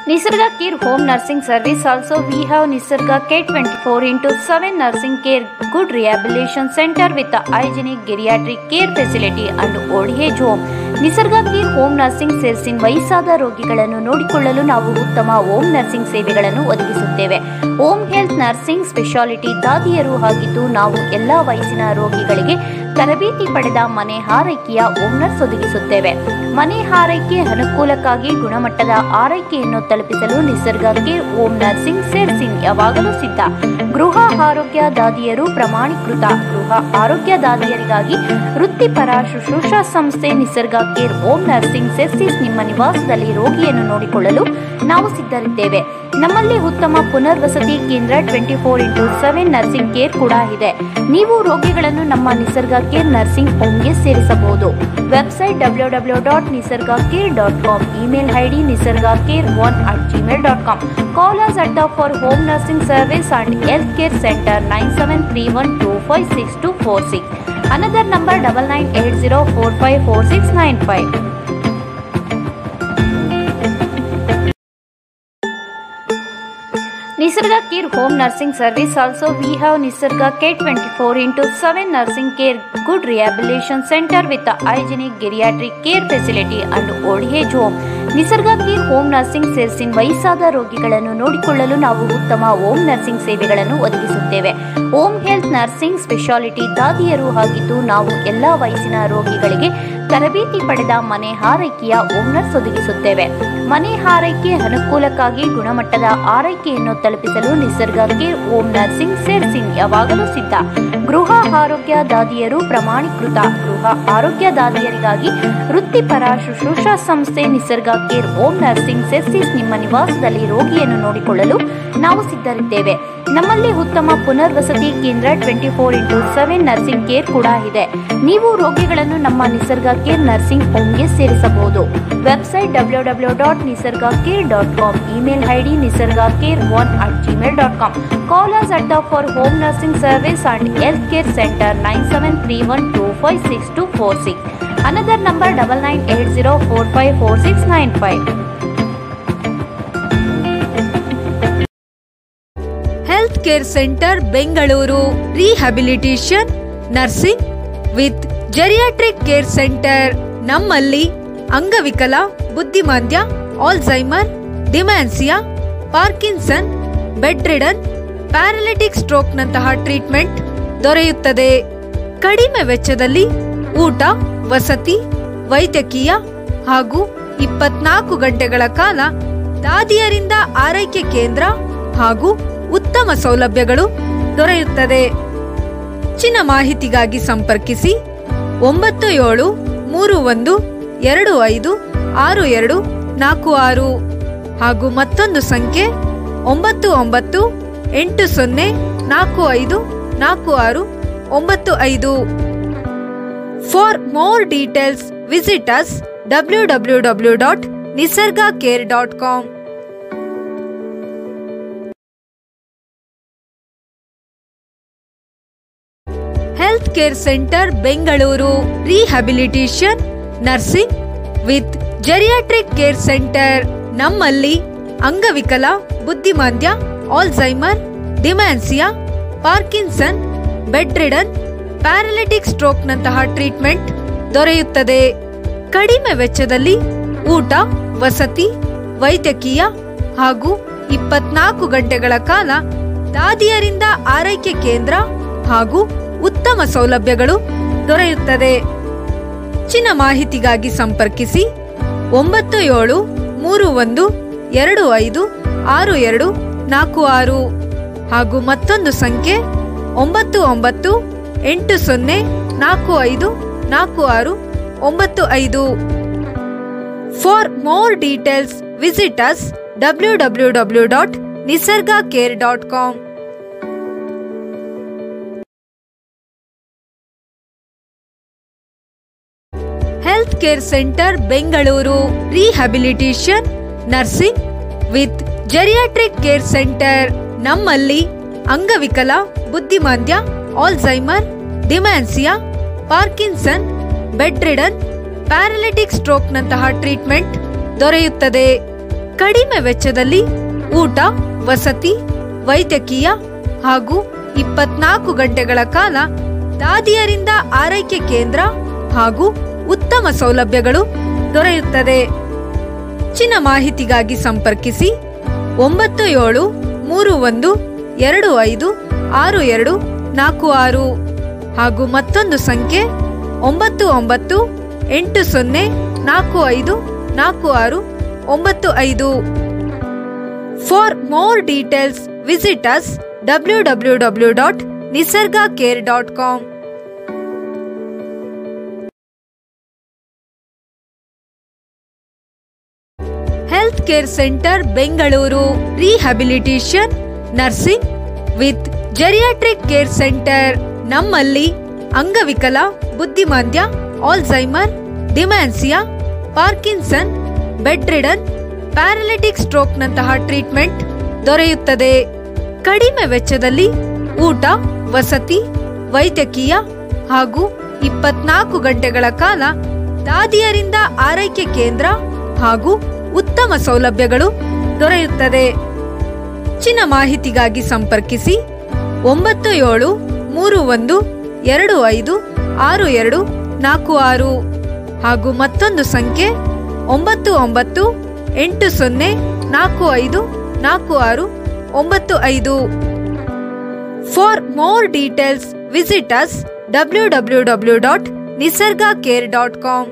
Nisarga Care Home Nursing Service also we have Nisarga K24 into 7 Nursing Care Good Rehabilitation Center with a hygienic geriatric care facility and old age home. Nisarga care home nursing ಸೇರಿಸಿನ್ ವಯಸ್ಸಾದ ರೋಗಿಗಳನ್ನು ನೋಡಿಕೊಳ್ಳಲು ನಾವು ಉತ್ತಮ home nursing ಸೇವೆಗಳನ್ನು ಒದಗಿಸುತ್ತೇವೆ home health nursing speciality ದಾದಿಯರು ಆಗಿದ್ದು ನಾವು ಎಲ್ಲ ವಯಸ್ಸಿನ ರೋಗಿಗಳಿಗೆ ತರಬೇತಿ ಪಡೆದ ಮನೆ ಹಾರೈಕೆಯ ಹೋಮ್ ನರ್ಸ್ ಒದಗಿಸುತ್ತೇವೆ ಮನೆ ಹಾರೈಕೆ ಅನುಕೂಲಕ್ಕಾಗಿ ಗುಣಮಟ್ಟದ ಆರೈಕೆಯನ್ನು ತಲುಪಿಸಲು ನಿಸರ್ಗ ಕೇರ್ ಹೋಮ್ ನರ್ಸಿಂಗ್ ಸೇರಿಸಿನ್ ಯಾವಾಗಲೂ ಸಿದ್ಧ ಗೃಹ ಆರೋಗ್ಯ ದಾದಿಯರು ಪ್ರಮಾಣೀಕೃತ ಗೃಹ ಆರೋಗ್ಯ ದಾದಿಯರಿಗಾಗಿ ವೃತ್ತಿಪರ ಶುಶ್ರೂಷಾ ಸಂಸ್ಥೆ ನಿಸರ್ಗ ಕೇರ್ ಹೋಮ್ ನರ್ಸಿಂಗ್ ಸೆರ್ಸಿಸ್ ನಿಮ್ಮ ನಿವಾಸದಲ್ಲಿ ರೋಗಿಯನ್ನು ನೋಡಿಕೊಳ್ಳಲು ನಾವು ಸಿದ್ಧರಿದ್ದೇವೆ ನಮ್ಮಲ್ಲಿ ಉತ್ತಮ ಪುನರ್ವಸತಿ ಕೇಂದ್ರ twenty four into seven nursing care ಕೂಡ ಇದೆ ನೀವು ರೋಗಿಗಳನ್ನು ನಮ್ಮ ನಿಸರ್ಗ ಕೇರ್ ನರ್ಸಿಂಗ್ ಹೋಮ್ಗೆ ಸೇರಿಸಬಹುದು website W W dot Nisarga care dot com email ID Nisarga care one at Gmail dot com call us ಅಡ್ಡ for home nursing service and health care centre nine seven three one two five six two four six another number double nine eight zero four five four six nine five Nisarga Care Home Nursing Service also we have Nisarga K24 into 7 Nursing Care Good Rehabilitation Center with a hygienic geriatric care facility and old age home. Nisarga care home nursing ಸೇರಿಸಿನ್ ವಯಸ್ಸಾದ ರೋಗಿಗಳನ್ನು ನೋಡಿಕೊಳ್ಳಲು ನಾವು ಉತ್ತಮ home nursing ಸೇವೆಗಳನ್ನು ಒದಗಿಸುತ್ತೇವೆ home health nursing speciality ದಾದಿಯರು ಆಗಿದ್ದು ನಾವು ಎಲ್ಲ ವಯಸ್ಸಿನ ರೋಗಿಗಳಿಗೆ ತರಬೇತಿ ಪಡೆದ ಮನೆ ಹಾರೈಕೆಯ ಹೋಮ್ ನರ್ಸ್ ಒದಗಿಸುತ್ತೇವೆ ಮನೆ ಹಾರೈಕೆ ಅನುಕೂಲಕ್ಕಾಗಿ ಗುಣಮಟ್ಟದ ಆರೈಕೆಯನ್ನು ತಲುಪಿಸಲು ನಿಸರ್ಗ ಕೇರ್ ಹೋಮ್ ನರ್ಸಿಂಗ್ ಸೇರಿಸಿನ್ ಯಾವಾಗಲೂ ಸಿದ್ಧ ಗೃಹ ಆರೋಗ್ಯ ದಾದಿಯರು ಪ್ರಮಾಣೀಕೃತ ಗೃಹ ಆರೋಗ್ಯ ದಾದಿಯರಿಗಾಗಿ ವೃತ್ತಿಪರ ಶುಶ್ರೂಷಾ ಸಂಸ್ಥೆ ನಿಸರ್ಗ ಕೇರ್ ಹೋಮ್ ನರ್ಸಿಂಗ್ ಸೆರ್ಸಿಸ್ ನಿಮ್ಮ ನಿವಾಸದಲ್ಲಿ ರೋಗಿಯನ್ನು ನೋಡಿಕೊಳ್ಳಲು ನಾವು ಸಿದ್ಧರಿದ್ದೇವೆ ನಮ್ಮಲ್ಲಿ ಉತ್ತಮ ಪುನರ್ವಸತಿ ಕೇಂದ್ರ twenty four into seven nursing care ಕೂಡ ಇದೆ ನೀವು ರೋಗಿಗಳನ್ನು ನಮ್ಮ ನಿಸರ್ಗ ಕೇರ್ ನರ್ಸಿಂಗ್ ಹೋಮ್ಗೆ ಸೇರಿಸಬಹುದು website W W dot Nisarga care dot com email ID Nisarga care one at Gmail dot com call us ಅಡ್ಡ for home nursing service and health care centre nine seven three one two five six two four six another number double nine eight zero four five four six nine five health care centre Bengaluru rehabilitation nursing with geriatric care centre ನಮ್ಮಲ್ಲಿ ಅಂಗವಿಕಲ ಬುದ್ಧಿಮಾಂದ್ಯ Alzheimer dementia Parkinson bed ridden paralytic ಸ್ಟ್ರೋಕ್ನಂತಹ treatment ದೊರೆಯುತ್ತದೆ ಕಡಿಮೆ ವೆಚ್ಚದಲ್ಲಿ ಊಟ ವಸತಿ ವೈದ್ಯಕೀಯ ಹಾಗೂ ಇಪ್ಪತ್ನಾಲ್ಕು ಗಂಟೆಗಳ ಕಾಲ ದಾದಿಯರಿಂದ ಆರೈಕೆ ಕೇಂದ್ರ ಹಾಗೂ ಉತ್ತಮ ಸೌಲಭ್ಯಗಳು ದೊರೆಯುತ್ತದೆ ಹೆಚ್ಚಿನ ಮಾಹಿತಿಗಾಗಿ ಸಂಪರ್ಕಿಸಿ ಒಂಬತ್ತು ಏಳು ಮೂರು ಒಂದು ಎರಡು ಐದು ಆರು ಎರಡು ನಾಲ್ಕು ಆರು ಹಾಗೂ ಮತ್ತೊಂದು ಸಂಖ್ಯೆ ಒಂಬತ್ತು ಒಂಬತ್ತು ಎಂಟು ಸೊನ್ನೆ ನಾಲ್ಕು ಐದು ನಾಲ್ಕು ಆರು ಒಂಬತ್ತು ಐದು for more details visit us W W W dot Nisarga care dot com health care centre Bengaluru rehabilitation nursing with geriatric care centre ನಮ್ಮಲ್ಲಿ ಅಂಗವಿಕಲ ಬುದ್ಧಿಮಾಂದ್ಯ Alzheimer dementia Parkinson bed ridden paralytic ಸ್ಟ್ರೋಕ್ನಂತಹ ಟ್ರೀಟ್ಮೆಂಟ್ ದೊರೆಯುತ್ತದೆ ಕಡಿಮೆ ವೆಚ್ಚದಲ್ಲಿ ಊಟ ವಸತಿ ವೈದ್ಯಕೀಯ ಹಾಗೂ ಇಪ್ಪತ್ನಾಲ್ಕು ಗಂಟೆಗಳ ಕಾಲ ದಾದಿಯರಿಂದ ಆರೈಕೆ ಕೇಂದ್ರ ಹಾಗೂ ಉತ್ತಮ ಸೌಲಭ್ಯಗಳು ದೊರೆಯುತ್ತದೆ ಹೆಚ್ಚಿನ ಮಾಹಿತಿಗಾಗಿ ಸಂಪರ್ಕಿಸಿ ಒಂಬತ್ತು ಏಳು ಮೂರು ಒಂದು ಎರಡು ಐದು ಆರು ಎರಡು ನಾಲ್ಕು ಆರು ಹಾಗೂ ಮತ್ತೊಂದು ಸಂಖ್ಯೆ ಒಂಬತ್ತು ಒಂಬತ್ತು ಎಂಟು ಸೊನ್ನೆ ನಾಲ್ಕು ಐದು ನಾಲ್ಕು ಆರು ಒಂಬತ್ತು ಐದು for more details visit us W W W dot Nisarga care dot com health care centre Bengaluru rehabilitation nursing with geriatric care centre ನಮ್ಮಲ್ಲಿ ಅಂಗವಿಕಲ ಬುದ್ಧಿಮಾಂದ್ಯ Alzheimer dementia Parkinson bed ridden paralytic ಸ್ಟ್ರೋಕ್ನಂತಹ ಟ್ರೀಟ್ಮೆಂಟ್ ದೊರೆಯುತ್ತದೆ ಕಡಿಮೆ ವೆಚ್ಚದಲ್ಲಿ ಊಟ ವಸತಿ ವೈದ್ಯಕೀಯ ಹಾಗೂ ಇಪ್ಪತ್ನಾಲ್ಕು ಗಂಟೆಗಳ ಕಾಲ ದಾದಿಯರಿಂದ ಆರೈಕೆ ಕೇಂದ್ರ ಹಾಗೂ ಉತ್ತಮ ಸೌಲಭ್ಯಗಳು ದೊರೆಯುತ್ತದೆ ಹೆಚ್ಚಿನ ಮಾಹಿತಿಗಾಗಿ ಸಂಪರ್ಕಿಸಿ ಒಂಬತ್ತು ಏಳು ಮೂರು ಒಂದು ಎರಡು ಐದು ಆರು ಎರಡು ನಾಲ್ಕು ಆರು ಹಾಗೂ ಮತ್ತೊಂದು ಸಂಖ್ಯೆ ಒಂಬತ್ತು ಒಂಬತ್ತು ಎಂಟು ಸೊನ್ನೆ ನಾಲ್ಕು ಐದು ನಾಲ್ಕು ಆರು ಒಂಬತ್ತು ಐದು for more details visit us W W W dot Nisarga care dot com health care centre Bengaluru rehabilitation nursing with geriatric care centre ನಮ್ಮಲ್ಲಿ ಅಂಗವಿಕಲ ಬುದ್ಧಿಮಾಂದ್ಯ Alzheimer dementia Parkinson bed ridden paralytic ಸ್ಟ್ರೋಕ್ನಂತಹ ಟ್ರೀಟ್ಮೆಂಟ್ ದೊರೆಯುತ್ತದೆ ಕಡಿಮೆ ವೆಚ್ಚದಲ್ಲಿ ಊಟ ವಸತಿ ವೈದ್ಯಕೀಯ ಹಾಗೂ ಇಪ್ಪತ್ನಾಲ್ಕು ಗಂಟೆಗಳ ಕಾಲ ದಾದಿಯರಿಂದ ಆರೈಕೆ ಕೇಂದ್ರ ಹಾಗೂ ಉತ್ತಮ ಸೌಲಭ್ಯಗಳು ದೊರೆಯುತ್ತದೆ ಹೆಚ್ಚಿನ ಮಾಹಿತಿಗಾಗಿ ಸಂಪರ್ಕಿಸಿ ಒಂಬತ್ತು ಏಳು ಮೂರು ಒಂದು ಎರಡು ಐದು ಆರು ಎರಡು ನಾಲ್ಕು ಆರು ಹಾಗೂ ಮತ್ತೊಂದು ಸಂಖ್ಯೆ ಒಂಬತ್ತು ಒಂಬತ್ತು ಎಂಟು ಸೊನ್ನೆ ನಾಲ್ಕು ಐದು ನಾಲ್ಕು ಆರು ಒಂಬತ್ತು ಐದು for more details visit us W W W dot Nisarga care dot com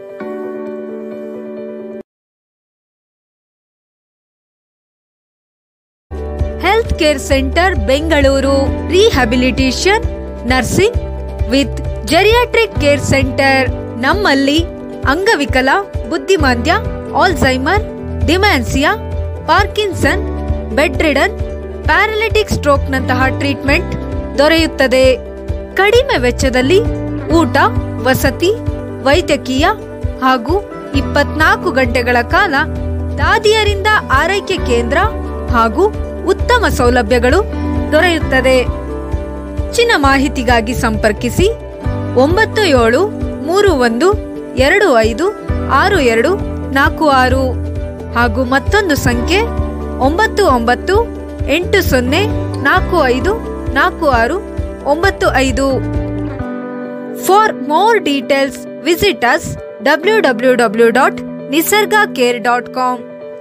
health care centre Bengaluru rehabilitation nursing with geriatric care centre ನಮ್ಮಲ್ಲಿ ಅಂಗವಿಕಲ ಬುದ್ಧಿಮಾಂದ್ಯ Alzheimer dementia Parkinson bed ridden paralytic ಸ್ಟ್ರೋಕ್ನಂತಹ ಟ್ರೀಟ್ಮೆಂಟ್ ದೊರೆಯುತ್ತದೆ ಕಡಿಮೆ ವೆಚ್ಚದಲ್ಲಿ ಊಟ ವಸತಿ ವೈದ್ಯಕೀಯ ಹಾಗೂ ಇಪ್ಪತ್ನಾಲ್ಕು ಗಂಟೆಗಳ ಕಾಲ ದಾದಿಯರಿಂದ ಆರೈಕೆ ಕೇಂದ್ರ ಹಾಗೂ ಉತ್ತಮ ಸೌಲಭ್ಯಗಳು ದೊರೆಯುತ್ತದೆ ಹೆಚ್ಚಿನ ಮಾಹಿತಿಗಾಗಿ ಸಂಪರ್ಕಿಸಿ ಒಂಬತ್ತು ಏಳು ಮೂರು ಒಂದು ಎರಡು ಐದು ಆರು ಎರಡು ನಾಲ್ಕು ಆರು ಹಾಗೂ ಮತ್ತೊಂದು ಸಂಖ್ಯೆ ಒಂಬತ್ತು ಒಂಬತ್ತು ಎಂಟು ಸೊನ್ನೆ ನಾಲ್ಕು ಐದು ನಾಲ್ಕು ಆರು ಒಂಬತ್ತು ಐದು for more details visit us W W W dot Nisarga care dot com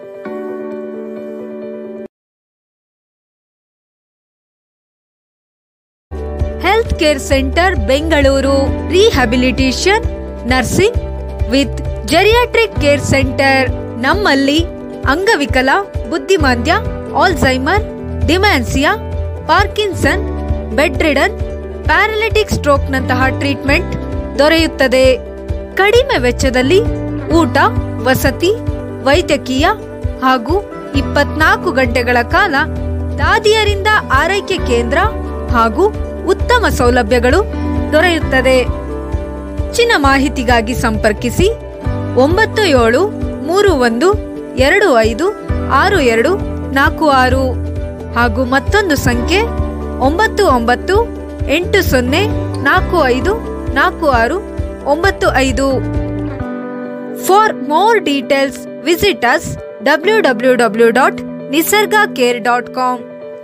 health care centre Bengaluru rehabilitation nursing with geriatric care centre ನಮ್ಮಲ್ಲಿ ಅಂಗವಿಕಲ ಬುದ್ಧಿಮಾಂದ್ಯ Alzheimer dementia Parkinson bed ridden paralytic ಸ್ಟ್ರೋಕ್ನಂತಹ ಟ್ರೀಟ್ಮೆಂಟ್ ದೊರೆಯುತ್ತದೆ ಕಡಿಮೆ ವೆಚ್ಚದಲ್ಲಿ ಊಟ ವಸತಿ ವೈದ್ಯಕೀಯ ಹಾಗೂ ಇಪ್ಪತ್ನಾಲ್ಕು ಗಂಟೆಗಳ ಕಾಲ ದಾದಿಯರಿಂದ ಆರೈಕೆ ಕೇಂದ್ರ ಹಾಗೂ ಉತ್ತಮ ಸೌಲಭ್ಯಗಳು ದೊರೆಯುತ್ತದೆ ಹೆಚ್ಚಿನ ಮಾಹಿತಿಗಾಗಿ ಸಂಪರ್ಕಿಸಿ ಒಂಬತ್ತು ಏಳು ಮೂರು ಒಂದು ಎರಡು ಐದು ಆರು ಎರಡು ನಾಲ್ಕು ಆರು ಹಾಗೂ ಮತ್ತೊಂದು ಸಂಖ್ಯೆ ಒಂಬತ್ತು ಒಂಬತ್ತು ಎಂಟು ಸೊನ್ನೆ ನಾಲ್ಕು ಐದು ನಾಲ್ಕು ಆರು ಒಂಬತ್ತು ಐದು for more details visit us W W W dot Nisarga care dot com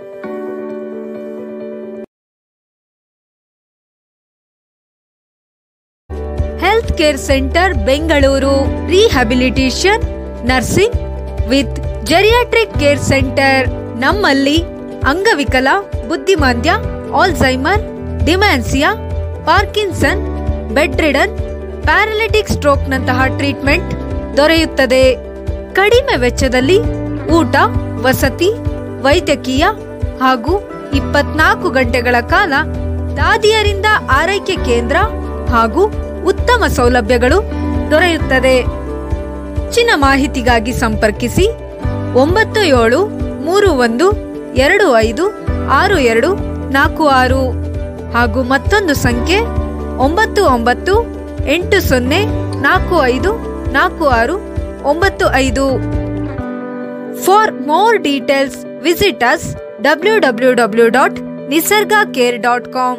health care centre Bengaluru rehabilitation nursing with geriatric care centre ನಮ್ಮಲ್ಲಿ ಅಂಗವಿಕಲ ಬುದ್ಧಿಮಾಂದ್ಯ Alzheimer dementia Parkinson bed ridden paralytic ಸ್ಟ್ರೋಕ್ನಂತಹ ಟ್ರೀಟ್ಮೆಂಟ್ ದೊರೆಯುತ್ತದೆ ಕಡಿಮೆ ವೆಚ್ಚದಲ್ಲಿ ಊಟ ವಸತಿ ವೈದ್ಯಕೀಯ ಹಾಗೂ ಇಪ್ಪತ್ನಾಲ್ಕು ಗಂಟೆಗಳ ಕಾಲ ದಾದಿಯರಿಂದ ಆರೈಕೆ ಕೇಂದ್ರ ಹಾಗೂ ಉತ್ತಮ ಸೌಲಭ್ಯಗಳು ದೊರೆಯುತ್ತದೆ ಹೆಚ್ಚಿನ ಮಾಹಿತಿಗಾಗಿ ಸಂಪರ್ಕಿಸಿ ಒಂಬತ್ತು ಏಳು ಮೂರು ಒಂದು ಎರಡು ಐದು ಆರು ಎರಡು ನಾಲ್ಕು ಆರು ಹಾಗೂ ಮತ್ತೊಂದು ಸಂಖ್ಯೆ ಒಂಬತ್ತು ಒಂಬತ್ತು ಎಂಟು ಸೊನ್ನೆ ನಾಲ್ಕು ಐದು ನಾಲ್ಕು ಆರು ಒಂಬತ್ತು ಐದು for more details visit us W W W dot Nisarga care dot com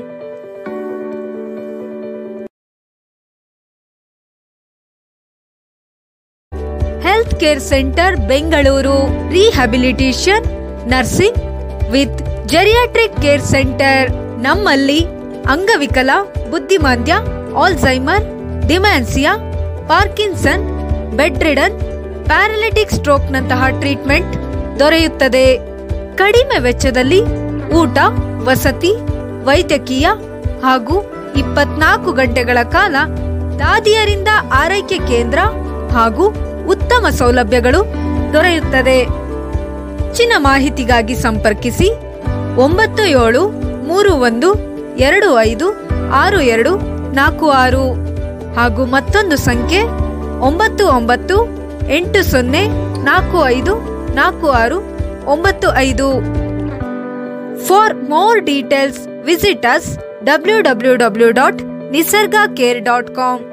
health care centre Bengaluru rehabilitation nursing with geriatric care centre ನಮ್ಮಲ್ಲಿ ಅಂಗವಿಕಲ ಬುದ್ಧಿಮಾಂದ್ಯ Alzheimer dementia Parkinson bed ridden paralytic ಸ್ಟ್ರೋಕ್ನಂತಹ ಟ್ರೀಟ್ಮೆಂಟ್ ದೊರೆಯುತ್ತದೆ ಕಡಿಮೆ ವೆಚ್ಚದಲ್ಲಿ ಊಟ ವಸತಿ ವೈದ್ಯಕೀಯ ಹಾಗೂ ಇಪ್ಪತ್ನಾಲ್ಕು ಗಂಟೆಗಳ ಕಾಲ ದಾದಿಯರಿಂದ ಆರೈಕೆ ಕೇಂದ್ರ ಹಾಗೂ ಉತ್ತಮ ಸೌಲಭ್ಯಗಳು ದೊರೆಯುತ್ತದೆ ಹೆಚ್ಚಿನ ಮಾಹಿತಿಗಾಗಿ ಸಂಪರ್ಕಿಸಿ ಒಂಬತ್ತು ಏಳು ಮೂರು ಒಂದು ಎರಡು ಐದು ಆರು ಎರಡು ನಾಲ್ಕು ಆರು ಹಾಗೂ ಮತ್ತೊಂದು ಸಂಖ್ಯೆ ಒಂಬತ್ತು ಒಂಬತ್ತು ಎಂಟು ಸೊನ್ನೆ ನಾಲ್ಕು ಐದು ನಾಲ್ಕು ಆರು ಒಂಬತ್ತು ಐದು for more details visit us W W W dot Nisarga care dot com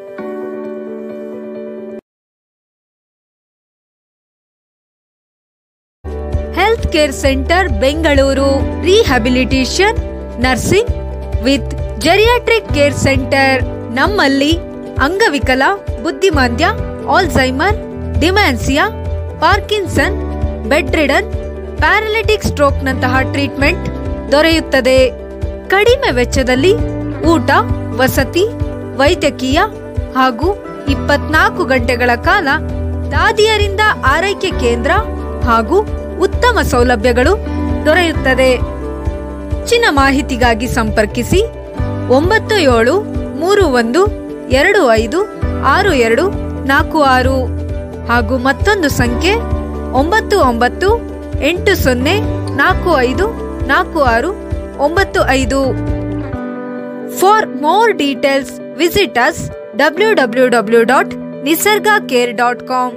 health care centre Bengaluru rehabilitation nursing with geriatric care centre ನಮ್ಮಲ್ಲಿ ಅಂಗವಿಕಲ ಬುದ್ಧಿಮಾಂದ್ಯ Alzheimer dementia Parkinson bed ridden paralytic ಸ್ಟ್ರೋಕ್ನಂತಹ ಟ್ರೀಟ್ಮೆಂಟ್ ದೊರೆಯುತ್ತದೆ ಕಡಿಮೆ ವೆಚ್ಚದಲ್ಲಿ ಊಟ ವಸತಿ ವೈದ್ಯಕೀಯ ಹಾಗೂ ಇಪ್ಪತ್ನಾಲ್ಕು ಗಂಟೆಗಳ ಕಾಲ ದಾದಿಯರಿಂದ ಆರೈಕೆ ಕೇಂದ್ರ ಹಾಗೂ ಉತ್ತಮ ಸೌಲಭ್ಯಗಳು ದೊರೆಯುತ್ತದೆ ಹೆಚ್ಚಿನ ಮಾಹಿತಿಗಾಗಿ ಸಂಪರ್ಕಿಸಿ ಒಂಬತ್ತು ಏಳು ಮೂರು ಒಂದು ಎರಡು ಐದು ಆರು ಎರಡು ನಾಲ್ಕು ಆರು ಹಾಗೂ ಮತ್ತೊಂದು ಸಂಖ್ಯೆ ಒಂಬತ್ತು ಒಂಬತ್ತು ಎಂಟು ಸೊನ್ನೆ ನಾಲ್ಕು ಐದು ನಾಲ್ಕು ಆರು ಒಂಬತ್ತು ಐದು for more details visit us W W W dot Nisarga care dot com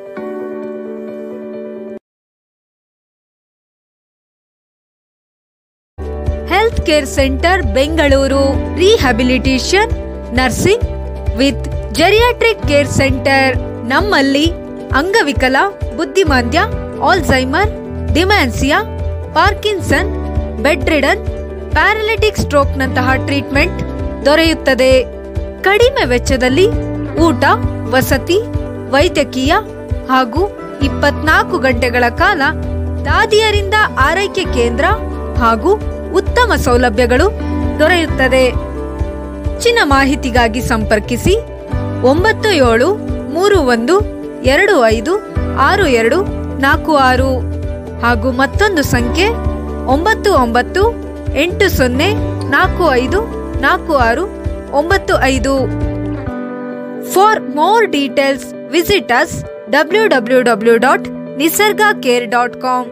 health care centre Bengaluru rehabilitation nursing with geriatric care centre ನಮ್ಮಲ್ಲಿ ಅಂಗವಿಕಲ ಬುದ್ಧಿಮಾಂದ್ಯ Alzheimer dementia Parkinson bed ridden paralytic ಸ್ಟ್ರೋಕ್ನಂತಹ ಟ್ರೀಟ್ಮೆಂಟ್ ದೊರೆಯುತ್ತದೆ ಕಡಿಮೆ ವೆಚ್ಚದಲ್ಲಿ ಊಟ ವಸತಿ ವೈದ್ಯಕೀಯ ಹಾಗೂ ಇಪ್ಪತ್ನಾಲ್ಕು ಗಂಟೆಗಳ ಕಾಲ ದಾದಿಯರಿಂದ ಆರೈಕೆ ಕೇಂದ್ರ ಹಾಗೂ ಉತ್ತಮ ಸೌಲಭ್ಯಗಳು ದೊರೆಯುತ್ತದೆ ಹೆಚ್ಚಿನ ಮಾಹಿತಿಗಾಗಿ ಸಂಪರ್ಕಿಸಿ ಒಂಬತ್ತು ಏಳು ಮೂರು ಒಂದು ಎರಡು ಐದು ಆರು ಎರಡು ನಾಲ್ಕು ಆರು ಹಾಗೂ ಮತ್ತೊಂದು ಸಂಖ್ಯೆ ಒಂಬತ್ತು ಒಂಬತ್ತು ಎಂಟು ಸೊನ್ನೆ ನಾಲ್ಕು ಐದು ನಾಲ್ಕು ಆರು ಒಂಬತ್ತು ಐದು for more details visit us W W W dot Nisarga care dot com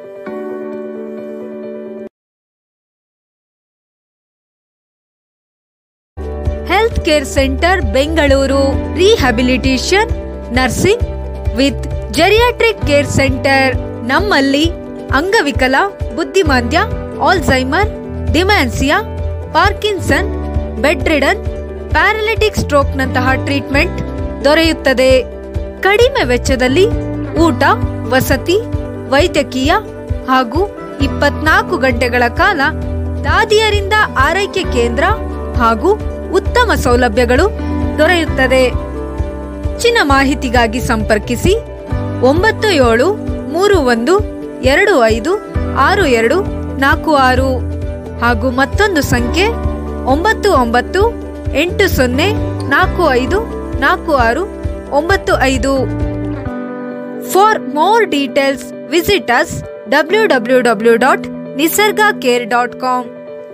health care centre Bengaluru rehabilitation nursing with geriatric care centre ನಮ್ಮಲ್ಲಿ ಅಂಗವಿಕಲ ಬುದ್ಧಿಮಾಂದ್ಯ Alzheimer dementia Parkinson bed ridden paralytic ಸ್ಟ್ರೋಕ್ನಂತಹ ಟ್ರೀಟ್ಮೆಂಟ್ ದೊರೆಯುತ್ತದೆ ಕಡಿಮೆ ವೆಚ್ಚದಲ್ಲಿ ಊಟ ವಸತಿ ವೈದ್ಯಕೀಯ ಹಾಗೂ ಇಪ್ಪತ್ನಾಲ್ಕು ಗಂಟೆಗಳ ಕಾಲ ದಾದಿಯರಿಂದ ಆರೈಕೆ ಕೇಂದ್ರ ಹಾಗೂ ಉತ್ತಮ ಸೌಲಭ್ಯಗಳು ದೊರೆಯುತ್ತದೆ ಹೆಚ್ಚಿನ ಮಾಹಿತಿಗಾಗಿ ಸಂಪರ್ಕಿಸಿ ಒಂಬತ್ತು ಏಳು ಮೂರು ಒಂದು ಎರಡು ಐದು ಆರು ಎರಡು ನಾಲ್ಕು ಆರು ಹಾಗೂ ಮತ್ತೊಂದು ಸಂಖ್ಯೆ ಒಂಬತ್ತು ಒಂಬತ್ತು ಎಂಟು ಸೊನ್ನೆ ನಾಲ್ಕು ಐದು ನಾಲ್ಕು ಆರು ಒಂಬತ್ತು ಐದು for more details visit us W W W dot Nisarga care dot com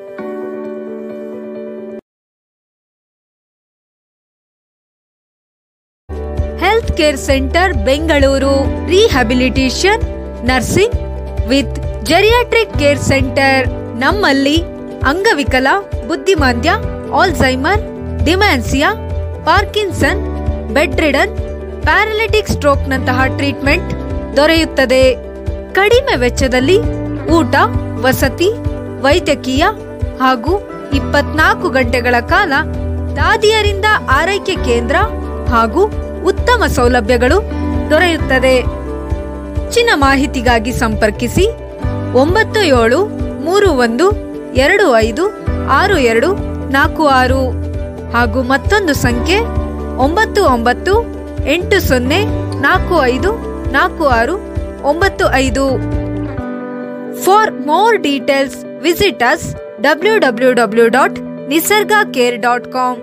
health care centre Bengaluru rehabilitation nursing with geriatric care centre ನಮ್ಮಲ್ಲಿ ಅಂಗವಿಕಲ ಬುದ್ಧಿಮಾಂದ್ಯ Alzheimer dementia Parkinson bed ridden paralytic ಸ್ಟ್ರೋಕ್ನಂತಹ ಟ್ರೀಟ್ಮೆಂಟ್ ದೊರೆಯುತ್ತದೆ ಕಡಿಮೆ ವೆಚ್ಚದಲ್ಲಿ ಊಟ ವಸತಿ ವೈದ್ಯಕೀಯ ಹಾಗೂ ಇಪ್ಪತ್ನಾಲ್ಕು ಗಂಟೆಗಳ ಕಾಲ ದಾದಿಯರಿಂದ ಆರೈಕೆ ಕೇಂದ್ರ ಹಾಗೂ ಉತ್ತಮ ಸೌಲಭ್ಯಗಳು ದೊರೆಯುತ್ತದೆ ಹೆಚ್ಚಿನ ಮಾಹಿತಿಗಾಗಿ ಸಂಪರ್ಕಿಸಿ ಒಂಬತ್ತು ಏಳು ಮೂರು ಒಂದು ಎರಡು ಐದು ಆರು ಎರಡು ನಾಲ್ಕು ಆರು ಹಾಗೂ ಮತ್ತೊಂದು ಸಂಖ್ಯೆ ಒಂಬತ್ತು ಒಂಬತ್ತು ಎಂಟು ಸೊನ್ನೆ ನಾಲ್ಕು ಐದು ನಾಲ್ಕು ಆರು ಒಂಬತ್ತು ಐದು for more details visit us W W W dot Nisarga care dot com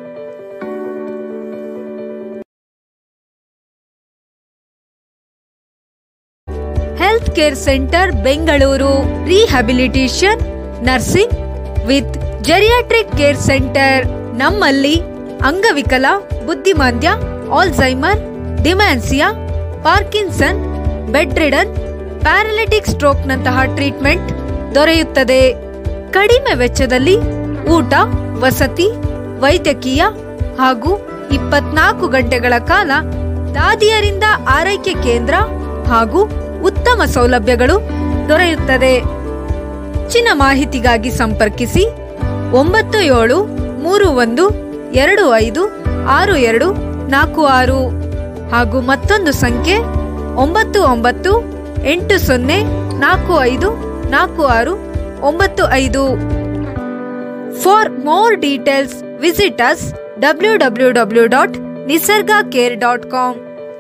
health care centre Bengaluru rehabilitation nursing with geriatric care centre ನಮ್ಮಲ್ಲಿ ಅಂಗವಿಕಲ ಬುದ್ಧಿಮಾಂದ್ಯ Alzheimer dementia Parkinson bed ridden paralytic ಸ್ಟ್ರೋಕ್ನಂತಹ ಟ್ರೀಟ್ಮೆಂಟ್ ದೊರೆಯುತ್ತದೆ ಕಡಿಮೆ ವೆಚ್ಚದಲ್ಲಿ ಊಟ ವಸತಿ ವೈದ್ಯಕೀಯ ಹಾಗೂ ಇಪ್ಪತ್ನಾಲ್ಕು ಗಂಟೆಗಳ ಕಾಲ ದಾದಿಯರಿಂದ ಆರೈಕೆ ಕೇಂದ್ರ ಹಾಗೂ ಉತ್ತಮ ಸೌಲಭ್ಯಗಳು ದೊರೆಯುತ್ತದೆ ಹೆಚ್ಚಿನ ಮಾಹಿತಿಗಾಗಿ ಸಂಪರ್ಕಿಸಿ ಒಂಬತ್ತು ಏಳು ಮೂರು ಒಂದು ಎರಡು ಐದು ಆರು ಎರಡು ನಾಲ್ಕು ಆರು ಹಾಗೂ ಮತ್ತೊಂದು ಸಂಖ್ಯೆ ಒಂಬತ್ತು ಒಂಬತ್ತು ಎಂಟು ಸೊನ್ನೆ ನಾಲ್ಕು ಐದು ನಾಲ್ಕು ಆರು ಒಂಬತ್ತು ಐದು for more details visit us W W W dot Nisarga care dot com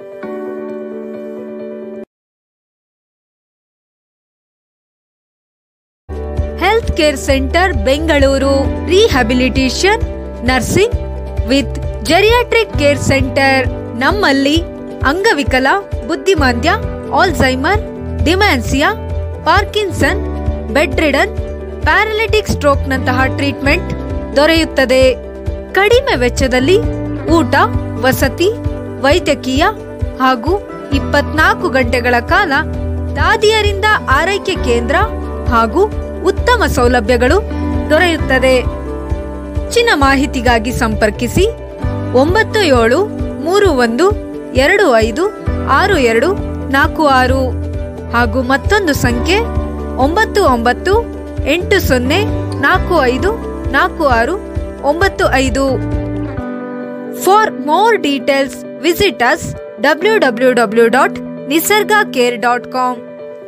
health care centre Bengaluru rehabilitation nursing with geriatric care centre ನಮ್ಮಲ್ಲಿ ಅಂಗವಿಕಲ ಬುದ್ಧಿಮಾಂದ್ಯ Alzheimer dementia Parkinson bed ridden paralytic ಸ್ಟ್ರೋಕ್ನಂತಹ ಟ್ರೀಟ್ಮೆಂಟ್ ದೊರೆಯುತ್ತದೆ ಕಡಿಮೆ ವೆಚ್ಚದಲ್ಲಿ ಊಟ ವಸತಿ ವೈದ್ಯಕೀಯ ಹಾಗೂ ಇಪ್ಪತ್ನಾಲ್ಕು ಗಂಟೆಗಳ ಕಾಲ ದಾದಿಯರಿಂದ ಆರೈಕೆ ಕೇಂದ್ರ ಹಾಗೂ ಉತ್ತಮ ಸೌಲಭ್ಯಗಳು ದೊರೆಯುತ್ತದೆ ಹೆಚ್ಚಿನ ಮಾಹಿತಿಗಾಗಿ ಸಂಪರ್ಕಿಸಿ ಒಂಬತ್ತು ಏಳು ಮೂರು ಒಂದು ಎರಡು ಐದು ಆರು ಎರಡು ನಾಲ್ಕು ಆರು ಹಾಗೂ ಮತ್ತೊಂದು ಸಂಖ್ಯೆ ಒಂಬತ್ತು ಒಂಬತ್ತು ಎಂಟು ಸೊನ್ನೆ ನಾಲ್ಕು ಐದು ನಾಲ್ಕು ಆರು ಒಂಬತ್ತು ಐದು for more details visit us W W W dot Nisarga care dot com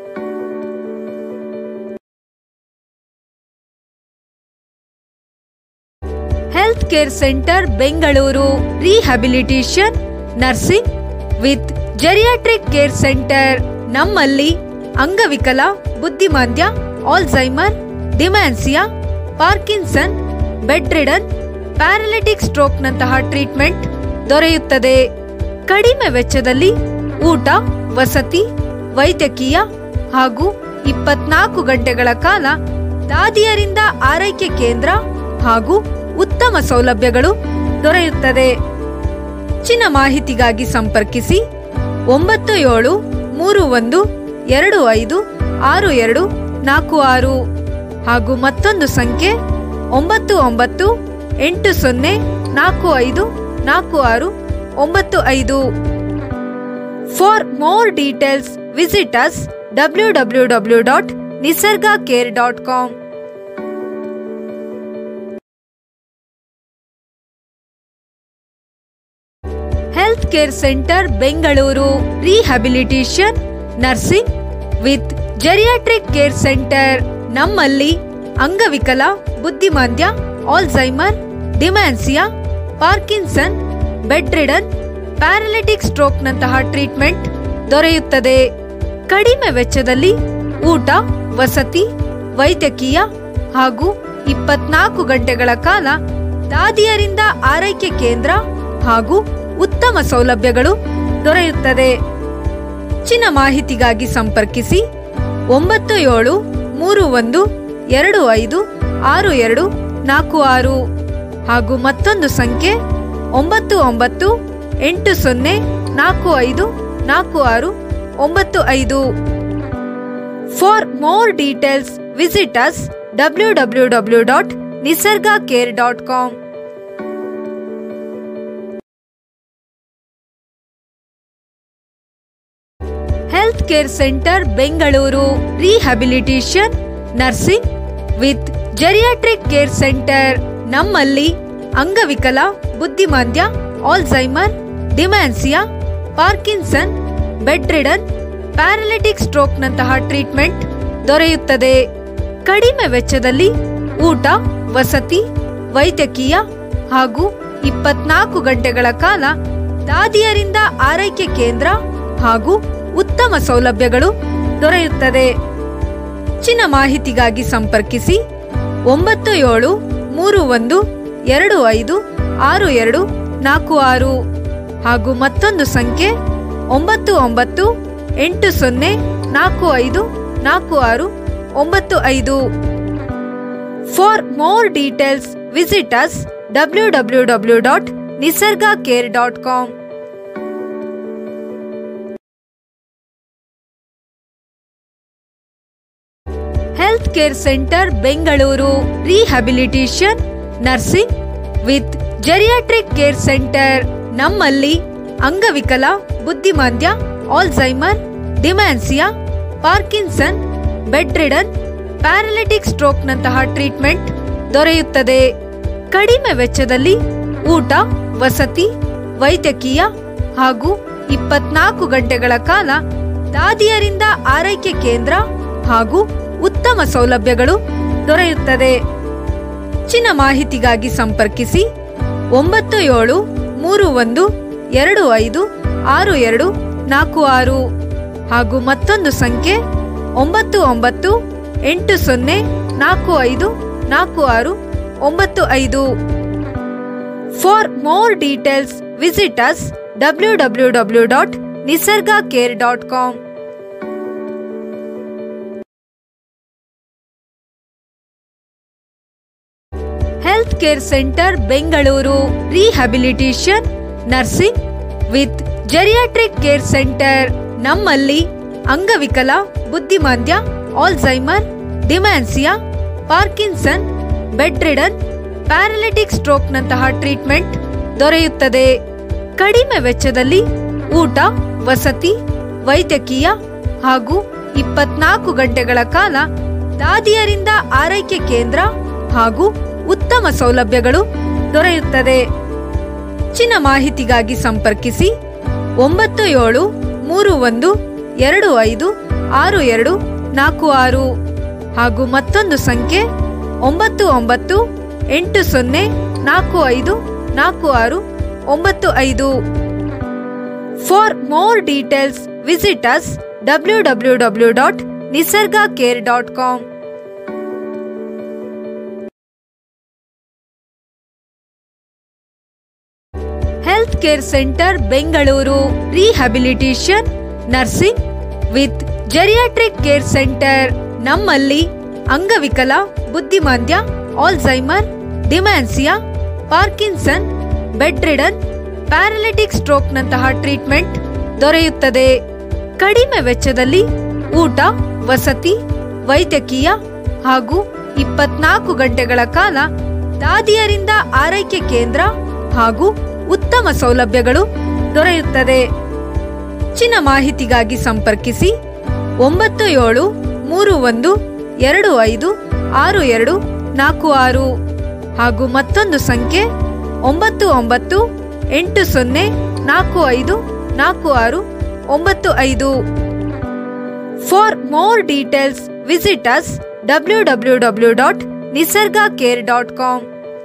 health care centre Bengaluru rehabilitation nursing with geriatric care centre ನಮ್ಮಲ್ಲಿ ಅಂಗವಿಕಲ ಬುದ್ಧಿಮಾಂದ್ಯ Alzheimer dementia Parkinson bed ridden paralytic ಸ್ಟ್ರೋಕ್ನಂತಹ ಟ್ರೀಟ್ಮೆಂಟ್ ದೊರೆಯುತ್ತದೆ ಕಡಿಮೆ ವೆಚ್ಚದಲ್ಲಿ ಊಟ ವಸತಿ ವೈದ್ಯಕೀಯ ಹಾಗೂ ಇಪ್ಪತ್ನಾಲ್ಕು ಗಂಟೆಗಳ ಕಾಲ ದಾದಿಯರಿಂದ ಆರೈಕೆ ಕೇಂದ್ರ ಹಾಗೂ ಉತ್ತಮ ಸೌಲಭ್ಯಗಳು ದೊರೆಯುತ್ತದೆ ಹೆಚ್ಚಿನ ಮಾಹಿತಿಗಾಗಿ ಸಂಪರ್ಕಿಸಿ ಒಂಬತ್ತು ಏಳು ಮೂರು ಒಂದು ಎರಡು ಐದು ಆರು ಎರಡು ನಾಲ್ಕು ಆರು ಹಾಗೂ ಮತ್ತೊಂದು ಸಂಖ್ಯೆ ಒಂಬತ್ತು ಒಂಬತ್ತು ಎಂಟು ಸೊನ್ನೆ ನಾಲ್ಕು ಐದು ನಾಲ್ಕು ಆರು ಒಂಬತ್ತು ಐದು for more details visit us W W W dot Nisarga care dot com health care centre Bengaluru rehabilitation nursing with geriatric care centre ನಮ್ಮಲ್ಲಿ ಅಂಗವಿಕಲ ಬುದ್ಧಿಮಾಂದ್ಯ Alzheimer dementia Parkinson bed ridden paralytic ಸ್ಟ್ರೋಕ್ನಂತಹ ಟ್ರೀಟ್ಮೆಂಟ್ ದೊರೆಯುತ್ತದೆ ಕಡಿಮೆ ವೆಚ್ಚದಲ್ಲಿ ಊಟ ವಸತಿ ವೈದ್ಯಕೀಯ ಹಾಗೂ ಇಪ್ಪತ್ನಾಲ್ಕು ಗಂಟೆಗಳ ಕಾಲ ದಾದಿಯರಿಂದ ಆರೈಕೆ ಕೇಂದ್ರ ಹಾಗೂ ಉತ್ತಮ ಸೌಲಭ್ಯಗಳು ದೊರೆಯುತ್ತದೆ ಹೆಚ್ಚಿನ ಮಾಹಿತಿಗಾಗಿ ಸಂಪರ್ಕಿಸಿ ಒಂಬತ್ತು ಏಳು ಮೂರು ಒಂದು ಎರಡು ಐದು ಆರು ಎರಡು ನಾಲ್ಕು ಆರು ಹಾಗೂ ಮತ್ತೊಂದು ಸಂಖ್ಯೆ ಒಂಬತ್ತು ಒಂಬತ್ತು ಎಂಟು ಸೊನ್ನೆ ನಾಲ್ಕು ಐದು ನಾಲ್ಕು ಆರು ಒಂಬತ್ತು ಐದು for more details visit us W W W dot Nisarga care dot com health care centre Bengaluru rehabilitation nursing with geriatric care centre ನಮ್ಮಲ್ಲಿ ಅಂಗವಿಕಲ ಬುದ್ಧಿಮಾಂದ್ಯ Alzheimer dementia Parkinson bed ridden paralytic ಸ್ಟ್ರೋಕ್ನಂತಹ ಟ್ರೀಟ್ಮೆಂಟ್ ದೊರೆಯುತ್ತದೆ ಕಡಿಮೆ ವೆಚ್ಚದಲ್ಲಿ ಊಟ ವಸತಿ ವೈದ್ಯಕೀಯ ಹಾಗೂ ಇಪ್ಪತ್ನಾಲ್ಕು ಗಂಟೆಗಳ ಕಾಲ ದಾದಿಯರಿಂದ ಆರೈಕೆ ಕೇಂದ್ರ ಹಾಗೂ ಉತ್ತಮ ಸೌಲಭ್ಯಗಳು ದೊರೆಯುತ್ತದೆ ಹೆಚ್ಚಿನ ಮಾಹಿತಿಗಾಗಿ ಸಂಪರ್ಕಿಸಿ ಒಂಬತ್ತು ಏಳು ಮೂರು ಒಂದು ಎರಡು ಐದು ಆರು ಎರಡು ನಾಲ್ಕು ಆರು ಹಾಗೂ ಮತ್ತೊಂದು ಸಂಖ್ಯೆ ಒಂಬತ್ತು ಒಂಬತ್ತು ಎಂಟು ಸೊನ್ನೆ ನಾಲ್ಕು ಐದು ನಾಲ್ಕು ಆರು ಒಂಬತ್ತು ಐದು for more details visit us W W W dot Nisarga care dot com health care centre Bengaluru rehabilitation nursing with geriatric care centre ನಮ್ಮಲ್ಲಿ ಅಂಗವಿಕಲ ಬುದ್ಧಿಮಾಂದ್ಯ Alzheimer dementia Parkinson bed ridden paralytic ಸ್ಟ್ರೋಕ್ನಂತಹ ಟ್ರೀಟ್ಮೆಂಟ್ ದೊರೆಯುತ್ತದೆ ಕಡಿಮೆ ವೆಚ್ಚದಲ್ಲಿ ಊಟ ವಸತಿ ವೈದ್ಯಕೀಯ ಹಾಗೂ ಇಪ್ಪತ್ನಾಲ್ಕು ಗಂಟೆಗಳ ಕಾಲ ದಾದಿಯರಿಂದ ಆರೈಕೆ ಕೇಂದ್ರ ಹಾಗೂ ಉತ್ತಮ ಸೌಲಭ್ಯಗಳು ದೊರೆಯುತ್ತದೆ ಹೆಚ್ಚಿನ ಮಾಹಿತಿಗಾಗಿ ಸಂಪರ್ಕಿಸಿ ಒಂಬತ್ತು ಏಳು ಮೂರು ಒಂದು ಎರಡು ಐದು ಆರು ಎರಡು ನಾಲ್ಕು ಆರು ಹಾಗೂ ಮತ್ತೊಂದು ಸಂಖ್ಯೆ ಒಂಬತ್ತು ಒಂಬತ್ತು ಎಂಟು ಸೊನ್ನೆ ನಾಲ್ಕು ಐದು ನಾಲ್ಕು ಆರು ಒಂಬತ್ತು ಐದು for more details visit us W W W dot Nisarga care dot com health care centre Bengaluru rehabilitation nursing with geriatric care centre ನಮ್ಮಲ್ಲಿ ಅಂಗವಿಕಲ ಬುದ್ಧಿಮಾಂದ್ಯ Alzheimer dementia Parkinson bed ridden paralytic ಸ್ಟ್ರೋಕ್ನಂತಹ ಟ್ರೀಟ್ಮೆಂಟ್ ದೊರೆಯುತ್ತದೆ ಕಡಿಮೆ ವೆಚ್ಚದಲ್ಲಿ ಊಟ ವಸತಿ ವೈದ್ಯಕೀಯ ಹಾಗೂ ಇಪ್ಪತ್ನಾಲ್ಕು ಗಂಟೆಗಳ ಕಾಲ ದಾದಿಯರಿಂದ ಆರೈಕೆ ಕೇಂದ್ರ ಹಾಗೂ ಉತ್ತಮ ಸೌಲಭ್ಯಗಳು ದೊರೆಯುತ್ತದೆ ಹೆಚ್ಚಿನ ಮಾಹಿತಿಗಾಗಿ ಸಂಪರ್ಕಿಸಿ ಒಂಬತ್ತು ಏಳು ಮೂರು ಒಂದು ಎರಡು ಐದು ಆರು ಎರಡು ನಾಲ್ಕು ಆರು ಹಾಗೂ ಮತ್ತೊಂದು ಸಂಖ್ಯೆ ಒಂಬತ್ತು ಒಂಬತ್ತು ಎಂಟು ಸೊನ್ನೆ ನಾಲ್ಕು ಐದು ನಾಲ್ಕು ಆರು ಒಂಬತ್ತು ಐದು for more details visit us W W W dot Nisarga care dot com health care centre Bengaluru rehabilitation nursing with geriatric care centre ನಮ್ಮಲ್ಲಿ ಅಂಗವಿಕಲ ಬುದ್ಧಿಮಾಂದ್ಯ Alzheimer dementia Parkinson bed ridden paralytic ಸ್ಟ್ರೋಕ್ನಂತಹ ಟ್ರೀಟ್ಮೆಂಟ್ ದೊರೆಯುತ್ತದೆ ಕಡಿಮೆ ವೆಚ್ಚದಲ್ಲಿ ಊಟ ವಸತಿ ವೈದ್ಯಕೀಯ ಹಾಗೂ ಇಪ್ಪತ್ನಾಲ್ಕು ಗಂಟೆಗಳ ಕಾಲ ದಾದಿಯರಿಂದ ಆರೈಕೆ ಕೇಂದ್ರ ಹಾಗೂ ಉತ್ತಮ ಸೌಲಭ್ಯಗಳು ದೊರೆಯುತ್ತದೆ ಹೆಚ್ಚಿನ ಮಾಹಿತಿಗಾಗಿ ಸಂಪರ್ಕಿಸಿ ಒಂಬತ್ತು ಏಳು ಮೂರು ಒಂದು ಎರಡು ಐದು ಆರು ಎರಡು ನಾಲ್ಕು ಆರು ಹಾಗೂ ಮತ್ತೊಂದು ಸಂಖ್ಯೆ ಒಂಬತ್ತು ಒಂಬತ್ತು ಎಂಟು ಸೊನ್ನೆ ನಾಲ್ಕು ಐದು ನಾಲ್ಕು ಆರು ಒಂಬತ್ತು ಐದು for more details visit us W W W dot Nisarga care dot com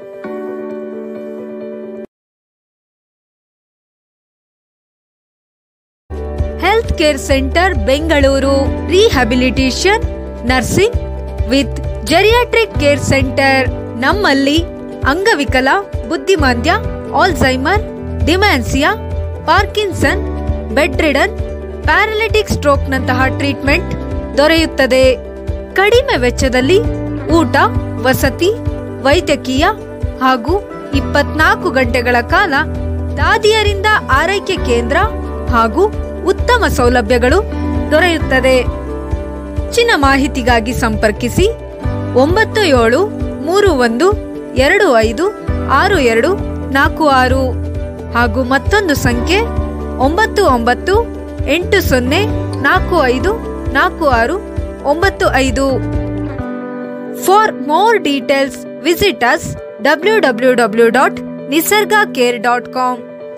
health care centre Bengaluru rehabilitation nursing with geriatric care centre ನಮ್ಮಲ್ಲಿ ಅಂಗವಿಕಲ ಬುದ್ಧಿಮಾಂದ್ಯ Alzheimer dementia Parkinson bed ridden paralytic ಸ್ಟ್ರೋಕ್ನಂತಹ ಟ್ರೀಟ್ಮೆಂಟ್ ದೊರೆಯುತ್ತದೆ ಕಡಿಮೆ ವೆಚ್ಚದಲ್ಲಿ ಊಟ ವಸತಿ ವೈದ್ಯಕೀಯ ಹಾಗೂ ಇಪ್ಪತ್ನಾಲ್ಕು ಗಂಟೆಗಳ ಕಾಲ ದಾದಿಯರಿಂದ ಆರೈಕೆ ಕೇಂದ್ರ ಹಾಗೂ ಉತ್ತಮ ಸೌಲಭ್ಯಗಳು ದೊರೆಯುತ್ತದೆ ಹೆಚ್ಚಿನ ಮಾಹಿತಿಗಾಗಿ ಸಂಪರ್ಕಿಸಿ ಒಂಬತ್ತು ಏಳು ಮೂರು ಒಂದು ಎರಡು ಐದು ಆರು ಎರಡು ನಾಲ್ಕು ಆರು ಹಾಗೂ ಮತ್ತೊಂದು ಸಂಖ್ಯೆ ಒಂಬತ್ತು ಒಂಬತ್ತು ಎಂಟು ಸೊನ್ನೆ ನಾಲ್ಕು ಐದು ನಾಲ್ಕು ಆರು ಒಂಬತ್ತು ಐದು for more details visit us W W W dot Nisarga care dot com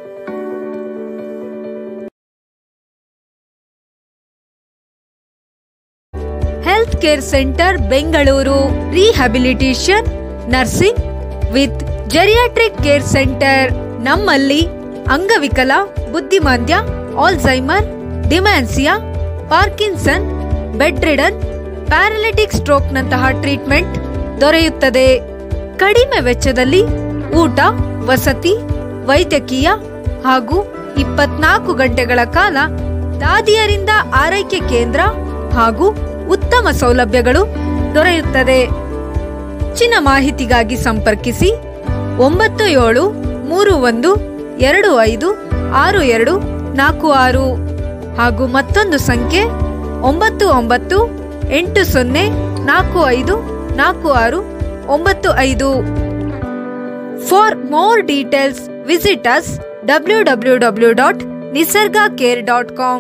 health care centre Bengaluru rehabilitation nursing with geriatric care centre ನಮ್ಮಲ್ಲಿ ಅಂಗವಿಕಲ ಬುದ್ಧಿಮಾಂದ್ಯ Alzheimer dementia Parkinson bed ridden paralytic ಸ್ಟ್ರೋಕ್ನಂತಹ ಟ್ರೀಟ್ಮೆಂಟ್ ದೊರೆಯುತ್ತದೆ ಕಡಿಮೆ ವೆಚ್ಚದಲ್ಲಿ ಊಟ ವಸತಿ ವೈದ್ಯಕೀಯ ಹಾಗೂ ಇಪ್ಪತ್ನಾಲ್ಕು ಗಂಟೆಗಳ ಕಾಲ ದಾದಿಯರಿಂದ ಆರೈಕೆ ಕೇಂದ್ರ ಹಾಗೂ ಉತ್ತಮ ಸೌಲಭ್ಯಗಳು ದೊರೆಯುತ್ತದೆ ಹೆಚ್ಚಿನ ಮಾಹಿತಿಗಾಗಿ ಸಂಪರ್ಕಿಸಿ ಒಂಬತ್ತು ಏಳು ಮೂರು ಒಂದು ಎರಡು ಐದು ಆರು ಎರಡು ನಾಲ್ಕು ಆರು ಹಾಗೂ ಮತ್ತೊಂದು ಸಂಖ್ಯೆ ಒಂಬತ್ತು ಒಂಬತ್ತು ಎಂಟು ಸೊನ್ನೆ ನಾಲ್ಕು ಐದು ನಾಲ್ಕು ಆರು ಒಂಬತ್ತು ಐದು for more details visit us W W W dot Nisarga care dot com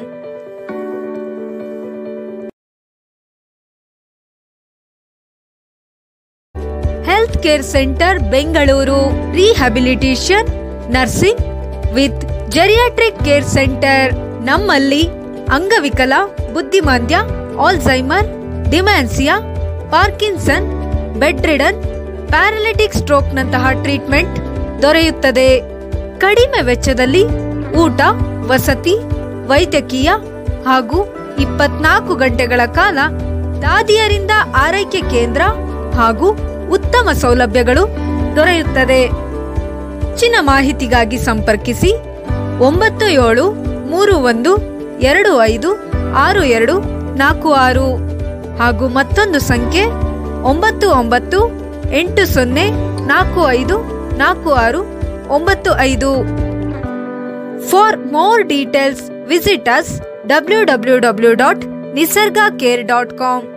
health care centre Bengaluru rehabilitation nursing with geriatric care centre ನಮ್ಮಲ್ಲಿ ಅಂಗವಿಕಲ ಬುದ್ಧಿಮಾಂದ್ಯ Alzheimer dementia Parkinson bed ridden paralytic ಸ್ಟ್ರೋಕ್ನಂತಹ ಟ್ರೀಟ್ಮೆಂಟ್ ದೊರೆಯುತ್ತದೆ ಕಡಿಮೆ ವೆಚ್ಚದಲ್ಲಿ ಊಟ ವಸತಿ ವೈದ್ಯಕೀಯ ಹಾಗೂ ಇಪ್ಪತ್ನಾಲ್ಕು ಗಂಟೆಗಳ ಕಾಲ ದಾದಿಯರಿಂದ ಆರೈಕೆ ಕೇಂದ್ರ ಹಾಗೂ ಉತ್ತಮ ಸೌಲಭ್ಯಗಳು ದೊರೆಯುತ್ತದೆ ಹೆಚ್ಚಿನ ಮಾಹಿತಿಗಾಗಿ ಸಂಪರ್ಕಿಸಿ ಒಂಬತ್ತು ಏಳು ಮೂರು ಒಂದು ಎರಡು ಐದು ಆರು ಎರಡು ನಾಲ್ಕು ಆರು ಹಾಗೂ ಮತ್ತೊಂದು ಸಂಖ್ಯೆ ಒಂಬತ್ತು ಒಂಬತ್ತು ಎಂಟು ಸೊನ್ನೆ ನಾಲ್ಕು ಐದು ನಾಲ್ಕು ಆರು ಒಂಬತ್ತು ಐದು for more details visit us W W W dot Nisarga care dot com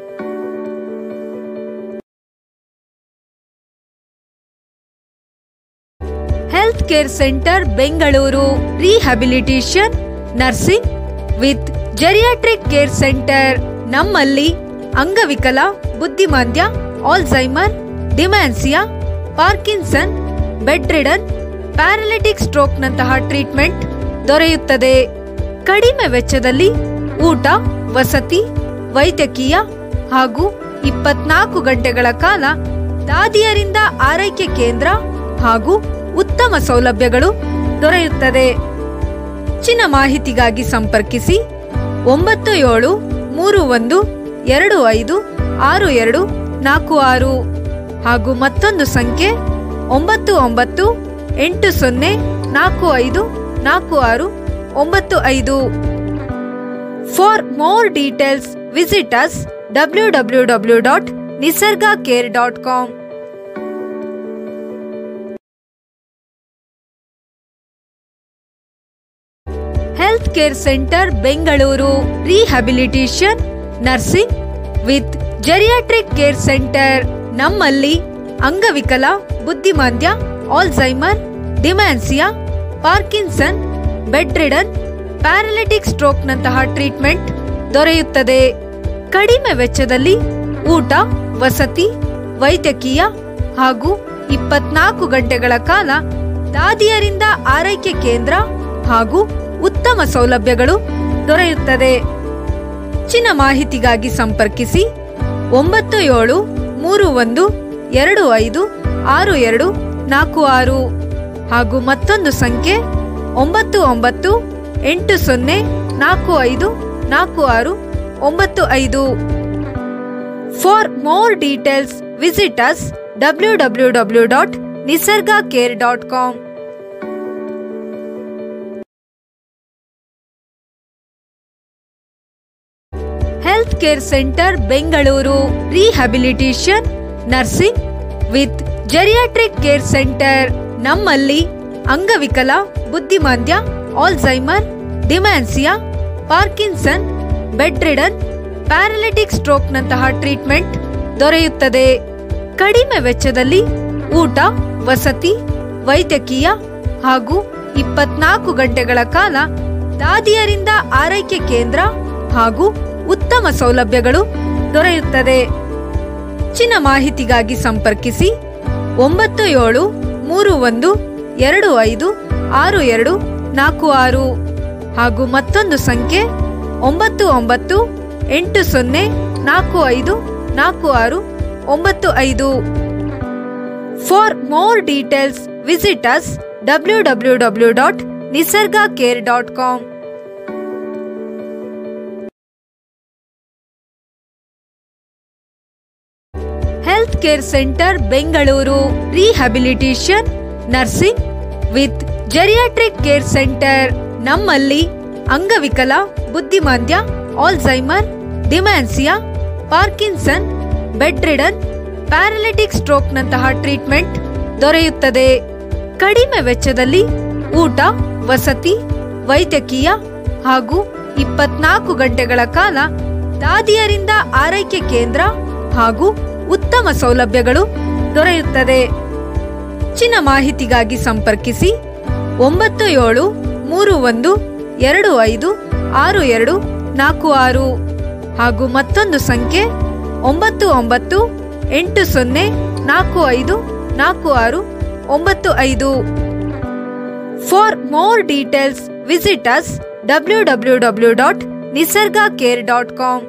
health care centre Bengaluru rehabilitation nursing with geriatric care centre ನಮ್ಮಲ್ಲಿ ಅಂಗವಿಕಲ ಬುದ್ಧಿಮಾಂದ್ಯ Alzheimer dementia Parkinson bed ridden paralytic ಸ್ಟ್ರೋಕ್ನಂತಹ ಟ್ರೀಟ್ಮೆಂಟ್ ದೊರೆಯುತ್ತದೆ ಕಡಿಮೆ ವೆಚ್ಚದಲ್ಲಿ ಊಟ ವಸತಿ ವೈದ್ಯಕೀಯ ಹಾಗೂ ಇಪ್ಪತ್ನಾಲ್ಕು ಗಂಟೆಗಳ ಕಾಲ ದಾದಿಯರಿಂದ ಆರೈಕೆ ಕೇಂದ್ರ ಹಾಗೂ ಉತ್ತಮ ಸೌಲಭ್ಯಗಳು ದೊರೆಯುತ್ತದೆ ಹೆಚ್ಚಿನ ಮಾಹಿತಿಗಾಗಿ ಸಂಪರ್ಕಿಸಿ ಒಂಬತ್ತು ಏಳು ಮೂರು ಒಂದು ಎರಡು ಐದು ಆರು ಎರಡು ನಾಲ್ಕು ಆರು ಹಾಗೂ ಮತ್ತೊಂದು ಸಂಖ್ಯೆ ಒಂಬತ್ತು ಒಂಬತ್ತು ಎಂಟು ಸೊನ್ನೆ ನಾಲ್ಕು ಐದು ನಾಲ್ಕು ಆರು ಒಂಬತ್ತು ಐದು for more details visit us W W W dot Nisarga care dot com health care centre Bengaluru rehabilitation nursing with geriatric care centre ನಮ್ಮಲ್ಲಿ ಅಂಗವಿಕಲ ಬುದ್ಧಿಮಾಂದ್ಯ Alzheimer dementia Parkinson bed ridden paralytic ಸ್ಟ್ರೋಕ್ನಂತಹ ಟ್ರೀಟ್ಮೆಂಟ್ ದೊರೆಯುತ್ತದೆ ಕಡಿಮೆ ವೆಚ್ಚದಲ್ಲಿ ಊಟ ವಸತಿ ವೈದ್ಯಕೀಯ ಹಾಗೂ ಇಪ್ಪತ್ನಾಲ್ಕು ಗಂಟೆಗಳ ಕಾಲ ದಾದಿಯರಿಂದ ಆರೈಕೆ ಕೇಂದ್ರ ಹಾಗೂ ಉತ್ತಮ ಸೌಲಭ್ಯಗಳು ದೊರೆಯುತ್ತದೆ ಹೆಚ್ಚಿನ ಮಾಹಿತಿಗಾಗಿ ಸಂಪರ್ಕಿಸಿ ಒಂಬತ್ತು ಏಳು ಮೂರು ಒಂದು ಎರಡು ಐದು ಆರು ಎರಡು ನಾಲ್ಕು ಆರು ಹಾಗೂ ಮತ್ತೊಂದು ಸಂಖ್ಯೆ ಒಂಬತ್ತು ಒಂಬತ್ತು ಎಂಟು ಸೊನ್ನೆ ನಾಲ್ಕು ಐದು ನಾಲ್ಕು ಆರು ಒಂಬತ್ತು ಐದು for more details visit us W W W dot Nisarga care dot com health care centre Bengaluru rehabilitation nursing with geriatric care centre ನಮ್ಮಲ್ಲಿ ಅಂಗವಿಕಲ ಬುದ್ಧಿಮಾಂದ್ಯ Alzheimer dementia Parkinson bed ridden paralytic ಸ್ಟ್ರೋಕ್ನಂತಹ ಟ್ರೀಟ್ಮೆಂಟ್ ದೊರೆಯುತ್ತದೆ ಕಡಿಮೆ ವೆಚ್ಚದಲ್ಲಿ ಊಟ ವಸತಿ ವೈದ್ಯಕೀಯ ಹಾಗೂ ಇಪ್ಪತ್ನಾಲ್ಕು ಗಂಟೆಗಳ ಕಾಲ ದಾದಿಯರಿಂದ ಆರೈಕೆ ಕೇಂದ್ರ ಹಾಗೂ ಉತ್ತಮ ಸೌಲಭ್ಯಗಳು ದೊರೆಯುತ್ತದೆ ಹೆಚ್ಚಿನ ಮಾಹಿತಿಗಾಗಿ ಸಂಪರ್ಕಿಸಿ ಒಂಬತ್ತು ಏಳು ಮೂರು ಒಂದು ಎರಡು ಐದು ಆರು ಎರಡು ನಾಲ್ಕು ಆರು ಹಾಗೂ ಮತ್ತೊಂದು ಸಂಖ್ಯೆ ಒಂಬತ್ತು ಒಂಬತ್ತು ಎಂಟು ಸೊನ್ನೆ ನಾಲ್ಕು ಐದು ನಾಲ್ಕು ಆರು ಒಂಬತ್ತು ಐದು for more details visit us W W W dot Nisarga care dot com health care centre Bengaluru rehabilitation nursing with geriatric care centre ನಮ್ಮಲ್ಲಿ ಅಂಗವಿಕಲ ಬುದ್ಧಿಮಾಂದ್ಯ Alzheimer dementia Parkinson bed ridden paralytic ಸ್ಟ್ರೋಕ್ನಂತಹ ಟ್ರೀಟ್ಮೆಂಟ್ ದೊರೆಯುತ್ತದೆ ಕಡಿಮೆ ವೆಚ್ಚದಲ್ಲಿ ಊಟ ವಸತಿ ವೈದ್ಯಕೀಯ ಹಾಗೂ ಇಪ್ಪತ್ನಾಲ್ಕು ಗಂಟೆಗಳ ಕಾಲ ದಾದಿಯರಿಂದ ಆರೈಕೆ ಕೇಂದ್ರ ಹಾಗೂ ಉತ್ತಮ ಸೌಲಭ್ಯಗಳು ದೊರೆಯುತ್ತದೆ ಹೆಚ್ಚಿನ ಮಾಹಿತಿಗಾಗಿ ಸಂಪರ್ಕಿಸಿ ಒಂಬತ್ತು ಏಳು ಮೂರು ಒಂದು ಎರಡು ಐದು ಆರು ಎರಡು ನಾಲ್ಕು ಆರು ಹಾಗೂ ಮತ್ತೊಂದು ಸಂಖ್ಯೆ ಒಂಬತ್ತು ಒಂಬತ್ತು ಎಂಟು ಸೊನ್ನೆ ನಾಲ್ಕು ಐದು ನಾಲ್ಕು ಆರು ಒಂಬತ್ತು ಐದು for more details visit us W W W dot Nisarga care dot com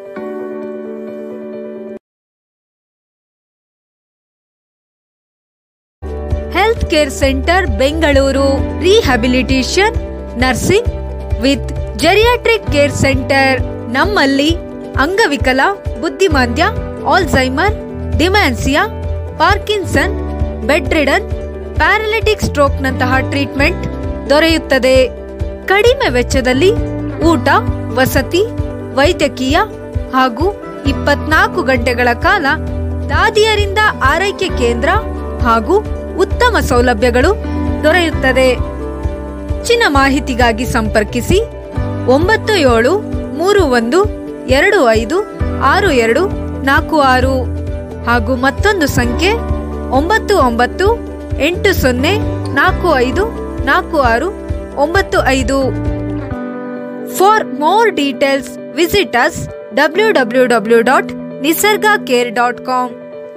health care centre Bengaluru rehabilitation nursing with geriatric care centre ನಮ್ಮಲ್ಲಿ ಅಂಗವಿಕಲ ಬುದ್ಧಿಮಾಂದ್ಯ Alzheimer dementia Parkinson bed ridden paralytic ಸ್ಟ್ರೋಕ್ನಂತಹ ಟ್ರೀಟ್ಮೆಂಟ್ ದೊರೆಯುತ್ತದೆ ಕಡಿಮೆ ವೆಚ್ಚದಲ್ಲಿ ಊಟ ವಸತಿ ವೈದ್ಯಕೀಯ ಹಾಗೂ ಇಪ್ಪತ್ನಾಲ್ಕು ಗಂಟೆಗಳ ಕಾಲ ದಾದಿಯರಿಂದ ಆರೈಕೆ ಕೇಂದ್ರ ಹಾಗೂ ಉತ್ತಮ ಸೌಲಭ್ಯಗಳು ದೊರೆಯುತ್ತದೆ ಹೆಚ್ಚಿನ ಮಾಹಿತಿಗಾಗಿ ಸಂಪರ್ಕಿಸಿ ಒಂಬತ್ತು ಏಳು ಮೂರು ಒಂದು ಎರಡು ಐದು ಆರು ಎರಡು ನಾಲ್ಕು ಆರು ಹಾಗೂ ಮತ್ತೊಂದು ಸಂಖ್ಯೆ ಒಂಬತ್ತು ಒಂಬತ್ತು ಎಂಟು ಸೊನ್ನೆ ನಾಲ್ಕು ಐದು ನಾಲ್ಕು ಆರು ಒಂಬತ್ತು ಐದು for more details visit us W W W dot Nisarga care dot com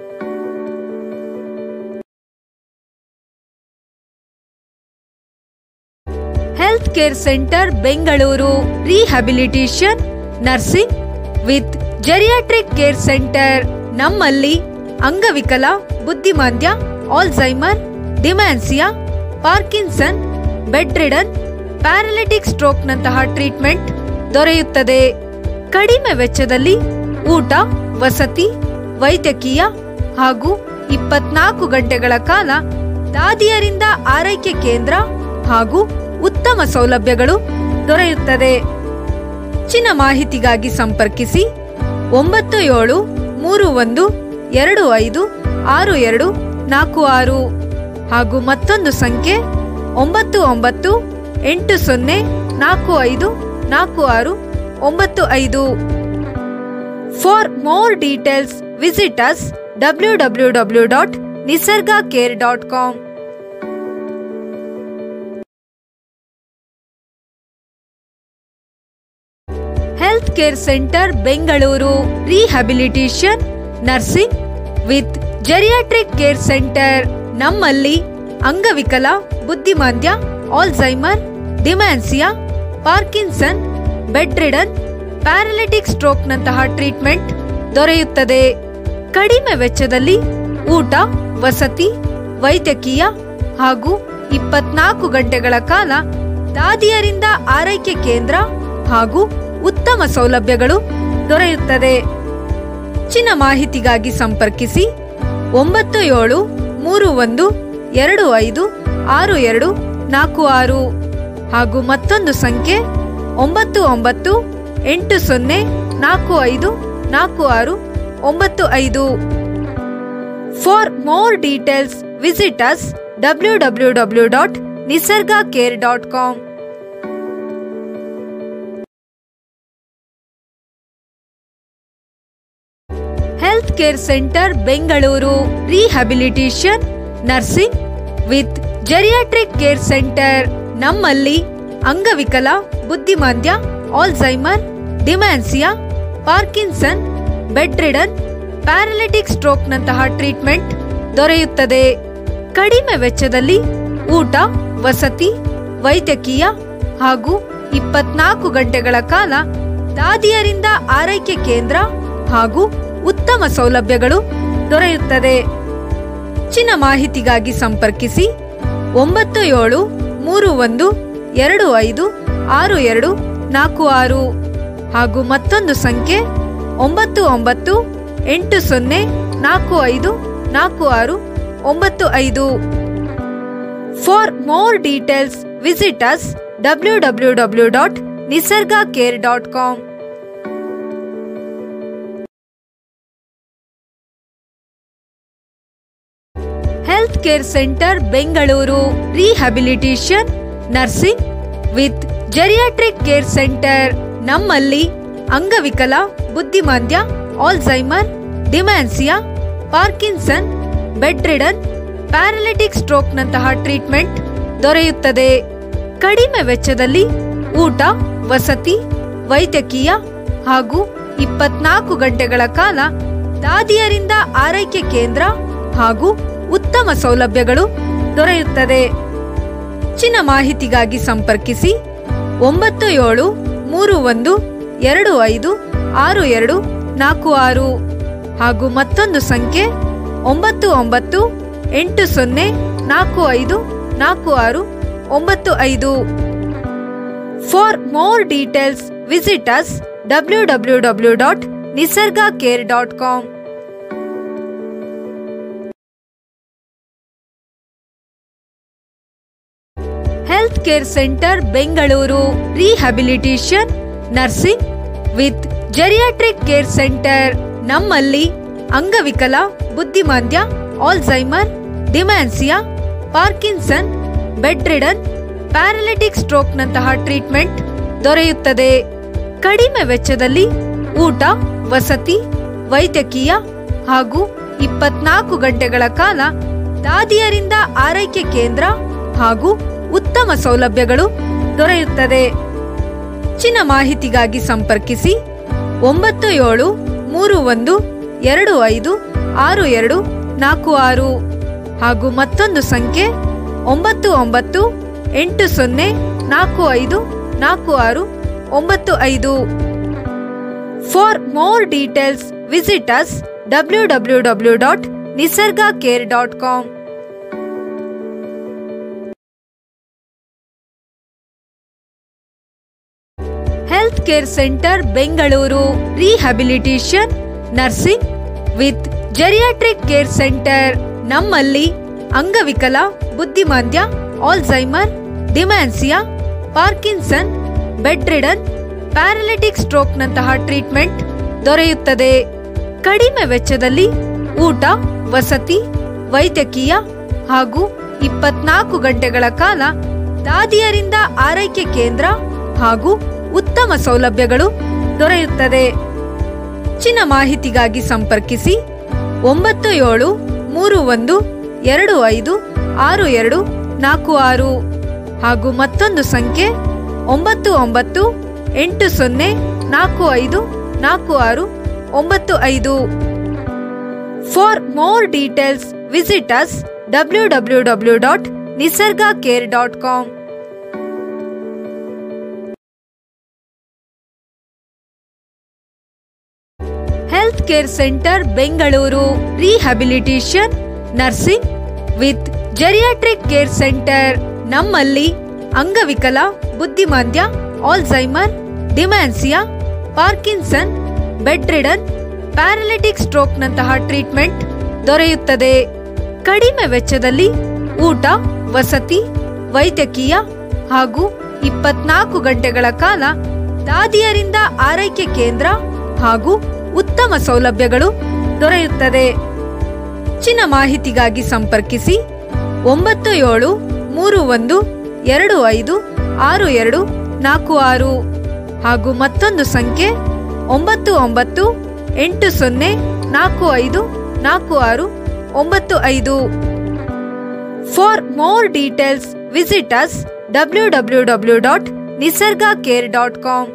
health care centre Bengaluru rehabilitation nursing with geriatric care centre ನಮ್ಮಲ್ಲಿ ಅಂಗವಿಕಲ ಬುದ್ಧಿಮಾಂದ್ಯ Alzheimer dementia Parkinson bed ridden paralytic ಸ್ಟ್ರೋಕ್ನಂತಹ ಟ್ರೀಟ್ಮೆಂಟ್ ದೊರೆಯುತ್ತದೆ ಕಡಿಮೆ ವೆಚ್ಚದಲ್ಲಿ ಊಟ ವಸತಿ ವೈದ್ಯಕೀಯ ಹಾಗೂ ಇಪ್ಪತ್ನಾಲ್ಕು ಗಂಟೆಗಳ ಕಾಲ ದಾದಿಯರಿಂದ ಆರೈಕೆ ಕೇಂದ್ರ ಹಾಗೂ ಉತ್ತಮ ಸೌಲಭ್ಯಗಳು ದೊರೆಯುತ್ತದೆ ಹೆಚ್ಚಿನ ಮಾಹಿತಿಗಾಗಿ ಸಂಪರ್ಕಿಸಿ ಒಂಬತ್ತು ಏಳು ಮೂರು ಒಂದು ಎರಡು ಐದು ಆರು ಎರಡು ನಾಲ್ಕು ಆರು ಹಾಗೂ ಮತ್ತೊಂದು ಸಂಖ್ಯೆ ಒಂಬತ್ತು ಒಂಬತ್ತು ಎಂಟು ಸೊನ್ನೆ ನಾಲ್ಕು ಐದು ನಾಲ್ಕು ಆರು ಒಂಬತ್ತು ಐದು for more details visit us W W W dot Nisarga care dot com health care centre Bengaluru rehabilitation nursing with geriatric care centre ನಮ್ಮಲ್ಲಿ ಅಂಗವಿಕಲ ಬುದ್ಧಿಮಾಂದ್ಯ Alzheimer dementia Parkinson bed ridden paralytic ಸ್ಟ್ರೋಕ್ನಂತಹ ಟ್ರೀಟ್ಮೆಂಟ್ ದೊರೆಯುತ್ತದೆ ಕಡಿಮೆ ವೆಚ್ಚದಲ್ಲಿ ಊಟ ವಸತಿ ವೈದ್ಯಕೀಯ ಹಾಗೂ ಇಪ್ಪತ್ನಾಲ್ಕು ಗಂಟೆಗಳ ಕಾಲ ದಾದಿಯರಿಂದ ಆರೈಕೆ ಕೇಂದ್ರ ಹಾಗೂ ಉತ್ತಮ ಸೌಲಭ್ಯಗಳು ದೊರೆಯುತ್ತದೆ ಹೆಚ್ಚಿನ ಮಾಹಿತಿಗಾಗಿ ಸಂಪರ್ಕಿಸಿ ಒಂಬತ್ತು ಏಳು ಮೂರು ಒಂದು ಎರಡು ಐದು ಆರು ಎರಡು ನಾಲ್ಕು ಆರು ಹಾಗೂ ಮತ್ತೊಂದು ಸಂಖ್ಯೆ ಒಂಬತ್ತು ಒಂಬತ್ತು ಎಂಟು ಸೊನ್ನೆ ನಾಲ್ಕು ಐದು ನಾಲ್ಕು ಆರು ಒಂಬತ್ತು ಐದು for more details visit us W W W dot Nisarga care dot com health care centre Bengaluru rehabilitation nursing with geriatric care centre ನಮ್ಮಲ್ಲಿ ಅಂಗವಿಕಲ ಬುದ್ಧಿಮಾಂದ್ಯ Alzheimer dementia Parkinson bed ridden paralytic ಸ್ಟ್ರೋಕ್ನಂತಹ ಟ್ರೀಟ್ಮೆಂಟ್ ದೊರೆಯುತ್ತದೆ ಕಡಿಮೆ ವೆಚ್ಚದಲ್ಲಿ ಊಟ ವಸತಿ ವೈದ್ಯಕೀಯ ಹಾಗೂ ಇಪ್ಪತ್ನಾಲ್ಕು ಗಂಟೆಗಳ ಕಾಲ ದಾದಿಯರಿಂದ ಆರೈಕೆ ಕೇಂದ್ರ ಹಾಗೂ ಉತ್ತಮ ಸೌಲಭ್ಯಗಳು ದೊರೆಯುತ್ತದೆ ಹೆಚ್ಚಿನ ಮಾಹಿತಿಗಾಗಿ ಸಂಪರ್ಕಿಸಿ ಒಂಬತ್ತು ಏಳು ಮೂರು ಒಂದು ಎರಡು ಐದು ಆರು ಎರಡು ನಾಲ್ಕು ಆರು ಹಾಗೂ ಮತ್ತೊಂದು ಸಂಖ್ಯೆ ಒಂಬತ್ತು ಒಂಬತ್ತು ಎಂಟು ಸೊನ್ನೆ ನಾಲ್ಕು ಐದು ನಾಲ್ಕು ಆರು ಒಂಬತ್ತು ಐದು for more details visit us W W W dot Nisarga care dot com health care centre Bengaluru rehabilitation nursing with geriatric care centre ನಮ್ಮಲ್ಲಿ ಅಂಗವಿಕಲ ಬುದ್ಧಿಮಾಂದ್ಯ Alzheimer dementia Parkinson bed ridden paralytic ಸ್ಟ್ರೋಕ್ನಂತಹ ಟ್ರೀಟ್ಮೆಂಟ್ ದೊರೆಯುತ್ತದೆ ಕಡಿಮೆ ವೆಚ್ಚದಲ್ಲಿ ಊಟ ವಸತಿ ವೈದ್ಯಕೀಯ ಹಾಗೂ ಇಪ್ಪತ್ನಾಲ್ಕು ಗಂಟೆಗಳ ಕಾಲ ದಾದಿಯರಿಂದ ಆರೈಕೆ ಕೇಂದ್ರ ಹಾಗೂ ಉತ್ತಮ ಸೌಲಭ್ಯಗಳು ದೊರೆಯುತ್ತದೆ ಹೆಚ್ಚಿನ ಮಾಹಿತಿಗಾಗಿ ಸಂಪರ್ಕಿಸಿ ಒಂಬತ್ತು ಏಳು ಮೂರು ಒಂದು ಎರಡು ಐದು ಆರು ಎರಡು ನಾಲ್ಕು ಆರು ಹಾಗೂ ಮತ್ತೊಂದು ಸಂಖ್ಯೆ ಒಂಬತ್ತು ಒಂಬತ್ತು ಎಂಟು ಸೊನ್ನೆ ನಾಲ್ಕು ಐದು ನಾಲ್ಕು ಆರು ಒಂಬತ್ತು ಐದು for more details visit us W W W dot Nisarga care dot com health care centre Bengaluru rehabilitation nursing with geriatric care centre ನಮ್ಮಲ್ಲಿ ಅಂಗವಿಕಲ ಬುದ್ಧಿಮಾಂದ್ಯ Alzheimer dementia Parkinson bed ridden paralytic ಸ್ಟ್ರೋಕ್ನಂತಹ ಟ್ರೀಟ್ಮೆಂಟ್ ದೊರೆಯುತ್ತದೆ ಕಡಿಮೆ ವೆಚ್ಚದಲ್ಲಿ ಊಟ ವಸತಿ ವೈದ್ಯಕೀಯ ಹಾಗೂ ಇಪ್ಪತ್ನಾಲ್ಕು ಗಂಟೆಗಳ ಕಾಲ ದಾದಿಯರಿಂದ ಆರೈಕೆ ಕೇಂದ್ರ ಹಾಗೂ ಉತ್ತಮ ಸೌಲಭ್ಯಗಳು ದೊರೆಯುತ್ತದೆ ಹೆಚ್ಚಿನ ಮಾಹಿತಿಗಾಗಿ ಸಂಪರ್ಕಿಸಿ ಒಂಬತ್ತು ಏಳು ಮೂರು ಒಂದು ಎರಡು ಐದು ಆರು ಎರಡು ನಾಲ್ಕು ಆರು ಹಾಗೂ ಮತ್ತೊಂದು ಸಂಖ್ಯೆ ಒಂಬತ್ತು ಒಂಬತ್ತು ಎಂಟು ಸೊನ್ನೆ ನಾಲ್ಕು ಐದು ನಾಲ್ಕು ಆರು ಒಂಬತ್ತು ಐದು for more details visit us W W W dot Nisarga care dot com health care centre Bengaluru rehabilitation nursing with geriatric care centre ನಮ್ಮಲ್ಲಿ ಅಂಗವಿಕಲ ಬುದ್ಧಿಮಾಂದ್ಯ Alzheimer dementia Parkinson bed ridden paralytic ಸ್ಟ್ರೋಕ್ನಂತಹ ಟ್ರೀಟ್ಮೆಂಟ್ ದೊರೆಯುತ್ತದೆ ಕಡಿಮೆ ವೆಚ್ಚದಲ್ಲಿ ಊಟ ವಸತಿ ವೈದ್ಯಕೀಯ ಹಾಗೂ ಇಪ್ಪತ್ನಾಲ್ಕು ಗಂಟೆಗಳ ಕಾಲ ದಾದಿಯರಿಂದ ಆರೈಕೆ ಕೇಂದ್ರ ಹಾಗೂ ಉತ್ತಮ ಸೌಲಭ್ಯಗಳು ದೊರೆಯುತ್ತದೆ ಹೆಚ್ಚಿನ ಮಾಹಿತಿಗಾಗಿ ಸಂಪರ್ಕಿಸಿ ಒಂಬತ್ತು ಏಳು ಮೂರು ಒಂದು ಎರಡು ಐದು ಆರು ಎರಡು ನಾಲ್ಕು ಆರು ಹಾಗೂ ಮತ್ತೊಂದು ಸಂಖ್ಯೆ ಒಂಬತ್ತು ಒಂಬತ್ತು ಎಂಟು ಸೊನ್ನೆ ನಾಲ್ಕು ಐದು ನಾಲ್ಕು ಆರು ಒಂಬತ್ತು ಐದು for more details visit us W W W dot Nisarga care dot com health care centre Bengaluru rehabilitation nursing with geriatric care centre ನಮ್ಮಲ್ಲಿ ಅಂಗವಿಕಲ ಬುದ್ಧಿಮಾಂದ್ಯ Alzheimer dementia Parkinson bed ridden paralytic ಸ್ಟ್ರೋಕ್ನಂತಹ ಟ್ರೀಟ್ಮೆಂಟ್ ದೊರೆಯುತ್ತದೆ ಕಡಿಮೆ ವೆಚ್ಚದಲ್ಲಿ ಊಟ ವಸತಿ ವೈದ್ಯಕೀಯ ಹಾಗೂ ಇಪ್ಪತ್ನಾಲ್ಕು ಗಂಟೆಗಳ ಕಾಲ ದಾದಿಯರಿಂದ ಆರೈಕೆ ಕೇಂದ್ರ ಹಾಗೂ ಉತ್ತಮ ಸೌಲಭ್ಯಗಳು ದೊರೆಯುತ್ತದೆ ಹೆಚ್ಚಿನ ಮಾಹಿತಿಗಾಗಿ ಸಂಪರ್ಕಿಸಿ ಒಂಬತ್ತು ಏಳು ಮೂರು ಒಂದು ಎರಡು ಐದು ಆರು ಎರಡು ನಾಲ್ಕು ಆರು ಹಾಗೂ ಮತ್ತೊಂದು ಸಂಖ್ಯೆ ಒಂಬತ್ತು ಒಂಬತ್ತು ಎಂಟು ಸೊನ್ನೆ ನಾಲ್ಕು ಐದು ನಾಲ್ಕು ಆರು ಒಂಬತ್ತು ಐದು for more details visit us W W W dot Nisarga care dot com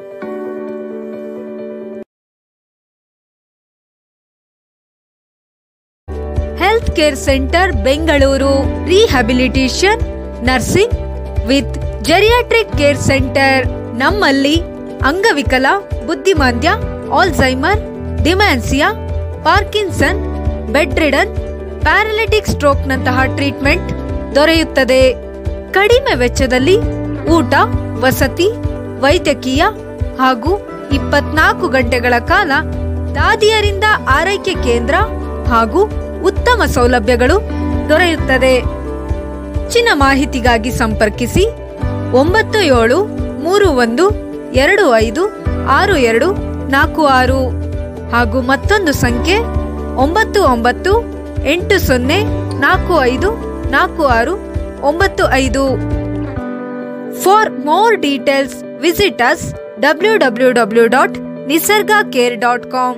health care centre Bengaluru rehabilitation nursing with geriatric care centre ನಮ್ಮಲ್ಲಿ ಅಂಗವಿಕಲ ಬುದ್ಧಿಮಾಂದ್ಯ Alzheimer dementia Parkinson bed ridden paralytic ಸ್ಟ್ರೋಕ್ನಂತಹ ಟ್ರೀಟ್ಮೆಂಟ್ ದೊರೆಯುತ್ತದೆ ಕಡಿಮೆ ವೆಚ್ಚದಲ್ಲಿ ಊಟ ವಸತಿ ವೈದ್ಯಕೀಯ ಹಾಗೂ ಇಪ್ಪತ್ನಾಲ್ಕು ಗಂಟೆಗಳ ಕಾಲ ದಾದಿಯರಿಂದ ಆರೈಕೆ ಕೇಂದ್ರ ಹಾಗೂ ಉತ್ತಮ ಸೌಲಭ್ಯಗಳು ದೊರೆಯುತ್ತದೆ ಹೆಚ್ಚಿನ ಮಾಹಿತಿಗಾಗಿ ಸಂಪರ್ಕಿಸಿ ಒಂಬತ್ತು ಏಳು ಮೂರು ಒಂದು ಎರಡು ಐದು ಆರು ಎರಡು ನಾಲ್ಕು ಆರು ಹಾಗೂ ಮತ್ತೊಂದು ಸಂಖ್ಯೆ ಒಂಬತ್ತು ಒಂಬತ್ತು ಎಂಟು ಸೊನ್ನೆ ನಾಲ್ಕು ಐದು ನಾಲ್ಕು ಆರು ಒಂಬತ್ತು ಐದು for more details visit us W W W dot Nisarga care dot com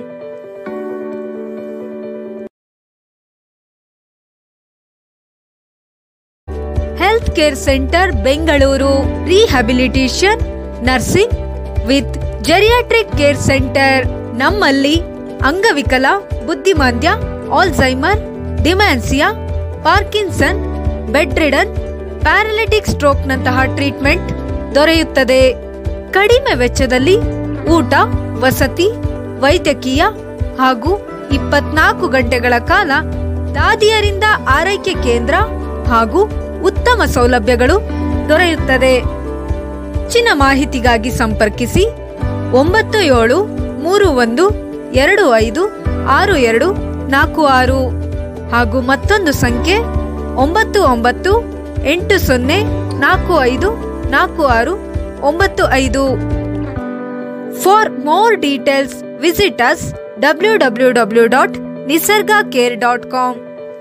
health care centre Bengaluru rehabilitation nursing with geriatric care centre ನಮ್ಮಲ್ಲಿ ಅಂಗವಿಕಲ ಬುದ್ಧಿಮಾಂದ್ಯ Alzheimer dementia Parkinson bed ridden paralytic ಸ್ಟ್ರೋಕ್ನಂತಹ ಟ್ರೀಟ್ಮೆಂಟ್ ದೊರೆಯುತ್ತದೆ ಕಡಿಮೆ ವೆಚ್ಚದಲ್ಲಿ ಊಟ ವಸತಿ ವೈದ್ಯಕೀಯ ಹಾಗೂ ಇಪ್ಪತ್ನಾಲ್ಕು ಗಂಟೆಗಳ ಕಾಲ ದಾದಿಯರಿಂದ ಆರೈಕೆ ಕೇಂದ್ರ ಹಾಗೂ ಉತ್ತಮ ಸೌಲಭ್ಯಗಳು ದೊರೆಯುತ್ತದೆ ಹೆಚ್ಚಿನ ಮಾಹಿತಿಗಾಗಿ ಸಂಪರ್ಕಿಸಿ ಒಂಬತ್ತು ಏಳು ಮೂರು ಒಂದು ಎರಡು ಐದು ಆರು ಎರಡು ನಾಲ್ಕು ಆರು ಹಾಗೂ ಮತ್ತೊಂದು ಸಂಖ್ಯೆ ಒಂಬತ್ತು ಒಂಬತ್ತು ಎಂಟು ಸೊನ್ನೆ ನಾಲ್ಕು ಐದು ನಾಲ್ಕು ಆರು ಒಂಬತ್ತು ಐದು for more details visit us W W W dot Nisarga care dot com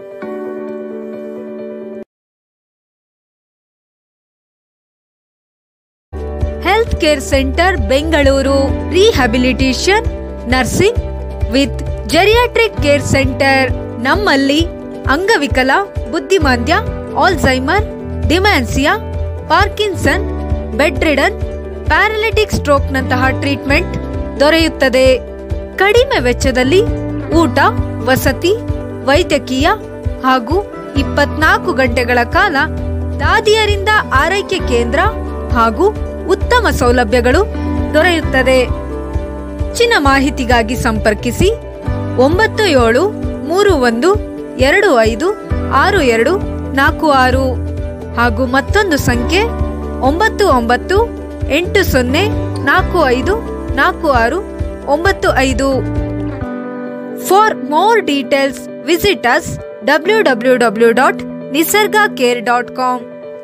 health care centre Bengaluru rehabilitation nursing with geriatric care centre ನಮ್ಮಲ್ಲಿ ಅಂಗವಿಕಲ ಬುದ್ಧಿಮಾಂದ್ಯ Alzheimer dementia Parkinson bed ridden paralytic ಸ್ಟ್ರೋಕ್ನಂತಹ ಟ್ರೀಟ್ಮೆಂಟ್ ದೊರೆಯುತ್ತದೆ ಕಡಿಮೆ ವೆಚ್ಚದಲ್ಲಿ ಊಟ ವಸತಿ ವೈದ್ಯಕೀಯ ಹಾಗೂ ಇಪ್ಪತ್ನಾಲ್ಕು ಗಂಟೆಗಳ ಕಾಲ ದಾದಿಯರಿಂದ ಆರೈಕೆ ಕೇಂದ್ರ ಹಾಗೂ ಉತ್ತಮ ಸೌಲಭ್ಯಗಳು ದೊರೆಯುತ್ತದೆ ಹೆಚ್ಚಿನ ಮಾಹಿತಿಗಾಗಿ ಸಂಪರ್ಕಿಸಿ ಒಂಬತ್ತು ಏಳು ಮೂರು ಒಂದು ಎರಡು ಐದು ಆರು ಎರಡು ನಾಲ್ಕು ಆರು ಹಾಗೂ ಮತ್ತೊಂದು ಸಂಖ್ಯೆ ಒಂಬತ್ತು ಒಂಬತ್ತು ಎಂಟು ಸೊನ್ನೆ ನಾಲ್ಕು ಐದು ನಾಲ್ಕು ಆರು ಒಂಬತ್ತು ಐದು for more details visit us W W W dot Nisarga care dot com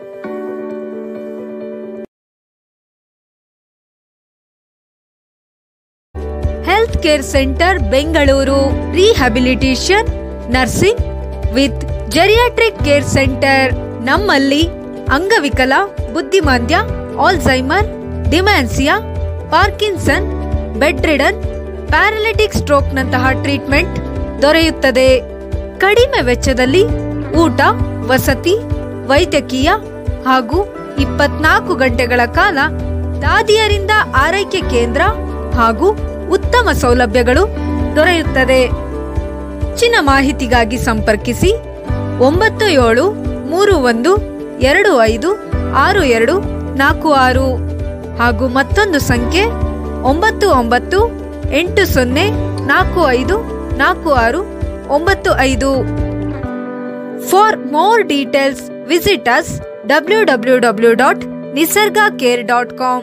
health care centre Bengaluru rehabilitation nursing with geriatric care centre ನಮ್ಮಲ್ಲಿ ಅಂಗವಿಕಲ ಬುದ್ಧಿಮಾಂದ್ಯ Alzheimer dementia Parkinson bed ridden paralytic ಸ್ಟ್ರೋಕ್ನಂತಹ ಟ್ರೀಟ್ಮೆಂಟ್ ದೊರೆಯುತ್ತದೆ ಕಡಿಮೆ ವೆಚ್ಚದಲ್ಲಿ ಊಟ ವಸತಿ ವೈದ್ಯಕೀಯ ಹಾಗೂ ಇಪ್ಪತ್ನಾಲ್ಕು ಗಂಟೆಗಳ ಕಾಲ ದಾದಿಯರಿಂದ ಆರೈಕೆ ಕೇಂದ್ರ ಹಾಗೂ ಉತ್ತಮ ಸೌಲಭ್ಯಗಳು ದೊರೆಯುತ್ತದೆ ಹೆಚ್ಚಿನ ಮಾಹಿತಿಗಾಗಿ ಸಂಪರ್ಕಿಸಿ ಒಂಬತ್ತು ಏಳು ಮೂರು ಒಂದು ಎರಡು ಐದು ಆರು ಎರಡು ನಾಲ್ಕು ಆರು ಹಾಗೂ ಮತ್ತೊಂದು ಸಂಖ್ಯೆ ಒಂಬತ್ತು ಒಂಬತ್ತು ಎಂಟು ಸೊನ್ನೆ ನಾಲ್ಕು ಐದು ನಾಲ್ಕು ಆರು ಒಂಬತ್ತು ಐದು for more details visit us W W W dot Nisarga care dot com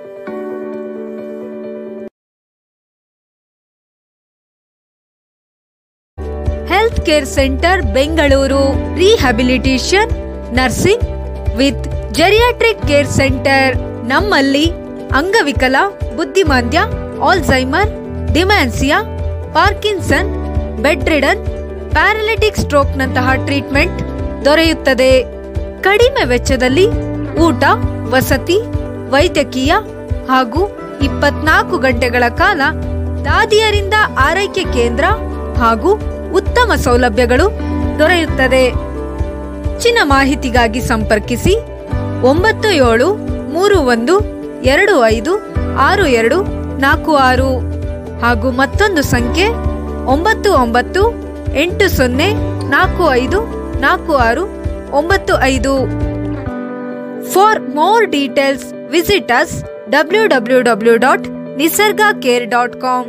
health care centre Bengaluru rehabilitation nursing with geriatric care centre ನಮ್ಮಲ್ಲಿ ಅಂಗವಿಕಲ ಬುದ್ಧಿಮಾಂದ್ಯ Alzheimer dementia Parkinson bed ridden paralytic ಸ್ಟ್ರೋಕ್ನಂತಹ ಟ್ರೀಟ್ಮೆಂಟ್ ದೊರೆಯುತ್ತದೆ ಕಡಿಮೆ ವೆಚ್ಚದಲ್ಲಿ ಊಟ ವಸತಿ ವೈದ್ಯಕೀಯ ಹಾಗೂ ಇಪ್ಪತ್ನಾಲ್ಕು ಗಂಟೆಗಳ ಕಾಲ ದಾದಿಯರಿಂದ ಆರೈಕೆ ಕೇಂದ್ರ ಹಾಗೂ ಉತ್ತಮ ಸೌಲಭ್ಯಗಳು ದೊರೆಯುತ್ತದೆ ಹೆಚ್ಚಿನ ಮಾಹಿತಿಗಾಗಿ ಸಂಪರ್ಕಿಸಿ ಒಂಬತ್ತು ಏಳು ಮೂರು ಒಂದು ಎರಡು ಐದು ಆರು ಎರಡು ನಾಲ್ಕು ಆರು ಹಾಗೂ ಮತ್ತೊಂದು ಸಂಖ್ಯೆ ಒಂಬತ್ತು ಒಂಬತ್ತು ಎಂಟು ಸೊನ್ನೆ ನಾಲ್ಕು ಐದು ನಾಲ್ಕು ಆರು ಒಂಬತ್ತು ಐದು for more details visit us W W W dot Nisarga care dot com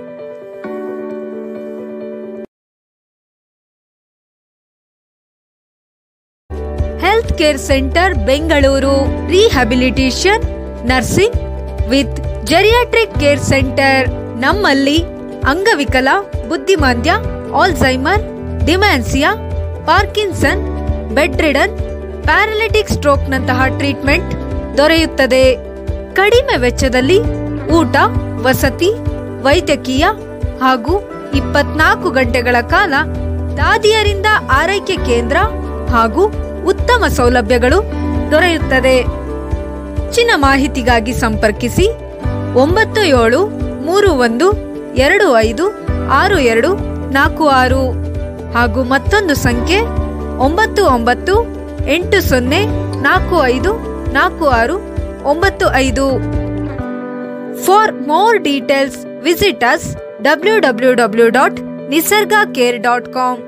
health care centre Bengaluru rehabilitation nursing with geriatric care centre ನಮ್ಮಲ್ಲಿ ಅಂಗವಿಕಲ ಬುದ್ಧಿಮಾಂದ್ಯ Alzheimer dementia Parkinson bed ridden paralytic ಸ್ಟ್ರೋಕ್ನಂತಹ ಟ್ರೀಟ್ಮೆಂಟ್ ದೊರೆಯುತ್ತದೆ ಕಡಿಮೆ ವೆಚ್ಚದಲ್ಲಿ ಊಟ ವಸತಿ ವೈದ್ಯಕೀಯ ಹಾಗೂ ಇಪ್ಪತ್ನಾಲ್ಕು ಗಂಟೆಗಳ ಕಾಲ ದಾದಿಯರಿಂದ ಆರೈಕೆ ಕೇಂದ್ರ ಹಾಗೂ ಉತ್ತಮ ಸೌಲಭ್ಯಗಳು ದೊರೆಯುತ್ತದೆ ಹೆಚ್ಚಿನ ಮಾಹಿತಿಗಾಗಿ ಸಂಪರ್ಕಿಸಿ ಒಂಬತ್ತು ಏಳು ಮೂರು ಒಂದು ಎರಡು ಐದು ಆರು ಎರಡು ನಾಲ್ಕು ಆರು ಹಾಗೂ ಮತ್ತೊಂದು ಸಂಖ್ಯೆ ಒಂಬತ್ತು ಒಂಬತ್ತು ಎಂಟು ಸೊನ್ನೆ ನಾಲ್ಕು ಐದು ನಾಲ್ಕು ಆರು ಒಂಬತ್ತು ಐದು for more details visit us W W W dot Nisarga care dot com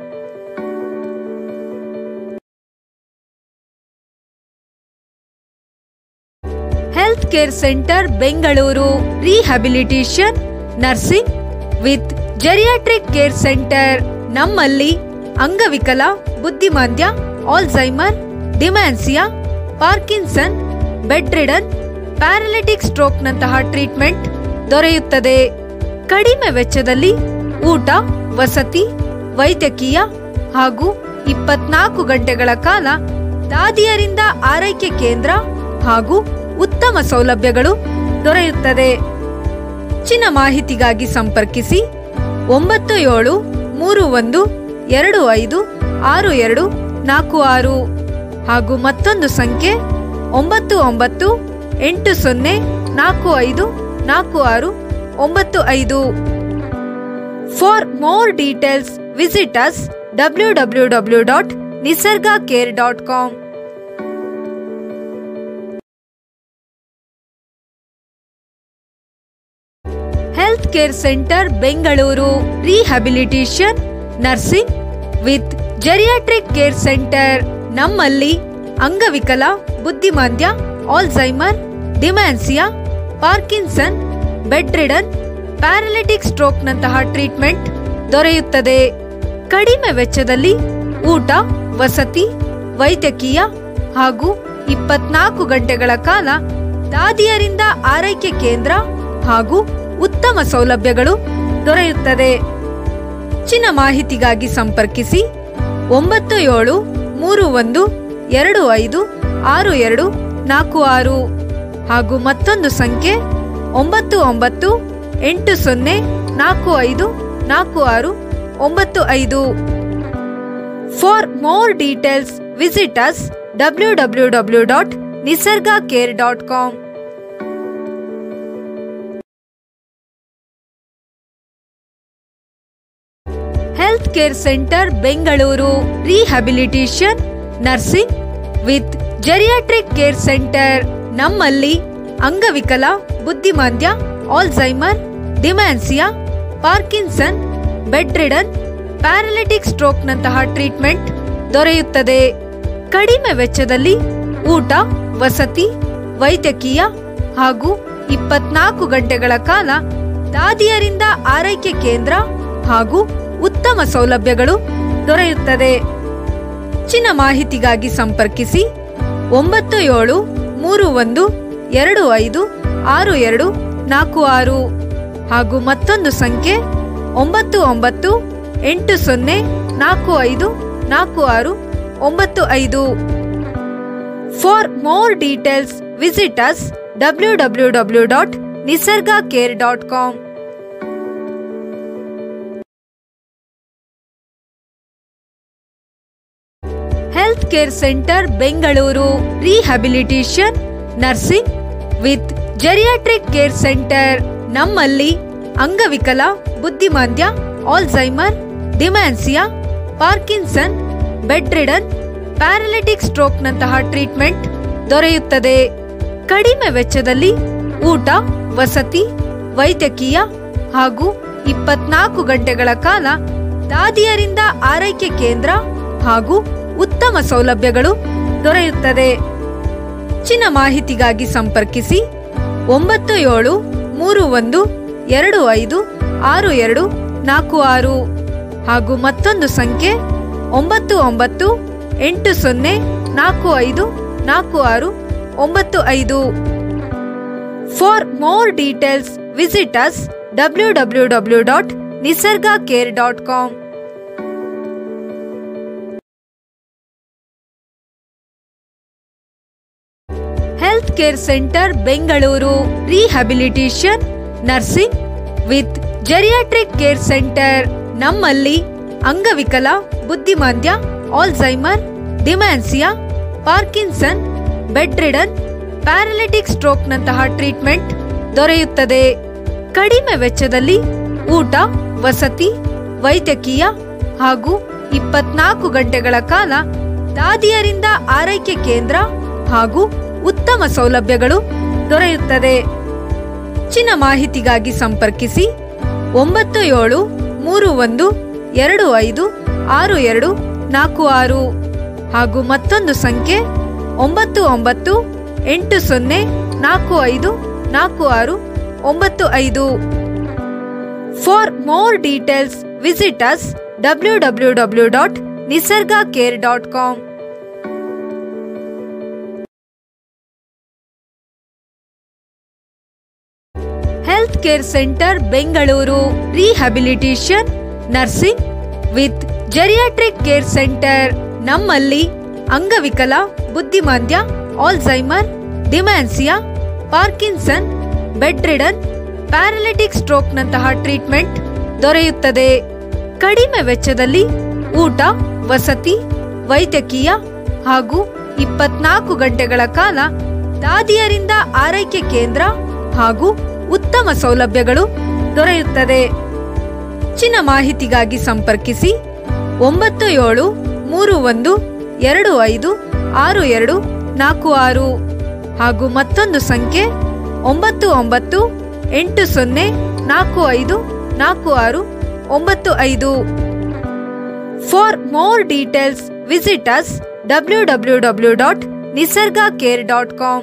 health care centre Bengaluru rehabilitation nursing with geriatric care centre ನಮ್ಮಲ್ಲಿ ಅಂಗವಿಕಲ ಬುದ್ಧಿಮಾಂದ್ಯ Alzheimer dementia Parkinson bed ridden paralytic ಸ್ಟ್ರೋಕ್ನಂತಹ ಟ್ರೀಟ್ಮೆಂಟ್ ದೊರೆಯುತ್ತದೆ ಕಡಿಮೆ ವೆಚ್ಚದಲ್ಲಿ ಊಟ ವಸತಿ ವೈದ್ಯಕೀಯ ಹಾಗೂ ಇಪ್ಪತ್ನಾಲ್ಕು ಗಂಟೆಗಳ ಕಾಲ ದಾದಿಯರಿಂದ ಆರೈಕೆ ಕೇಂದ್ರ ಹಾಗೂ ಉತ್ತಮ ಸೌಲಭ್ಯಗಳು ದೊರೆಯುತ್ತದೆ ಹೆಚ್ಚಿನ ಮಾಹಿತಿಗಾಗಿ ಸಂಪರ್ಕಿಸಿ ಒಂಬತ್ತು ಏಳು ಮೂರು ಒಂದು ಎರಡು ಐದು ಆರು ಎರಡು ನಾಲ್ಕು ಆರು ಹಾಗೂ ಮತ್ತೊಂದು ಸಂಖ್ಯೆ ಒಂಬತ್ತು ಒಂಬತ್ತು ಎಂಟು ಸೊನ್ನೆ ನಾಲ್ಕು ಐದು ನಾಲ್ಕು ಆರು ಒಂಬತ್ತು ಐದು for more details visit us W W W dot Nisarga care dot com health care centre Bengaluru rehabilitation nursing with geriatric care centre ನಮ್ಮಲ್ಲಿ ಅಂಗವಿಕಲ ಬುದ್ಧಿಮಾಂದ್ಯ Alzheimer dementia Parkinson bed ridden paralytic ಸ್ಟ್ರೋಕ್ನಂತಹ ಟ್ರೀಟ್ಮೆಂಟ್ ದೊರೆಯುತ್ತದೆ ಕಡಿಮೆ ವೆಚ್ಚದಲ್ಲಿ ಊಟ ವಸತಿ ವೈದ್ಯಕೀಯ ಹಾಗೂ ಇಪ್ಪತ್ನಾಲ್ಕು ಗಂಟೆಗಳ ಕಾಲ ದಾದಿಯರಿಂದ ಆರೈಕೆ ಕೇಂದ್ರ ಹಾಗೂ ಉತ್ತಮ ಸೌಲಭ್ಯಗಳು ದೊರೆಯುತ್ತದೆ ಹೆಚ್ಚಿನ ಮಾಹಿತಿಗಾಗಿ ಸಂಪರ್ಕಿಸಿ ಒಂಬತ್ತು ಏಳು ಮೂರು ಒಂದು ಎರಡು ಐದು ಆರು ಎರಡು ನಾಲ್ಕು ಆರು ಹಾಗೂ ಮತ್ತೊಂದು ಸಂಖ್ಯೆ ಒಂಬತ್ತು ಒಂಬತ್ತು ಎಂಟು ಸೊನ್ನೆ ನಾಲ್ಕು ಐದು ನಾಲ್ಕು ಆರು ಒಂಬತ್ತು ಐದು for more details visit us W W W dot Nisarga care dot com health care centre Bengaluru rehabilitation nursing with geriatric care centre ನಮ್ಮಲ್ಲಿ ಅಂಗವಿಕಲ ಬುದ್ಧಿಮಾಂದ್ಯ Alzheimer dementia Parkinson bed ridden paralytic ಸ್ಟ್ರೋಕ್ನಂತಹ ಟ್ರೀಟ್ಮೆಂಟ್ ದೊರೆಯುತ್ತದೆ ಕಡಿಮೆ ವೆಚ್ಚದಲ್ಲಿ ಊಟ ವಸತಿ ವೈದ್ಯಕೀಯ ಹಾಗೂ ಇಪ್ಪತ್ನಾಲ್ಕು ಗಂಟೆಗಳ ಕಾಲ ದಾದಿಯರಿಂದ ಆರೈಕೆ ಕೇಂದ್ರ ಹಾಗೂ ಉತ್ತಮ ಸೌಲಭ್ಯಗಳು ದೊರೆಯುತ್ತದೆ ಹೆಚ್ಚಿನ ಮಾಹಿತಿಗಾಗಿ ಸಂಪರ್ಕಿಸಿ ಒಂಬತ್ತು ಏಳು ಮೂರು ಒಂದು ಎರಡು ಐದು ಆರು ಎರಡು ನಾಲ್ಕು ಆರು ಹಾಗೂ ಮತ್ತೊಂದು ಸಂಖ್ಯೆ ಒಂಬತ್ತು ಒಂಬತ್ತು ಎಂಟು ಸೊನ್ನೆ ನಾಲ್ಕು ಐದು ನಾಲ್ಕು ಆರು ಒಂಬತ್ತು ಐದು for more details visit us W W W dot Nisarga care dot com health care centre Bengaluru rehabilitation nursing with geriatric care centre ನಮ್ಮಲ್ಲಿ ಅಂಗವಿಕಲ ಬುದ್ಧಿಮಾಂದ್ಯ Alzheimer dementia Parkinson bed ridden paralytic ಸ್ಟ್ರೋಕ್ನಂತಹ ಟ್ರೀಟ್ಮೆಂಟ್ ದೊರೆಯುತ್ತದೆ ಕಡಿಮೆ ವೆಚ್ಚದಲ್ಲಿ ಊಟ ವಸತಿ ವೈದ್ಯಕೀಯ ಹಾಗೂ ಇಪ್ಪತ್ನಾಲ್ಕು ಗಂಟೆಗಳ ಕಾಲ ದಾದಿಯರಿಂದ ಆರೈಕೆ ಕೇಂದ್ರ ಹಾಗೂ ಉತ್ತಮ ಸೌಲಭ್ಯಗಳು ದೊರೆಯುತ್ತದೆ ಹೆಚ್ಚಿನ ಮಾಹಿತಿಗಾಗಿ ಸಂಪರ್ಕಿಸಿ ಒಂಬತ್ತು ಏಳು ಮೂರು ಒಂದು ಎರಡು ಐದು ಆರು ಎರಡು ನಾಲ್ಕು ಆರು ಹಾಗೂ ಮತ್ತೊಂದು ಸಂಖ್ಯೆ ಒಂಬತ್ತು ಒಂಬತ್ತು ಎಂಟು ಸೊನ್ನೆ ನಾಲ್ಕು ಐದು ನಾಲ್ಕು ಆರು ಒಂಬತ್ತು ಐದು for more details visit us W W W dot Nisarga care dot com health care centre Bengaluru rehabilitation nursing with geriatric care centre ನಮ್ಮಲ್ಲಿ ಅಂಗವಿಕಲ ಬುದ್ಧಿಮಾಂದ್ಯ Alzheimer dementia Parkinson bed ridden paralytic ಸ್ಟ್ರೋಕ್ನಂತಹ ಟ್ರೀಟ್ಮೆಂಟ್ ದೊರೆಯುತ್ತದೆ ಕಡಿಮೆ ವೆಚ್ಚದಲ್ಲಿ ಊಟ ವಸತಿ ವೈದ್ಯಕೀಯ ಹಾಗೂ ಇಪ್ಪತ್ನಾಲ್ಕು ಗಂಟೆಗಳ ಕಾಲ ದಾದಿಯರಿಂದ ಆರೈಕೆ ಕೇಂದ್ರ ಹಾಗೂ ಉತ್ತಮ ಸೌಲಭ್ಯಗಳು ದೊರೆಯುತ್ತದೆ ಹೆಚ್ಚಿನ ಮಾಹಿತಿಗಾಗಿ ಸಂಪರ್ಕಿಸಿ ಒಂಬತ್ತು ಏಳು ಮೂರು ಒಂದು ಎರಡು ಐದು ಆರು ಎರಡು ನಾಲ್ಕು ಆರು ಹಾಗೂ ಮತ್ತೊಂದು ಸಂಖ್ಯೆ ಒಂಬತ್ತು ಒಂಬತ್ತು ಎಂಟು ಸೊನ್ನೆ ನಾಲ್ಕು ಐದು ನಾಲ್ಕು ಆರು ಒಂಬತ್ತು ಐದು for more details visit us W W W dot Nisarga care dot com health care centre Bengaluru rehabilitation nursing with geriatric care centre ನಮ್ಮಲ್ಲಿ ಅಂಗವಿಕಲ ಬುದ್ಧಿಮಾಂದ್ಯ Alzheimer dementia Parkinson bed ridden paralytic ಸ್ಟ್ರೋಕ್ನಂತಹ ಟ್ರೀಟ್ಮೆಂಟ್ ದೊರೆಯುತ್ತದೆ ಕಡಿಮೆ ವೆಚ್ಚದಲ್ಲಿ ಊಟ ವಸತಿ ವೈದ್ಯಕೀಯ ಹಾಗೂ ಇಪ್ಪತ್ನಾಲ್ಕು ಗಂಟೆಗಳ ಕಾಲ ದಾದಿಯರಿಂದ ಆರೈಕೆ ಕೇಂದ್ರ ಹಾಗೂ ಉತ್ತಮ ಸೌಲಭ್ಯಗಳು ದೊರೆಯುತ್ತದೆ ಹೆಚ್ಚಿನ ಮಾಹಿತಿಗಾಗಿ ಸಂಪರ್ಕಿಸಿ ಒಂಬತ್ತು ಏಳು ಮೂರು ಒಂದು ಎರಡು ಐದು ಆರು ಎರಡು ನಾಲ್ಕು ಆರು ಹಾಗೂ ಮತ್ತೊಂದು ಸಂಖ್ಯೆ ಒಂಬತ್ತು ಒಂಬತ್ತು ಎಂಟು ಸೊನ್ನೆ ನಾಲ್ಕು ಐದು ನಾಲ್ಕು ಆರು ಒಂಬತ್ತು ಐದು for more details visit us W W W dot Nisarga care dot com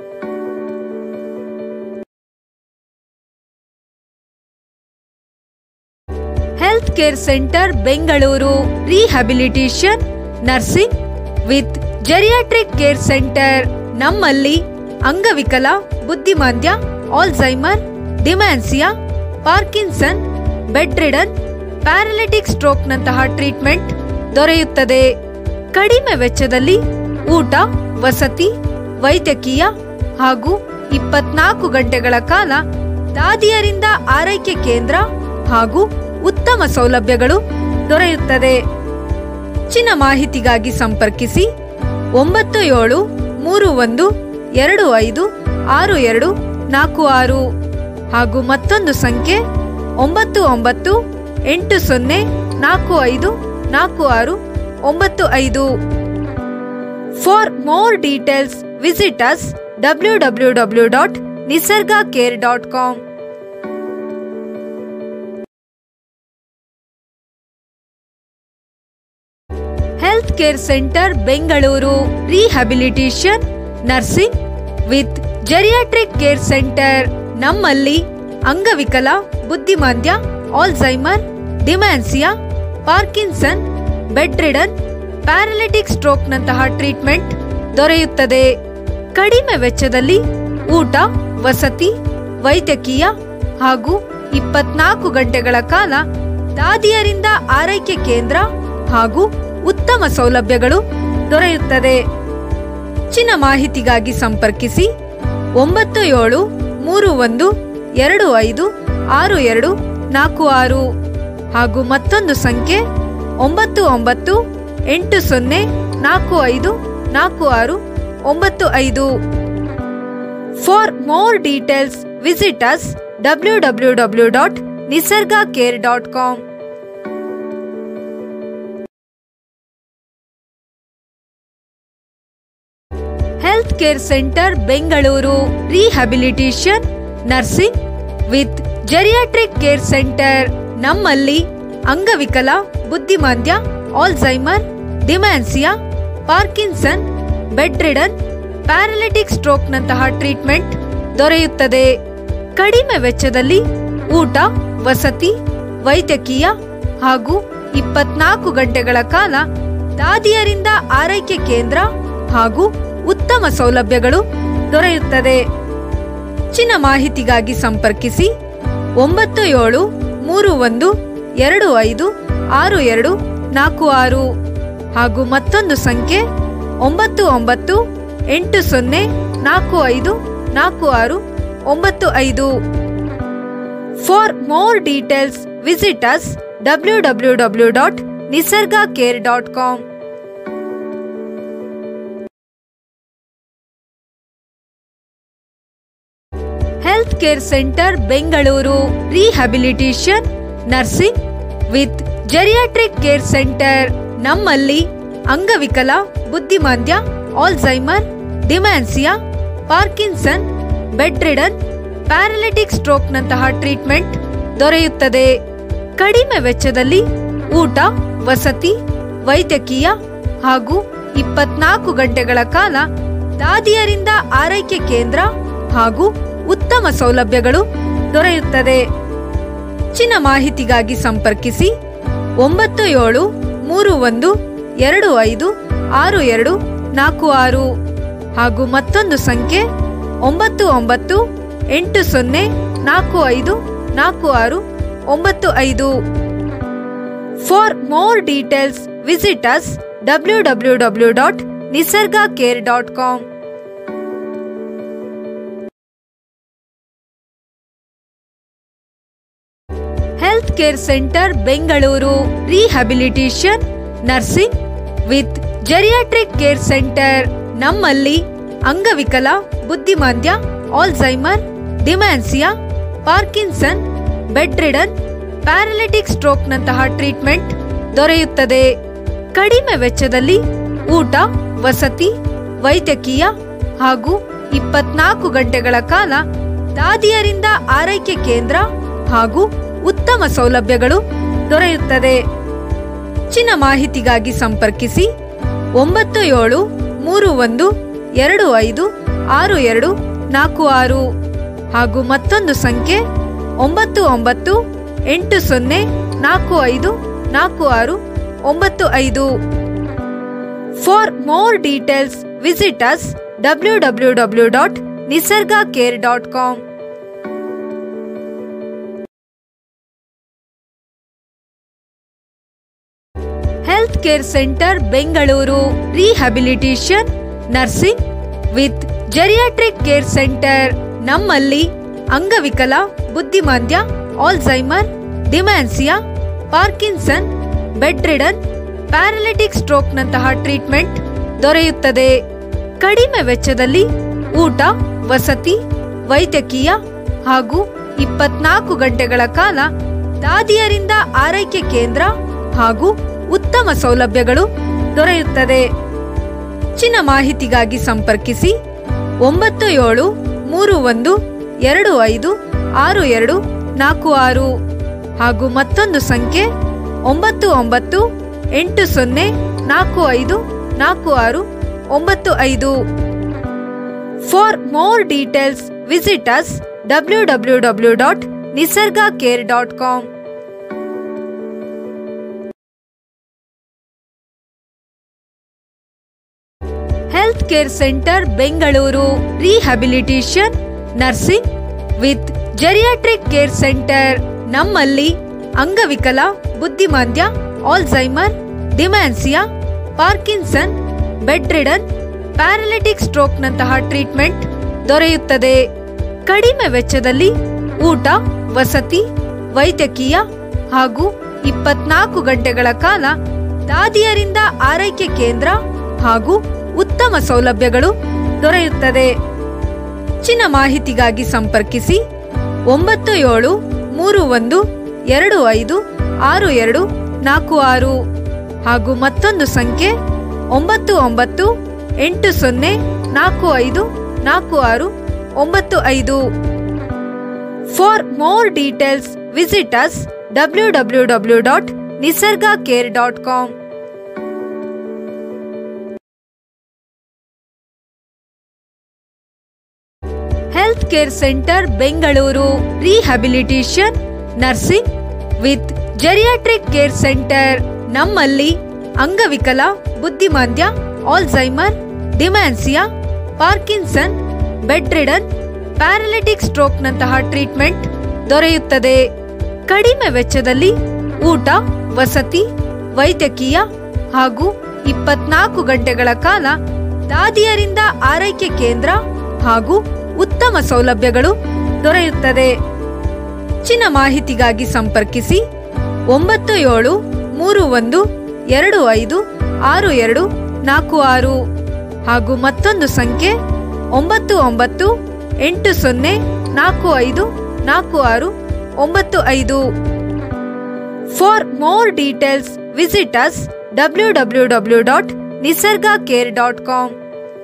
health care centre Bengaluru rehabilitation nursing with geriatric care centre ನಮ್ಮಲ್ಲಿ ಅಂಗವಿಕಲ ಬುದ್ಧಿಮಾಂದ್ಯ Alzheimer dementia Parkinson bed ridden paralytic ಸ್ಟ್ರೋಕ್ನಂತಹ ಟ್ರೀಟ್ಮೆಂಟ್ ದೊರೆಯುತ್ತದೆ ಕಡಿಮೆ ವೆಚ್ಚದಲ್ಲಿ ಊಟ ವಸತಿ ವೈದ್ಯಕೀಯ ಹಾಗೂ ಇಪ್ಪತ್ನಾಲ್ಕು ಗಂಟೆಗಳ ಕಾಲ ದಾದಿಯರಿಂದ ಆರೈಕೆ ಕೇಂದ್ರ ಹಾಗೂ ಉತ್ತಮ ಸೌಲಭ್ಯಗಳು ದೊರೆಯುತ್ತದೆ ಹೆಚ್ಚಿನ ಮಾಹಿತಿಗಾಗಿ ಸಂಪರ್ಕಿಸಿ ಒಂಬತ್ತು ಏಳು ಮೂರು ಒಂದು ಎರಡು ಐದು ಆರು ಎರಡು ನಾಲ್ಕು ಆರು ಹಾಗೂ ಮತ್ತೊಂದು ಸಂಖ್ಯೆ ಒಂಬತ್ತು ಒಂಬತ್ತು ಎಂಟು ಸೊನ್ನೆ ನಾಲ್ಕು ಐದು ನಾಲ್ಕು ಆರು ಒಂಬತ್ತು ಐದು for more details visit us W W W dot Nisarga care dot com health care centre Bengaluru rehabilitation nursing with geriatric care centre ನಮ್ಮಲ್ಲಿ ಅಂಗವಿಕಲ ಬುದ್ಧಿಮಾಂದ್ಯ Alzheimer dementia Parkinson bed ridden paralytic ಸ್ಟ್ರೋಕ್ನಂತಹ ಟ್ರೀಟ್ಮೆಂಟ್ ದೊರೆಯುತ್ತದೆ ಕಡಿಮೆ ವೆಚ್ಚದಲ್ಲಿ ಊಟ ವಸತಿ ವೈದ್ಯಕೀಯ ಹಾಗೂ ಇಪ್ಪತ್ನಾಲ್ಕು ಗಂಟೆಗಳ ಕಾಲ ದಾದಿಯರಿಂದ ಆರೈಕೆ ಕೇಂದ್ರ ಹಾಗೂ ಉತ್ತಮ ಸೌಲಭ್ಯಗಳು ದೊರೆಯುತ್ತದೆ ಹೆಚ್ಚಿನ ಮಾಹಿತಿಗಾಗಿ ಸಂಪರ್ಕಿಸಿ ಒಂಬತ್ತು ಏಳು ಮೂರು ಒಂದು ಎರಡು ಐದು ಆರು ಎರಡು ನಾಲ್ಕು ಆರು ಹಾಗೂ ಮತ್ತೊಂದು ಸಂಖ್ಯೆ ಒಂಬತ್ತು ಒಂಬತ್ತು ಎಂಟು ಸೊನ್ನೆ ನಾಲ್ಕು ಐದು ನಾಲ್ಕು ಆರು ಒಂಬತ್ತು ಐದು for more details visit us W W W dot Nisarga care dot com health care centre Bengaluru rehabilitation nursing with geriatric care centre ನಮ್ಮಲ್ಲಿ ಅಂಗವಿಕಲ ಬುದ್ಧಿಮಾಂದ್ಯ Alzheimer dementia Parkinson bed ridden paralytic ಸ್ಟ್ರೋಕ್ನಂತಹ ಟ್ರೀಟ್ಮೆಂಟ್ ದೊರೆಯುತ್ತದೆ ಕಡಿಮೆ ವೆಚ್ಚದಲ್ಲಿ ಊಟ ವಸತಿ ವೈದ್ಯಕೀಯ ಹಾಗೂ ಇಪ್ಪತ್ನಾಲ್ಕು ಗಂಟೆಗಳ ಕಾಲ ದಾದಿಯರಿಂದ ಆರೈಕೆ ಕೇಂದ್ರ ಹಾಗೂ ಉತ್ತಮ ಸೌಲಭ್ಯಗಳು ದೊರೆಯುತ್ತದೆ ಹೆಚ್ಚಿನ ಮಾಹಿತಿಗಾಗಿ ಸಂಪರ್ಕಿಸಿ ಒಂಬತ್ತು ಏಳು ಮೂರು ಒಂದು ಎರಡು ಐದು ಆರು ಎರಡು ನಾಲ್ಕು ಆರು ಹಾಗೂ ಮತ್ತೊಂದು ಸಂಖ್ಯೆ ಒಂಬತ್ತು ಒಂಬತ್ತು ಎಂಟು ಸೊನ್ನೆ ನಾಲ್ಕು ಐದು ನಾಲ್ಕು ಆರು ಒಂಬತ್ತು ಐದು for more details visit us W W W dot Nisarga care dot com health care centre Bengaluru rehabilitation nursing with geriatric care centre ನಮ್ಮಲ್ಲಿ ಅಂಗವಿಕಲ ಬುದ್ಧಿಮಾಂದ್ಯ Alzheimer dementia Parkinson bed ridden paralytic ಸ್ಟ್ರೋಕ್ನಂತಹ ಟ್ರೀಟ್ಮೆಂಟ್ ದೊರೆಯುತ್ತದೆ ಕಡಿಮೆ ವೆಚ್ಚದಲ್ಲಿ ಊಟ ವಸತಿ ವೈದ್ಯಕೀಯ ಹಾಗೂ ಇಪ್ಪತ್ನಾಲ್ಕು ಗಂಟೆಗಳ ಕಾಲ ದಾದಿಯರಿಂದ ಆರೈಕೆ ಕೇಂದ್ರ ಹಾಗೂ ಉತ್ತಮ ಸೌಲಭ್ಯಗಳು ದೊರೆಯುತ್ತದೆ ಹೆಚ್ಚಿನ ಮಾಹಿತಿಗಾಗಿ ಸಂಪರ್ಕಿಸಿ ಒಂಬತ್ತು ಏಳು ಮೂರು ಒಂದು ಎರಡು ಐದು ಆರು ಎರಡು ನಾಲ್ಕು ಆರು ಹಾಗೂ ಮತ್ತೊಂದು ಸಂಖ್ಯೆ ಒಂಬತ್ತು ಒಂಬತ್ತು ಎಂಟು ಸೊನ್ನೆ ನಾಲ್ಕು ಐದು ನಾಲ್ಕು ಆರು ಒಂಬತ್ತು ಐದು for more details visit us W W W dot Nisarga care dot com health care centre Bengaluru rehabilitation nursing with geriatric care centre ನಮ್ಮಲ್ಲಿ ಅಂಗವಿಕಲ ಬುದ್ಧಿಮಾಂದ್ಯ Alzheimer dementia Parkinson bed ridden paralytic ಸ್ಟ್ರೋಕ್ನಂತಹ ಟ್ರೀಟ್ಮೆಂಟ್ ದೊರೆಯುತ್ತದೆ ಕಡಿಮೆ ವೆಚ್ಚದಲ್ಲಿ ಊಟ ವಸತಿ ವೈದ್ಯಕೀಯ ಹಾಗೂ ಇಪ್ಪತ್ನಾಲ್ಕು ಗಂಟೆಗಳ ಕಾಲ ದಾದಿಯರಿಂದ ಆರೈಕೆ ಕೇಂದ್ರ ಹಾಗೂ ಉತ್ತಮ ಸೌಲಭ್ಯಗಳು ದೊರೆಯುತ್ತದೆ ಹೆಚ್ಚಿನ ಮಾಹಿತಿಗಾಗಿ ಸಂಪರ್ಕಿಸಿ ಒಂಬತ್ತು ಏಳು ಮೂರು ಒಂದು ಎರಡು ಐದು ಆರು ಎರಡು ನಾಲ್ಕು ಆರು ಹಾಗೂ ಮತ್ತೊಂದು ಸಂಖ್ಯೆ ಒಂಬತ್ತು ಒಂಬತ್ತು ಎಂಟು ಸೊನ್ನೆ ನಾಲ್ಕು ಐದು ನಾಲ್ಕು ಆರು ಒಂಬತ್ತು ಐದು for more details visit us W W W dot Nisarga care dot com health care centre Bengaluru rehabilitation nursing with geriatric care centre ನಮ್ಮಲ್ಲಿ ಅಂಗವಿಕಲ ಬುದ್ಧಿಮಾಂದ್ಯ Alzheimer dementia Parkinson bed ridden paralytic ಸ್ಟ್ರೋಕ್ನಂತಹ ಟ್ರೀಟ್ಮೆಂಟ್ ದೊರೆಯುತ್ತದೆ ಕಡಿಮೆ ವೆಚ್ಚದಲ್ಲಿ ಊಟ ವಸತಿ ವೈದ್ಯಕೀಯ ಹಾಗೂ ಇಪ್ಪತ್ನಾಲ್ಕು ಗಂಟೆಗಳ ಕಾಲ ದಾದಿಯರಿಂದ ಆರೈಕೆ ಕೇಂದ್ರ ಹಾಗೂ ಉತ್ತಮ ಸೌಲಭ್ಯಗಳು ದೊರೆಯುತ್ತದೆ ಹೆಚ್ಚಿನ ಮಾಹಿತಿಗಾಗಿ ಸಂಪರ್ಕಿಸಿ ಒಂಬತ್ತು ಏಳು ಮೂರು ಒಂದು ಎರಡು ಐದು ಆರು ಎರಡು ನಾಲ್ಕು ಆರು ಹಾಗೂ ಮತ್ತೊಂದು ಸಂಖ್ಯೆ ಒಂಬತ್ತು ಒಂಬತ್ತು ಎಂಟು ಸೊನ್ನೆ ನಾಲ್ಕು ಐದು ನಾಲ್ಕು ಆರು ಒಂಬತ್ತು ಐದು for more details visit us W W W dot Nisarga care dot com health care centre Bengaluru rehabilitation nursing with geriatric care centre ನಮ್ಮಲ್ಲಿ ಅಂಗವಿಕಲ ಬುದ್ಧಿಮಾಂದ್ಯ Alzheimer dementia Parkinson bed ridden paralytic ಸ್ಟ್ರೋಕ್ನಂತಹ ಟ್ರೀಟ್ಮೆಂಟ್ ದೊರೆಯುತ್ತದೆ ಕಡಿಮೆ ವೆಚ್ಚದಲ್ಲಿ ಊಟ ವಸತಿ ವೈದ್ಯಕೀಯ ಹಾಗೂ ಇಪ್ಪತ್ನಾಲ್ಕು ಗಂಟೆಗಳ ಕಾಲ ದಾದಿಯರಿಂದ ಆರೈಕೆ ಕೇಂದ್ರ ಹಾಗೂ ಉತ್ತಮ ಸೌಲಭ್ಯಗಳು ದೊರೆಯುತ್ತದೆ ಹೆಚ್ಚಿನ ಮಾಹಿತಿಗಾಗಿ ಸಂಪರ್ಕಿಸಿ ಒಂಬತ್ತು ಏಳು ಮೂರು ಒಂದು ಎರಡು ಐದು ಆರು ಎರಡು ನಾಲ್ಕು ಆರು ಹಾಗೂ ಮತ್ತೊಂದು ಸಂಖ್ಯೆ ಒಂಬತ್ತು ಒಂಬತ್ತು ಎಂಟು ಸೊನ್ನೆ ನಾಲ್ಕು ಐದು ನಾಲ್ಕು ಆರು ಒಂಬತ್ತು ಐದು for more details visit us W W W dot Nisarga care dot com health care centre Bengaluru rehabilitation nursing with geriatric care centre ನಮ್ಮಲ್ಲಿ ಅಂಗವಿಕಲ ಬುದ್ಧಿಮಾಂದ್ಯ Alzheimer dementia Parkinson bed ridden paralytic ಸ್ಟ್ರೋಕ್ನಂತಹ ಟ್ರೀಟ್ಮೆಂಟ್ ದೊರೆಯುತ್ತದೆ ಕಡಿಮೆ ವೆಚ್ಚದಲ್ಲಿ ಊಟ ವಸತಿ ವೈದ್ಯಕೀಯ ಹಾಗೂ ಇಪ್ಪತ್ನಾಲ್ಕು ಗಂಟೆಗಳ ಕಾಲ ದಾದಿಯರಿಂದ ಆರೈಕೆ ಕೇಂದ್ರ ಹಾಗೂ ಉತ್ತಮ ಸೌಲಭ್ಯಗಳು ದೊರೆಯುತ್ತದೆ ಹೆಚ್ಚಿನ ಮಾಹಿತಿಗಾಗಿ ಸಂಪರ್ಕಿಸಿ ಒಂಬತ್ತು ಏಳು ಮೂರು ಒಂದು ಎರಡು ಐದು ಆರು ಎರಡು ನಾಲ್ಕು ಆರು ಹಾಗೂ ಮತ್ತೊಂದು ಸಂಖ್ಯೆ ಒಂಬತ್ತು ಒಂಬತ್ತು ಎಂಟು ಸೊನ್ನೆ ನಾಲ್ಕು ಐದು ನಾಲ್ಕು ಆರು ಒಂಬತ್ತು ಐದು for more details visit us W W W dot Nisarga care dot com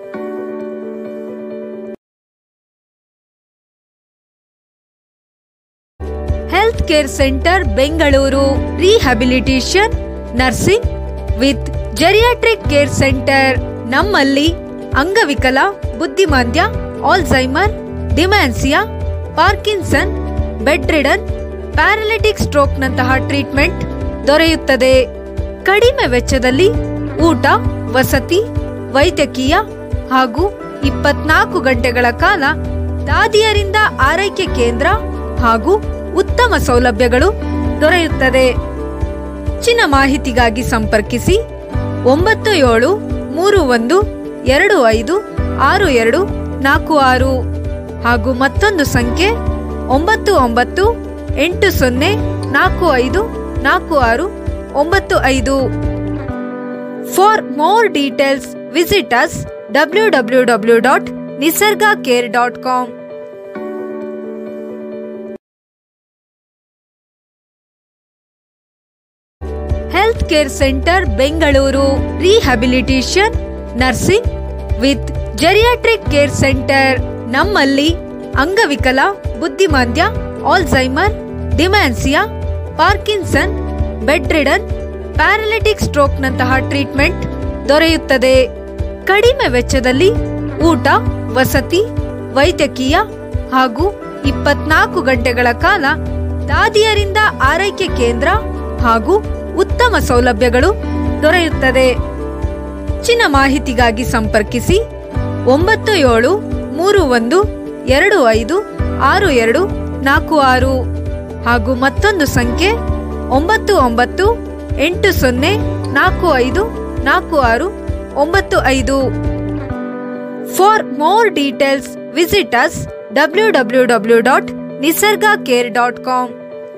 health care centre Bengaluru rehabilitation nursing with geriatric care centre ನಮ್ಮಲ್ಲಿ ಅಂಗವಿಕಲ ಬುದ್ಧಿಮಾಂದ್ಯ Alzheimer dementia Parkinson bed ridden paralytic ಸ್ಟ್ರೋಕ್ನಂತಹ ಟ್ರೀಟ್ಮೆಂಟ್ ದೊರೆಯುತ್ತದೆ ಕಡಿಮೆ ವೆಚ್ಚದಲ್ಲಿ ಊಟ ವಸತಿ ವೈದ್ಯಕೀಯ ಹಾಗೂ ಇಪ್ಪತ್ನಾಲ್ಕು ಗಂಟೆಗಳ ಕಾಲ ದಾದಿಯರಿಂದ ಆರೈಕೆ ಕೇಂದ್ರ ಹಾಗೂ ಉತ್ತಮ ಸೌಲಭ್ಯಗಳು ದೊರೆಯುತ್ತದೆ ಹೆಚ್ಚಿನ ಮಾಹಿತಿಗಾಗಿ ಸಂಪರ್ಕಿಸಿ ಒಂಬತ್ತು ಏಳು ಮೂರು ಒಂದು ಎರಡು ಐದು ಆರು ಎರಡು ನಾಲ್ಕು ಆರು ಹಾಗೂ ಮತ್ತೊಂದು ಸಂಖ್ಯೆ ಒಂಬತ್ತು ಒಂಬತ್ತು ಎಂಟು ಸೊನ್ನೆ ನಾಲ್ಕು ಐದು ನಾಲ್ಕು ಆರು ಒಂಬತ್ತು ಐದು for more details visit us W W W dot Nisarga care dot com health care centre Bengaluru rehabilitation nursing with geriatric care centre ನಮ್ಮಲ್ಲಿ ಅಂಗವಿಕಲ ಬುದ್ಧಿಮಾಂದ್ಯ Alzheimer dementia Parkinson bed ridden paralytic ಸ್ಟ್ರೋಕ್ನಂತಹ ಟ್ರೀಟ್ಮೆಂಟ್ ದೊರೆಯುತ್ತದೆ ಕಡಿಮೆ ವೆಚ್ಚದಲ್ಲಿ ಊಟ ವಸತಿ ವೈದ್ಯಕೀಯ ಹಾಗೂ ಇಪ್ಪತ್ನಾಲ್ಕು ಗಂಟೆಗಳ ಕಾಲ ದಾದಿಯರಿಂದ ಆರೈಕೆ ಕೇಂದ್ರ ಹಾಗೂ ಉತ್ತಮ ಸೌಲಭ್ಯಗಳು ದೊರೆಯುತ್ತದೆ ಹೆಚ್ಚಿನ ಮಾಹಿತಿಗಾಗಿ ಸಂಪರ್ಕಿಸಿ ಒಂಬತ್ತು ಏಳು ಮೂರು ಒಂದು ಎರಡು ಐದು ಆರು ಎರಡು ನಾಲ್ಕು ಆರು ಹಾಗೂ ಮತ್ತೊಂದು ಸಂಖ್ಯೆ ಒಂಬತ್ತು ಒಂಬತ್ತು ಎಂಟು ಸೊನ್ನೆ ನಾಲ್ಕು ಐದು ನಾಲ್ಕು ಆರು ಒಂಬತ್ತು ಐದು for more details visit us W W W dot Nisarga care dot com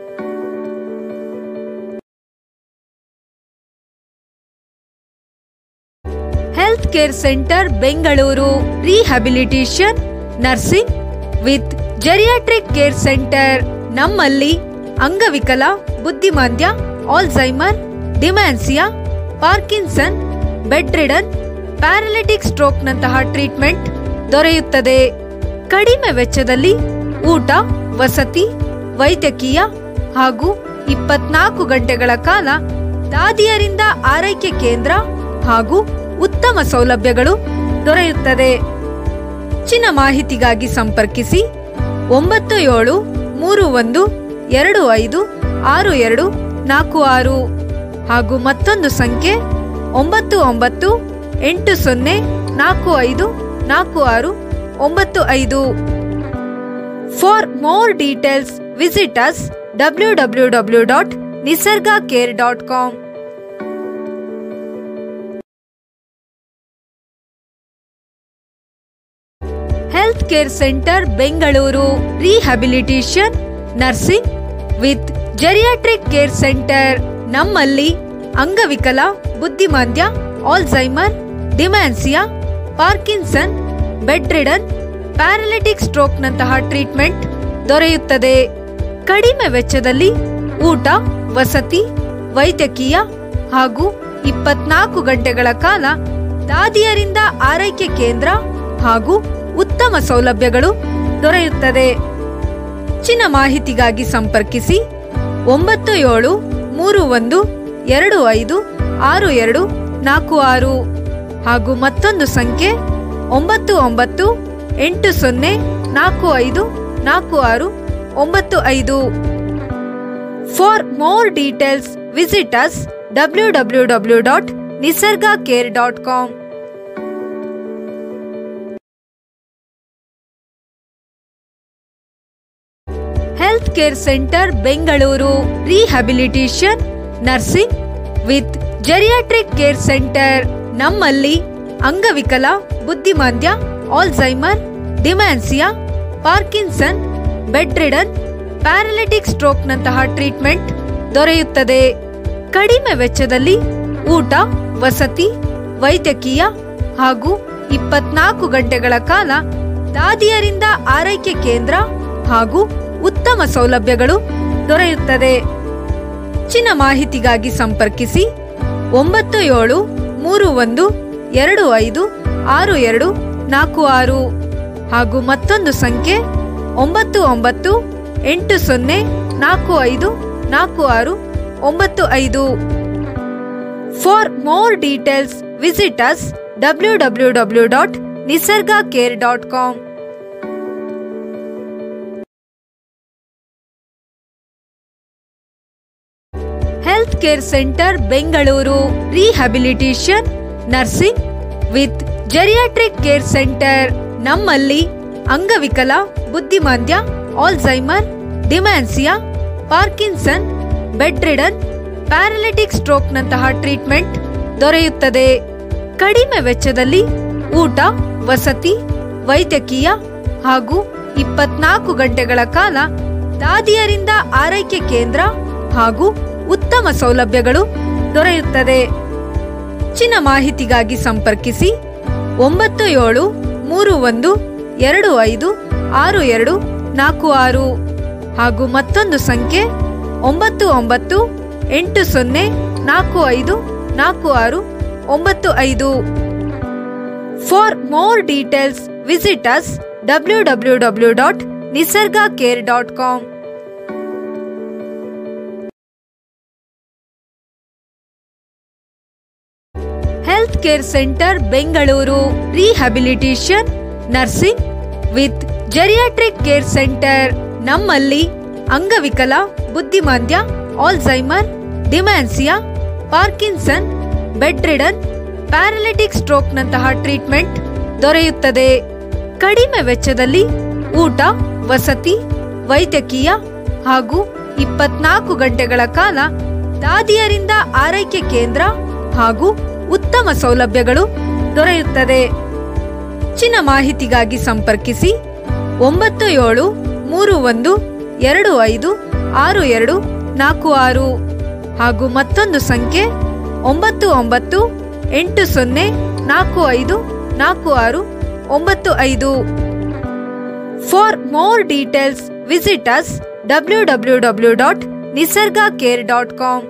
health care centre Bengaluru rehabilitation nursing with geriatric care centre ನಮ್ಮಲ್ಲಿ ಅಂಗವಿಕಲ ಬುದ್ಧಿಮಾಂದ್ಯ Alzheimer dementia Parkinson bed ridden paralytic ಸ್ಟ್ರೋಕ್ನಂತಹ ಟ್ರೀಟ್ಮೆಂಟ್ ದೊರೆಯುತ್ತದೆ ಕಡಿಮೆ ವೆಚ್ಚದಲ್ಲಿ ಊಟ ವಸತಿ ವೈದ್ಯಕೀಯ ಹಾಗೂ ಇಪ್ಪತ್ನಾಲ್ಕು ಗಂಟೆಗಳ ಕಾಲ ದಾದಿಯರಿಂದ ಆರೈಕೆ ಕೇಂದ್ರ ಹಾಗೂ ಉತ್ತಮ ಸೌಲಭ್ಯಗಳು ದೊರೆಯುತ್ತದೆ ಹೆಚ್ಚಿನ ಮಾಹಿತಿಗಾಗಿ ಸಂಪರ್ಕಿಸಿ ಒಂಬತ್ತು ಏಳು ಮೂರು ಒಂದು ಎರಡು ಐದು ಆರು ಎರಡು ನಾಲ್ಕು ಆರು ಹಾಗೂ ಮತ್ತೊಂದು ಸಂಖ್ಯೆ ಒಂಬತ್ತು ಒಂಬತ್ತು ಎಂಟು ಸೊನ್ನೆ ನಾಲ್ಕು ಐದು ನಾಲ್ಕು ಆರು ಒಂಬತ್ತು ಐದು for more details visit us W W W dot Nisarga care dot com health care centre Bengaluru rehabilitation nursing with geriatric care centre ನಮ್ಮಲ್ಲಿ ಅಂಗವಿಕಲ ಬುದ್ಧಿಮಾಂದ್ಯ Alzheimer dementia Parkinson bed ridden paralytic ಸ್ಟ್ರೋಕ್ನಂತಹ ಟ್ರೀಟ್ಮೆಂಟ್ ದೊರೆಯುತ್ತದೆ ಕಡಿಮೆ ವೆಚ್ಚದಲ್ಲಿ ಊಟ ವಸತಿ ವೈದ್ಯಕೀಯ ಹಾಗೂ ಇಪ್ಪತ್ನಾಲ್ಕು ಗಂಟೆಗಳ ಕಾಲ ದಾದಿಯರಿಂದ ಆರೈಕೆ ಕೇಂದ್ರ ಹಾಗೂ ಉತ್ತಮ ಸೌಲಭ್ಯಗಳು ದೊರೆಯುತ್ತದೆ ಹೆಚ್ಚಿನ ಮಾಹಿತಿಗಾಗಿ ಸಂಪರ್ಕಿಸಿ ಒಂಬತ್ತು ಏಳು ಮೂರು ಒಂದು ಎರಡು ಐದು ಆರು ಎರಡು ನಾಲ್ಕು ಆರು ಹಾಗೂ ಮತ್ತೊಂದು ಸಂಖ್ಯೆ ಒಂಬತ್ತು ಒಂಬತ್ತು ಎಂಟು ಸೊನ್ನೆ ನಾಲ್ಕು ಐದು ನಾಲ್ಕು ಆರು ಒಂಬತ್ತು ಐದು for more details visit us W W W dot Nisarga care dot com health care centre Bengaluru rehabilitation nursing with geriatric care centre ನಮ್ಮಲ್ಲಿ ಅಂಗವಿಕಲ ಬುದ್ಧಿಮಾಂದ್ಯ Alzheimer dementia Parkinson bed ridden paralytic ಸ್ಟ್ರೋಕ್ನಂತಹ ಟ್ರೀಟ್ಮೆಂಟ್ ದೊರೆಯುತ್ತದೆ ಕಡಿಮೆ ವೆಚ್ಚದಲ್ಲಿ ಊಟ ವಸತಿ ವೈದ್ಯಕೀಯ ಹಾಗೂ ಇಪ್ಪತ್ನಾಲ್ಕು ಗಂಟೆಗಳ ಕಾಲ ದಾದಿಯರಿಂದ ಆರೈಕೆ ಕೇಂದ್ರ ಹಾಗೂ ಉತ್ತಮ ಸೌಲಭ್ಯಗಳು ದೊರೆಯುತ್ತದೆ ಹೆಚ್ಚಿನ ಮಾಹಿತಿಗಾಗಿ ಸಂಪರ್ಕಿಸಿ ಒಂಬತ್ತು ಏಳು ಮೂರು ಒಂದು ಎರಡು ಐದು ಆರು ಎರಡು ನಾಲ್ಕು ಆರು ಹಾಗೂ ಮತ್ತೊಂದು ಸಂಖ್ಯೆ ಒಂಬತ್ತು ಒಂಬತ್ತು ಎಂಟು ಸೊನ್ನೆ ನಾಲ್ಕು ಐದು ನಾಲ್ಕು ಆರು ಒಂಬತ್ತು ಐದು for more details visit us W W W dot Nisarga care dot com health care centre Bengaluru rehabilitation nursing with geriatric care centre ನಮ್ಮಲ್ಲಿ ಅಂಗವಿಕಲ ಬುದ್ಧಿಮಾಂದ್ಯ Alzheimer dementia Parkinson bed ridden paralytic ಸ್ಟ್ರೋಕ್ನಂತಹ ಟ್ರೀಟ್ಮೆಂಟ್ ದೊರೆಯುತ್ತದೆ ಕಡಿಮೆ ವೆಚ್ಚದಲ್ಲಿ ಊಟ ವಸತಿ ವೈದ್ಯಕೀಯ ಹಾಗೂ ಇಪ್ಪತ್ನಾಲ್ಕು ಗಂಟೆಗಳ ಕಾಲ ದಾದಿಯರಿಂದ ಆರೈಕೆ ಕೇಂದ್ರ ಹಾಗೂ ಉತ್ತಮ ಸೌಲಭ್ಯಗಳು ದೊರೆಯುತ್ತದೆ ಹೆಚ್ಚಿನ ಮಾಹಿತಿಗಾಗಿ ಸಂಪರ್ಕಿಸಿ ಒಂಬತ್ತು ಏಳು ಮೂರು ಒಂದು ಎರಡು ಐದು ಆರು ಎರಡು ನಾಲ್ಕು ಆರು ಹಾಗೂ ಮತ್ತೊಂದು ಸಂಖ್ಯೆ ಒಂಬತ್ತು ಒಂಬತ್ತು ಎಂಟು ಸೊನ್ನೆ ನಾಲ್ಕು ಐದು ನಾಲ್ಕು ಆರು ಒಂಬತ್ತು ಐದು for more details visit us W W W dot Nisarga care dot com health care centre Bengaluru rehabilitation nursing with geriatric care centre ನಮ್ಮಲ್ಲಿ ಅಂಗವಿಕಲ ಬುದ್ಧಿಮಾಂದ್ಯ Alzheimer dementia Parkinson bed ridden paralytic ಸ್ಟ್ರೋಕ್ನಂತಹ ಟ್ರೀಟ್ಮೆಂಟ್ ದೊರೆಯುತ್ತದೆ ಕಡಿಮೆ ವೆಚ್ಚದಲ್ಲಿ ಊಟ ವಸತಿ ವೈದ್ಯಕೀಯ ಹಾಗೂ ಇಪ್ಪತ್ನಾಲ್ಕು ಗಂಟೆಗಳ ಕಾಲ ದಾದಿಯರಿಂದ ಆರೈಕೆ ಕೇಂದ್ರ ಹಾಗೂ ಉತ್ತಮ ಸೌಲಭ್ಯಗಳು ದೊರೆಯುತ್ತದೆ ಹೆಚ್ಚಿನ ಮಾಹಿತಿಗಾಗಿ ಸಂಪರ್ಕಿಸಿ ಒಂಬತ್ತು ಏಳು ಮೂರು ಒಂದು ಎರಡು ಐದು ಆರು ಎರಡು ನಾಲ್ಕು ಆರು ಹಾಗೂ ಮತ್ತೊಂದು ಸಂಖ್ಯೆ ಒಂಬತ್ತು ಒಂಬತ್ತು ಎಂಟು ಸೊನ್ನೆ ನಾಲ್ಕು ಐದು ನಾಲ್ಕು ಆರು ಒಂಬತ್ತು ಐದು for more details visit us W W W dot Nisarga care dot com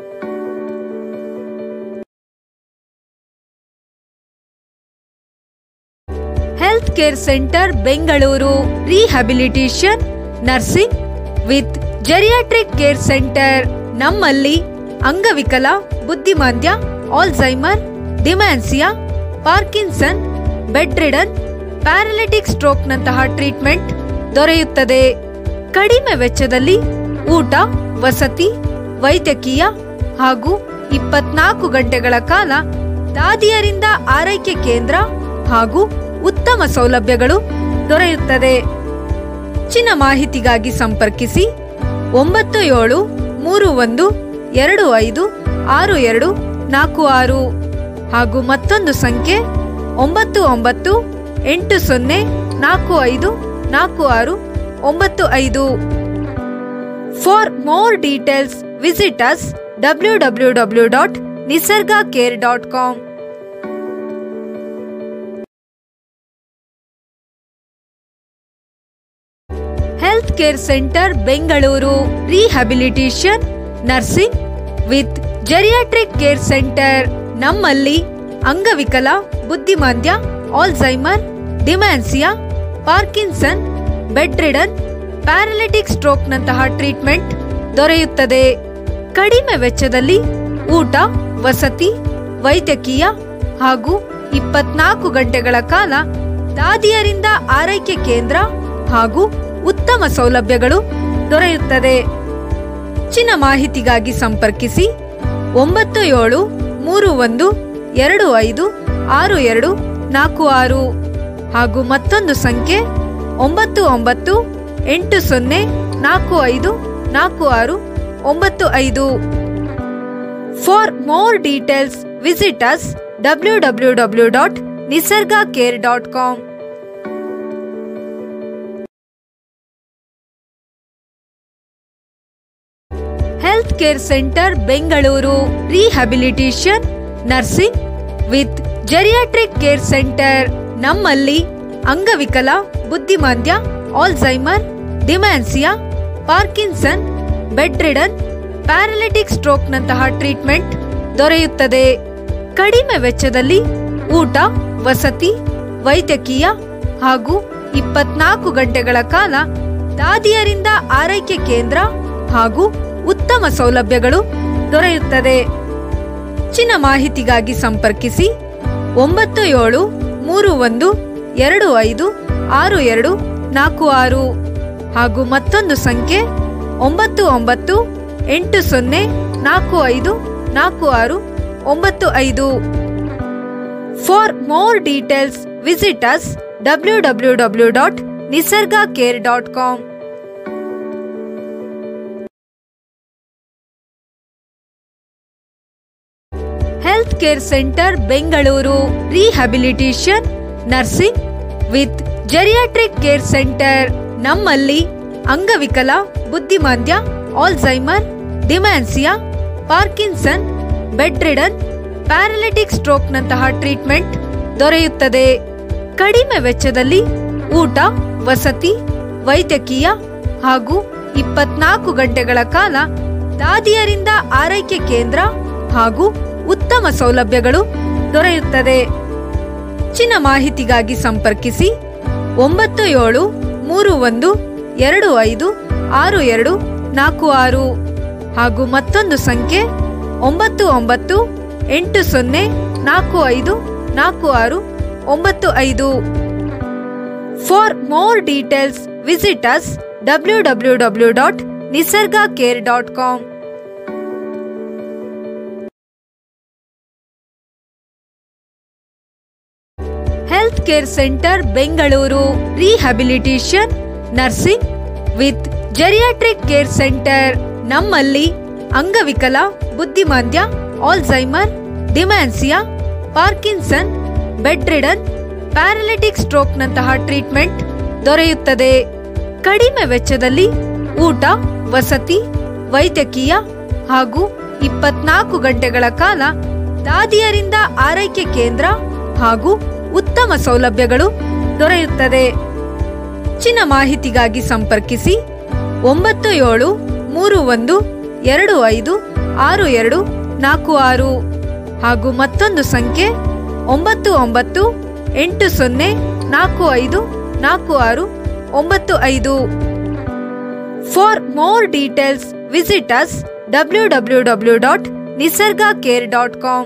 health care centre Bengaluru rehabilitation nursing with geriatric care centre ನಮ್ಮಲ್ಲಿ ಅಂಗವಿಕಲ ಬುದ್ಧಿಮಾಂದ್ಯ Alzheimer dementia Parkinson bed ridden paralytic ಸ್ಟ್ರೋಕ್ನಂತಹ ಟ್ರೀಟ್ಮೆಂಟ್ ದೊರೆಯುತ್ತದೆ ಕಡಿಮೆ ವೆಚ್ಚದಲ್ಲಿ ಊಟ ವಸತಿ ವೈದ್ಯಕೀಯ ಹಾಗೂ ಇಪ್ಪತ್ನಾಲ್ಕು ಗಂಟೆಗಳ ಕಾಲ ದಾದಿಯರಿಂದ ಆರೈಕೆ ಕೇಂದ್ರ ಹಾಗೂ ಉತ್ತಮ ಸೌಲಭ್ಯಗಳು ದೊರೆಯುತ್ತದೆ ಹೆಚ್ಚಿನ ಮಾಹಿತಿಗಾಗಿ ಸಂಪರ್ಕಿಸಿ ಒಂಬತ್ತು ಏಳು ಮೂರು ಒಂದು ಎರಡು ಐದು ಆರು ಎರಡು ನಾಲ್ಕು ಆರು ಹಾಗೂ ಮತ್ತೊಂದು ಸಂಖ್ಯೆ ಒಂಬತ್ತು ಒಂಬತ್ತು ಎಂಟು ಸೊನ್ನೆ ನಾಲ್ಕು ಐದು ನಾಲ್ಕು ಆರು ಒಂಬತ್ತು ಐದು for more details visit us W W W dot Nisarga care dot com health care centre Bengaluru rehabilitation nursing with geriatric care centre ನಮ್ಮಲ್ಲಿ ಅಂಗವಿಕಲ ಬುದ್ಧಿಮಾಂದ್ಯ Alzheimer dementia Parkinson bed ridden paralytic ಸ್ಟ್ರೋಕ್ನಂತಹ ಟ್ರೀಟ್ಮೆಂಟ್ ದೊರೆಯುತ್ತದೆ ಕಡಿಮೆ ವೆಚ್ಚದಲ್ಲಿ ಊಟ ವಸತಿ ವೈದ್ಯಕೀಯ ಹಾಗೂ ಇಪ್ಪತ್ನಾಲ್ಕು ಗಂಟೆಗಳ ಕಾಲ ದಾದಿಯರಿಂದ ಆರೈಕೆ ಕೇಂದ್ರ ಹಾಗೂ ಉತ್ತಮ ಸೌಲಭ್ಯಗಳು ದೊರೆಯುತ್ತದೆ ಹೆಚ್ಚಿನ ಮಾಹಿತಿಗಾಗಿ ಸಂಪರ್ಕಿಸಿ ಒಂಬತ್ತು ಏಳು ಮೂರು ಒಂದು ಎರಡು ಐದು ಆರು ಎರಡು ನಾಲ್ಕು ಆರು ಹಾಗೂ ಮತ್ತೊಂದು ಸಂಖ್ಯೆ ಒಂಬತ್ತು ಒಂಬತ್ತು ಎಂಟು ಸೊನ್ನೆ ನಾಲ್ಕು ಐದು ನಾಲ್ಕು ಆರು ಒಂಬತ್ತು ಐದು for more details visit us W W W dot Nisarga care dot com health care centre Bengaluru rehabilitation nursing with geriatric care centre ನಮ್ಮಲ್ಲಿ ಅಂಗವಿಕಲ ಬುದ್ಧಿಮಾಂದ್ಯ Alzheimer dementia Parkinson bed ridden paralytic ಸ್ಟ್ರೋಕ್ನಂತಹ ಟ್ರೀಟ್ಮೆಂಟ್ ದೊರೆಯುತ್ತದೆ ಕಡಿಮೆ ವೆಚ್ಚದಲ್ಲಿ ಊಟ ವಸತಿ ವೈದ್ಯಕೀಯ ಹಾಗೂ ಇಪ್ಪತ್ನಾಲ್ಕು ಗಂಟೆಗಳ ಕಾಲ ದಾದಿಯರಿಂದ ಆರೈಕೆ ಕೇಂದ್ರ ಹಾಗೂ ಉತ್ತಮ ಸೌಲಭ್ಯಗಳು ದೊರೆಯುತ್ತದೆ ಹೆಚ್ಚಿನ ಮಾಹಿತಿಗಾಗಿ ಸಂಪರ್ಕಿಸಿ ಒಂಬತ್ತು ಏಳು ಮೂರು ಒಂದು ಎರಡು ಐದು ಆರು ಎರಡು ನಾಲ್ಕು ಆರು ಹಾಗೂ ಮತ್ತೊಂದು ಸಂಖ್ಯೆ ಒಂಬತ್ತು ಒಂಬತ್ತು ಎಂಟು ಸೊನ್ನೆ ನಾಲ್ಕು ಐದು ನಾಲ್ಕು ಆರು ಒಂಬತ್ತು ಐದು for more details visit us W W W dot Nisarga care dot com health care centre Bengaluru rehabilitation nursing with geriatric care centre ನಮ್ಮಲ್ಲಿ ಅಂಗವಿಕಲ ಬುದ್ಧಿಮಾಂದ್ಯ Alzheimer dementia Parkinson bed ridden paralytic ಸ್ಟ್ರೋಕ್ನಂತಹ ಟ್ರೀಟ್ಮೆಂಟ್ ದೊರೆಯುತ್ತದೆ ಕಡಿಮೆ ವೆಚ್ಚದಲ್ಲಿ ಊಟ ವಸತಿ ವೈದ್ಯಕೀಯ ಹಾಗೂ ಇಪ್ಪತ್ನಾಲ್ಕು ಗಂಟೆಗಳ ಕಾಲ ದಾದಿಯರಿಂದ ಆರೈಕೆ ಕೇಂದ್ರ ಹಾಗೂ ಉತ್ತಮ ಸೌಲಭ್ಯಗಳು ದೊರೆಯುತ್ತದೆ ಹೆಚ್ಚಿನ ಮಾಹಿತಿಗಾಗಿ ಸಂಪರ್ಕಿಸಿ ಒಂಬತ್ತು ಏಳು ಮೂರು ಒಂದು ಎರಡು ಐದು ಆರು ಎರಡು ನಾಲ್ಕು ಆರು ಹಾಗೂ ಮತ್ತೊಂದು ಸಂಖ್ಯೆ ಒಂಬತ್ತು ಒಂಬತ್ತು ಎಂಟು ಸೊನ್ನೆ ನಾಲ್ಕು ಐದು ನಾಲ್ಕು ಆರು ಒಂಬತ್ತು ಐದು for more details visit us W W W dot Nisarga care dot com health care centre Bengaluru rehabilitation nursing with geriatric care centre ನಮ್ಮಲ್ಲಿ ಅಂಗವಿಕಲ ಬುದ್ಧಿಮಾಂದ್ಯ Alzheimer dementia Parkinson bed ridden paralytic ಸ್ಟ್ರೋಕ್ನಂತಹ ಟ್ರೀಟ್ಮೆಂಟ್ ದೊರೆಯುತ್ತದೆ ಕಡಿಮೆ ವೆಚ್ಚದಲ್ಲಿ ಊಟ ವಸತಿ ವೈದ್ಯಕೀಯ ಹಾಗೂ ಇಪ್ಪತ್ನಾಲ್ಕು ಗಂಟೆಗಳ ಕಾಲ ದಾದಿಯರಿಂದ ಆರೈಕೆ ಕೇಂದ್ರ ಹಾಗೂ ಉತ್ತಮ ಸೌಲಭ್ಯಗಳು ದೊರೆಯುತ್ತದೆ ಹೆಚ್ಚಿನ ಮಾಹಿತಿಗಾಗಿ ಸಂಪರ್ಕಿಸಿ ಒಂಬತ್ತು ಏಳು ಮೂರು ಒಂದು ಎರಡು ಐದು ಆರು ಎರಡು ನಾಲ್ಕು ಆರು ಹಾಗೂ ಮತ್ತೊಂದು ಸಂಖ್ಯೆ ಒಂಬತ್ತು ಒಂಬತ್ತು ಎಂಟು ಸೊನ್ನೆ ನಾಲ್ಕು ಐದು ನಾಲ್ಕು ಆರು ಒಂಬತ್ತು ಐದು for more details visit us W W W dot Nisarga care dot com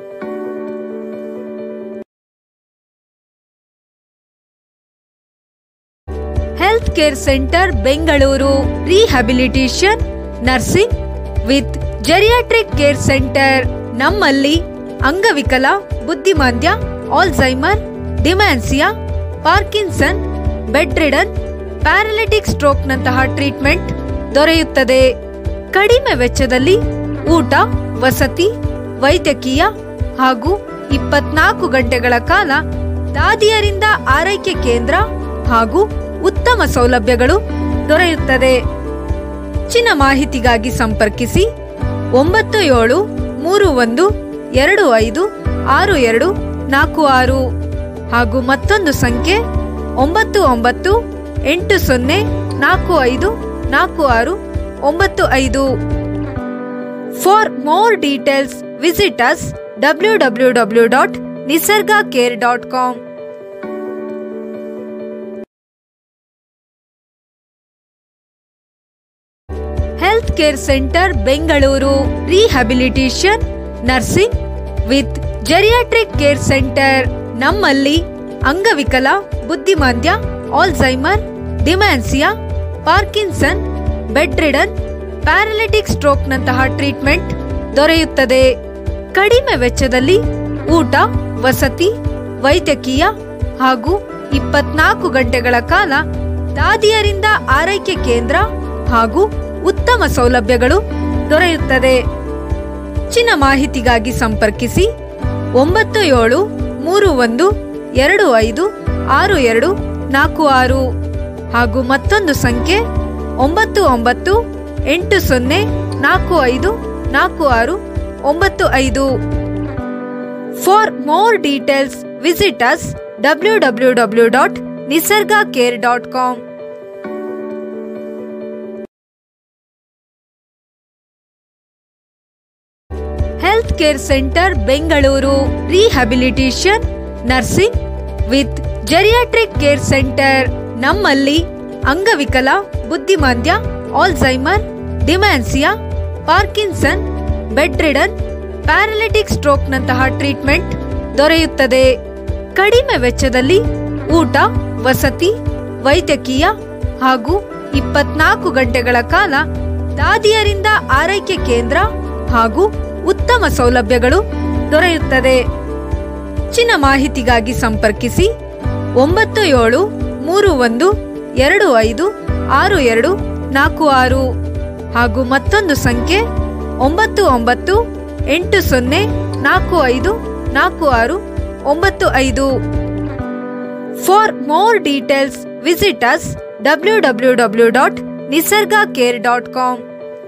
health care centre Bengaluru rehabilitation nursing with geriatric care centre ನಮ್ಮಲ್ಲಿ ಅಂಗವಿಕಲ ಬುದ್ಧಿಮಾಂದ್ಯ Alzheimer dementia Parkinson bed ridden paralytic ಸ್ಟ್ರೋಕ್ನಂತಹ ಟ್ರೀಟ್ಮೆಂಟ್ ದೊರೆಯುತ್ತದೆ ಕಡಿಮೆ ವೆಚ್ಚದಲ್ಲಿ ಊಟ ವಸತಿ ವೈದ್ಯಕೀಯ ಹಾಗೂ ಇಪ್ಪತ್ನಾಲ್ಕು ಗಂಟೆಗಳ ಕಾಲ ದಾದಿಯರಿಂದ ಆರೈಕೆ ಕೇಂದ್ರ ಹಾಗೂ ಉತ್ತಮ ಸೌಲಭ್ಯಗಳು ದೊರೆಯುತ್ತದೆ ಹೆಚ್ಚಿನ ಮಾಹಿತಿಗಾಗಿ ಸಂಪರ್ಕಿಸಿ ಒಂಬತ್ತು ಏಳು ಮೂರು ಒಂದು ಎರಡು ಐದು ಆರು ಎರಡು ನಾಲ್ಕು ಆರು ಹಾಗೂ ಮತ್ತೊಂದು ಸಂಖ್ಯೆ ಒಂಬತ್ತು ಒಂಬತ್ತು ಎಂಟು ಸೊನ್ನೆ ನಾಲ್ಕು ಐದು ನಾಲ್ಕು ಆರು ಒಂಬತ್ತು ಐದು for more details visit us W W W dot Nisarga care dot com health care centre Bengaluru rehabilitation nursing with geriatric care centre ನಮ್ಮಲ್ಲಿ ಅಂಗವಿಕಲ ಬುದ್ಧಿಮಾಂದ್ಯ Alzheimer dementia Parkinson bed ridden paralytic ಸ್ಟ್ರೋಕ್ನಂತಹ ಟ್ರೀಟ್ಮೆಂಟ್ ದೊರೆಯುತ್ತದೆ ಕಡಿಮೆ ವೆಚ್ಚದಲ್ಲಿ ಊಟ ವಸತಿ ವೈದ್ಯಕೀಯ ಹಾಗೂ ಇಪ್ಪತ್ನಾಲ್ಕು ಗಂಟೆಗಳ ಕಾಲ ದಾದಿಯರಿಂದ ಆರೈಕೆ ಕೇಂದ್ರ ಹಾಗೂ ಉತ್ತಮ ಸೌಲಭ್ಯಗಳು ದೊರೆಯುತ್ತದೆ ಹೆಚ್ಚಿನ ಮಾಹಿತಿಗಾಗಿ ಸಂಪರ್ಕಿಸಿ ಒಂಬತ್ತು ಏಳು ಮೂರು ಒಂದು ಎರಡು ಐದು ಆರು ಎರಡು ನಾಲ್ಕು ಆರು ಹಾಗೂ ಮತ್ತೊಂದು ಸಂಖ್ಯೆ ಒಂಬತ್ತು ಒಂಬತ್ತು ಎಂಟು ಸೊನ್ನೆ ನಾಲ್ಕು ಐದು ನಾಲ್ಕು ಆರು ಒಂಬತ್ತು ಐದು for more details visit us W W W dot Nisarga care dot com health care centre Bengaluru rehabilitation nursing with geriatric care centre ನಮ್ಮಲ್ಲಿ ಅಂಗವಿಕಲ ಬುದ್ಧಿಮಾಂದ್ಯ Alzheimer dementia Parkinson bed ridden paralytic ಸ್ಟ್ರೋಕ್ನಂತಹ ಟ್ರೀಟ್ಮೆಂಟ್ ದೊರೆಯುತ್ತದೆ ಕಡಿಮೆ ವೆಚ್ಚದಲ್ಲಿ ಊಟ ವಸತಿ ವೈದ್ಯಕೀಯ ಹಾಗೂ ಇಪ್ಪತ್ನಾಲ್ಕು ಗಂಟೆಗಳ ಕಾಲ ದಾದಿಯರಿಂದ ಆರೈಕೆ ಕೇಂದ್ರ ಹಾಗೂ ಉತ್ತಮ ಸೌಲಭ್ಯಗಳು ದೊರೆಯುತ್ತದೆ ಹೆಚ್ಚಿನ ಮಾಹಿತಿಗಾಗಿ ಸಂಪರ್ಕಿಸಿ ಒಂಬತ್ತು ಏಳು ಮೂರು ಒಂದು ಎರಡು ಐದು ಆರು ಎರಡು ನಾಲ್ಕು ಆರು ಹಾಗೂ ಮತ್ತೊಂದು ಸಂಖ್ಯೆ ಒಂಬತ್ತು ಒಂಬತ್ತು ಎಂಟು ಸೊನ್ನೆ ನಾಲ್ಕು ಐದು ನಾಲ್ಕು ಆರು ಒಂಬತ್ತು ಐದು for more details visit us W W W dot Nisarga care dot com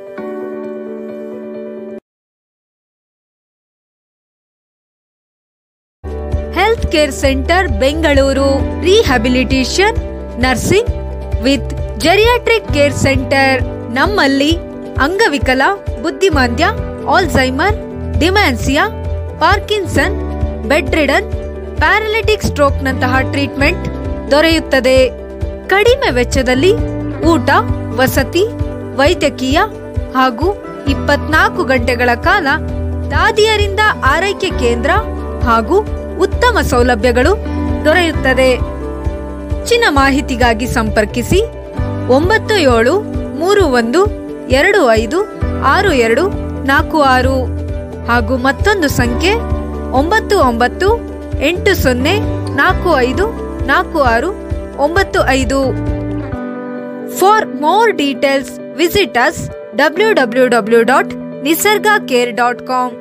health care centre Bengaluru rehabilitation nursing with geriatric care centre ನಮ್ಮಲ್ಲಿ ಅಂಗವಿಕಲ ಬುದ್ಧಿಮಾಂದ್ಯ Alzheimer dementia Parkinson bed ridden paralytic ಸ್ಟ್ರೋಕ್ನಂತಹ ಟ್ರೀಟ್ಮೆಂಟ್ ದೊರೆಯುತ್ತದೆ ಕಡಿಮೆ ವೆಚ್ಚದಲ್ಲಿ ಊಟ ವಸತಿ ವೈದ್ಯಕೀಯ ಹಾಗೂ ಇಪ್ಪತ್ನಾಲ್ಕು ಗಂಟೆಗಳ ಕಾಲ ದಾದಿಯರಿಂದ ಆರೈಕೆ ಕೇಂದ್ರ ಹಾಗೂ ಉತ್ತಮ ಸೌಲಭ್ಯಗಳು ದೊರೆಯುತ್ತದೆ ಹೆಚ್ಚಿನ ಮಾಹಿತಿಗಾಗಿ ಸಂಪರ್ಕಿಸಿ ಒಂಬತ್ತು ಏಳು ಮೂರು ಒಂದು ಎರಡು ಐದು ಆರು ಎರಡು ನಾಲ್ಕು ಆರು ಹಾಗೂ ಮತ್ತೊಂದು ಸಂಖ್ಯೆ ಒಂಬತ್ತು ಒಂಬತ್ತು ಎಂಟು ಸೊನ್ನೆ ನಾಲ್ಕು ಐದು ನಾಲ್ಕು ಆರು ಒಂಬತ್ತು ಐದು for more details visit us W W W dot Nisarga care dot com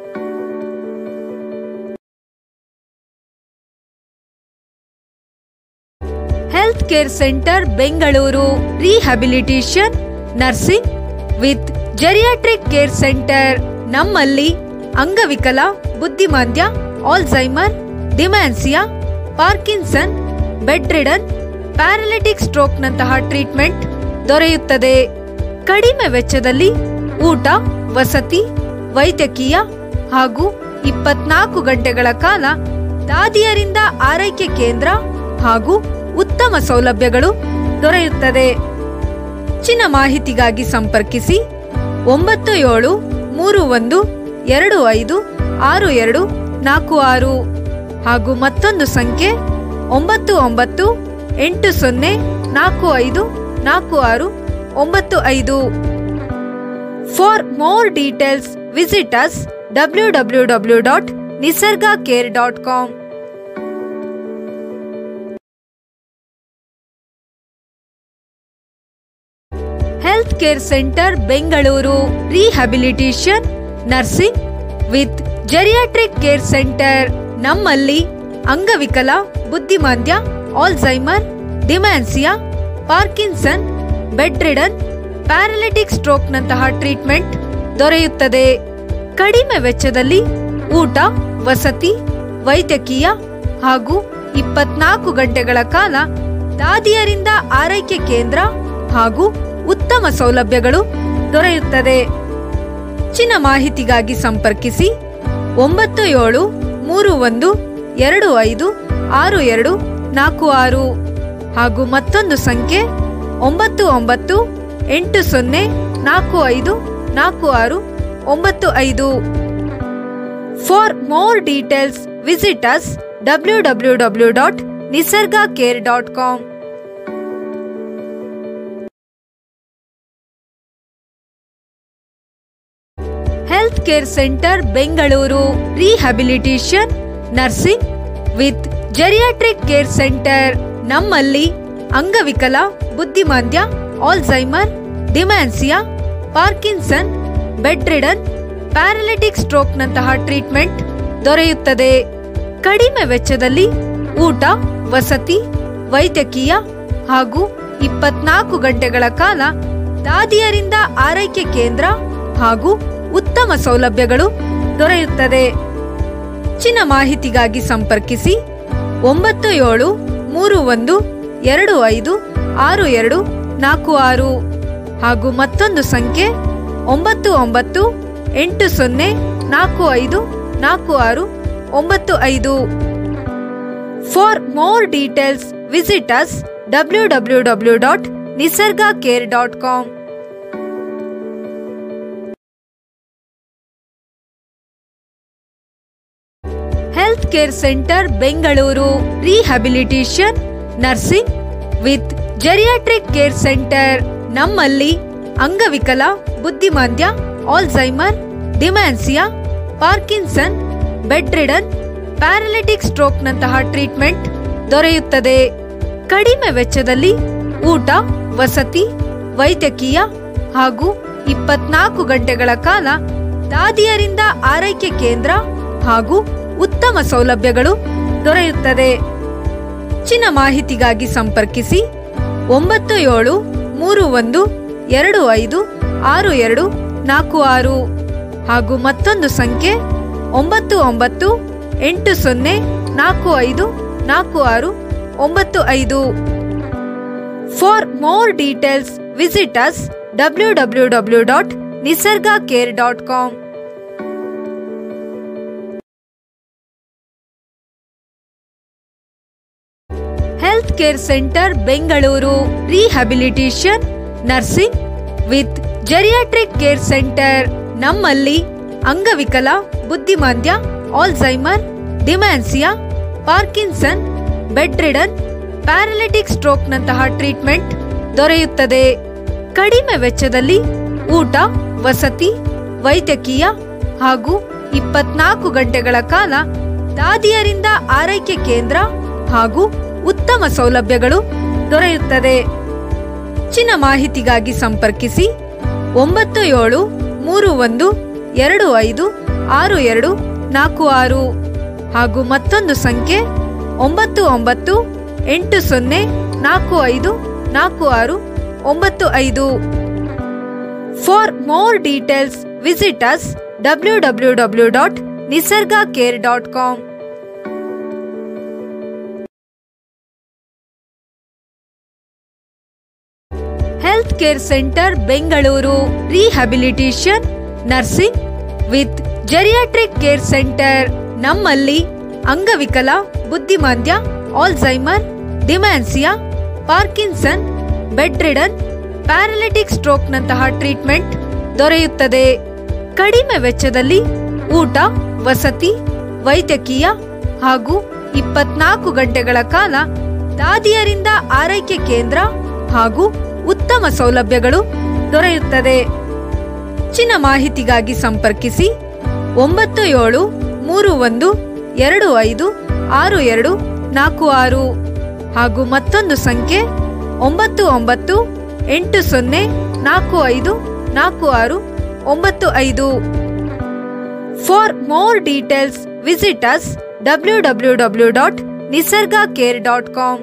health care centre Bengaluru rehabilitation nursing with geriatric care centre ನಮ್ಮಲ್ಲಿ ಅಂಗವಿಕಲ ಬುದ್ಧಿಮಾಂದ್ಯ Alzheimer dementia Parkinson bed ridden paralytic ಸ್ಟ್ರೋಕ್ನಂತಹ ಟ್ರೀಟ್ಮೆಂಟ್ ದೊರೆಯುತ್ತದೆ ಕಡಿಮೆ ವೆಚ್ಚದಲ್ಲಿ ಊಟ ವಸತಿ ವೈದ್ಯಕೀಯ ಹಾಗೂ ಇಪ್ಪತ್ನಾಲ್ಕು ಗಂಟೆಗಳ ಕಾಲ ದಾದಿಯರಿಂದ ಆರೈಕೆ ಕೇಂದ್ರ ಹಾಗೂ ಉತ್ತಮ ಸೌಲಭ್ಯಗಳು ದೊರೆಯುತ್ತದೆ ಹೆಚ್ಚಿನ ಮಾಹಿತಿಗಾಗಿ ಸಂಪರ್ಕಿಸಿ ಒಂಬತ್ತು ಏಳು ಮೂರು ಒಂದು ಎರಡು ಐದು ಆರು ಎರಡು ನಾಲ್ಕು ಆರು ಹಾಗೂ ಮತ್ತೊಂದು ಸಂಖ್ಯೆ ಒಂಬತ್ತು ಒಂಬತ್ತು ಎಂಟು ಸೊನ್ನೆ ನಾಲ್ಕು ಐದು ನಾಲ್ಕು ಆರು ಒಂಬತ್ತು ಐದು for more details visit us W W W dot Nisarga care dot com health care centre Bengaluru rehabilitation nursing with geriatric care centre ನಮ್ಮಲ್ಲಿ ಅಂಗವಿಕಲ ಬುದ್ಧಿಮಾಂದ್ಯ Alzheimer dementia Parkinson bed ridden paralytic ಸ್ಟ್ರೋಕ್ನಂತಹ ಟ್ರೀಟ್ಮೆಂಟ್ ದೊರೆಯುತ್ತದೆ ಕಡಿಮೆ ವೆಚ್ಚದಲ್ಲಿ ಊಟ ವಸತಿ ವೈದ್ಯಕೀಯ ಹಾಗೂ ಇಪ್ಪತ್ನಾಲ್ಕು ಗಂಟೆಗಳ ಕಾಲ ದಾದಿಯರಿಂದ ಆರೈಕೆ ಕೇಂದ್ರ ಹಾಗೂ ಉತ್ತಮ ಸೌಲಭ್ಯಗಳು ದೊರೆಯುತ್ತದೆ ಹೆಚ್ಚಿನ ಮಾಹಿತಿಗಾಗಿ ಸಂಪರ್ಕಿಸಿ ಒಂಬತ್ತು ಏಳು ಮೂರು ಒಂದು ಎರಡು ಐದು ಆರು ಎರಡು ನಾಲ್ಕು ಆರು ಹಾಗೂ ಮತ್ತೊಂದು ಸಂಖ್ಯೆ ಒಂಬತ್ತು ಒಂಬತ್ತು ಎಂಟು ಸೊನ್ನೆ ನಾಲ್ಕು ಐದು ನಾಲ್ಕು ಆರು ಒಂಬತ್ತು ಐದು for more details visit us W W W dot Nisarga care dot com health care centre Bengaluru rehabilitation nursing with geriatric care centre ನಮ್ಮಲ್ಲಿ ಅಂಗವಿಕಲ ಬುದ್ಧಿಮಾಂದ್ಯ Alzheimer dementia Parkinson bed ridden paralytic ಸ್ಟ್ರೋಕ್ನಂತಹ ಟ್ರೀಟ್ಮೆಂಟ್ ದೊರೆಯುತ್ತದೆ ಕಡಿಮೆ ವೆಚ್ಚದಲ್ಲಿ ಊಟ ವಸತಿ ವೈದ್ಯಕೀಯ ಹಾಗೂ ಇಪ್ಪತ್ನಾಲ್ಕು ಗಂಟೆಗಳ ಕಾಲ ದಾದಿಯರಿಂದ ಆರೈಕೆ ಕೇಂದ್ರ ಹಾಗೂ ಉತ್ತಮ ಸೌಲಭ್ಯಗಳು ದೊರೆಯುತ್ತದೆ ಹೆಚ್ಚಿನ ಮಾಹಿತಿಗಾಗಿ ಸಂಪರ್ಕಿಸಿ ಒಂಬತ್ತು ಏಳು ಮೂರು ಒಂದು ಎರಡು ಐದು ಆರು ಎರಡು ನಾಲ್ಕು ಆರು ಹಾಗೂ ಮತ್ತೊಂದು ಸಂಖ್ಯೆ ಒಂಬತ್ತು ಒಂಬತ್ತು ಎಂಟು ಸೊನ್ನೆ ನಾಲ್ಕು ಐದು ನಾಲ್ಕು ಆರು ಒಂಬತ್ತು ಐದು for more details visit us W W W dot Nisarga care dot com health care centre Bengaluru rehabilitation nursing with geriatric care centre ನಮ್ಮಲ್ಲಿ ಅಂಗವಿಕಲ ಬುದ್ಧಿಮಾಂದ್ಯ Alzheimer dementia Parkinson bed ridden paralytic ಸ್ಟ್ರೋಕ್ನಂತಹ ಟ್ರೀಟ್ಮೆಂಟ್ ದೊರೆಯುತ್ತದೆ ಕಡಿಮೆ ವೆಚ್ಚದಲ್ಲಿ ಊಟ ವಸತಿ ವೈದ್ಯಕೀಯ ಹಾಗೂ ಇಪ್ಪತ್ನಾಲ್ಕು ಗಂಟೆಗಳ ಕಾಲ ದಾದಿಯರಿಂದ ಆರೈಕೆ ಕೇಂದ್ರ ಹಾಗೂ ಉತ್ತಮ ಸೌಲಭ್ಯಗಳು ದೊರೆಯುತ್ತದೆ ಹೆಚ್ಚಿನ ಮಾಹಿತಿಗಾಗಿ ಸಂಪರ್ಕಿಸಿ ಒಂಬತ್ತು ಏಳು ಮೂರು ಒಂದು ಎರಡು ಐದು ಆರು ಎರಡು ನಾಲ್ಕು ಆರು ಹಾಗೂ ಮತ್ತೊಂದು ಸಂಖ್ಯೆ ಒಂಬತ್ತು ಒಂಬತ್ತು ಎಂಟು ಸೊನ್ನೆ ನಾಲ್ಕು ಐದು ನಾಲ್ಕು ಆರು ಒಂಬತ್ತು ಐದು for more details visit us W W W dot Nisarga care dot com health care centre Bengaluru rehabilitation nursing with geriatric care centre ನಮ್ಮಲ್ಲಿ ಅಂಗವಿಕಲ ಬುದ್ಧಿಮಾಂದ್ಯ Alzheimer dementia Parkinson bed ridden paralytic ಸ್ಟ್ರೋಕ್ನಂತಹ ಟ್ರೀಟ್ಮೆಂಟ್ ದೊರೆಯುತ್ತದೆ ಕಡಿಮೆ ವೆಚ್ಚದಲ್ಲಿ ಊಟ ವಸತಿ ವೈದ್ಯಕೀಯ ಹಾಗೂ ಇಪ್ಪತ್ನಾಲ್ಕು ಗಂಟೆಗಳ ಕಾಲ ದಾದಿಯರಿಂದ ಆರೈಕೆ ಕೇಂದ್ರ ಹಾಗೂ ಉತ್ತಮ ಸೌಲಭ್ಯಗಳು ದೊರೆಯುತ್ತದೆ ಹೆಚ್ಚಿನ ಮಾಹಿತಿಗಾಗಿ ಸಂಪರ್ಕಿಸಿ ಒಂಬತ್ತು ಏಳು ಮೂರು ಒಂದು ಎರಡು ಐದು ಆರು ಎರಡು ನಾಲ್ಕು ಆರು ಹಾಗೂ ಮತ್ತೊಂದು ಸಂಖ್ಯೆ ಒಂಬತ್ತು ಒಂಬತ್ತು ಎಂಟು ಸೊನ್ನೆ ನಾಲ್ಕು ಐದು ನಾಲ್ಕು ಆರು ಒಂಬತ್ತು ಐದು for more details visit us W W W dot Nisarga care dot com health care centre Bengaluru rehabilitation nursing with geriatric care centre ನಮ್ಮಲ್ಲಿ ಅಂಗವಿಕಲ ಬುದ್ಧಿಮಾಂದ್ಯ Alzheimer dementia Parkinson bed ridden paralytic ಸ್ಟ್ರೋಕ್ನಂತಹ ಟ್ರೀಟ್ಮೆಂಟ್ ದೊರೆಯುತ್ತದೆ ಕಡಿಮೆ ವೆಚ್ಚದಲ್ಲಿ ಊಟ ವಸತಿ ವೈದ್ಯಕೀಯ ಹಾಗೂ ಇಪ್ಪತ್ನಾಲ್ಕು ಗಂಟೆಗಳ ಕಾಲ ದಾದಿಯರಿಂದ ಆರೈಕೆ ಕೇಂದ್ರ ಹಾಗೂ ಉತ್ತಮ ಸೌಲಭ್ಯಗಳು ದೊರೆಯುತ್ತದೆ ಹೆಚ್ಚಿನ ಮಾಹಿತಿಗಾಗಿ ಸಂಪರ್ಕಿಸಿ ಒಂಬತ್ತು ಏಳು ಮೂರು ಒಂದು ಎರಡು ಐದು ಆರು ಎರಡು ನಾಲ್ಕು ಆರು ಹಾಗೂ ಮತ್ತೊಂದು ಸಂಖ್ಯೆ ಒಂಬತ್ತು ಒಂಬತ್ತು ಎಂಟು ಸೊನ್ನೆ ನಾಲ್ಕು ಐದು ನಾಲ್ಕು ಆರು ಒಂಬತ್ತು ಐದು for more details visit us W W W dot Nisarga care dot com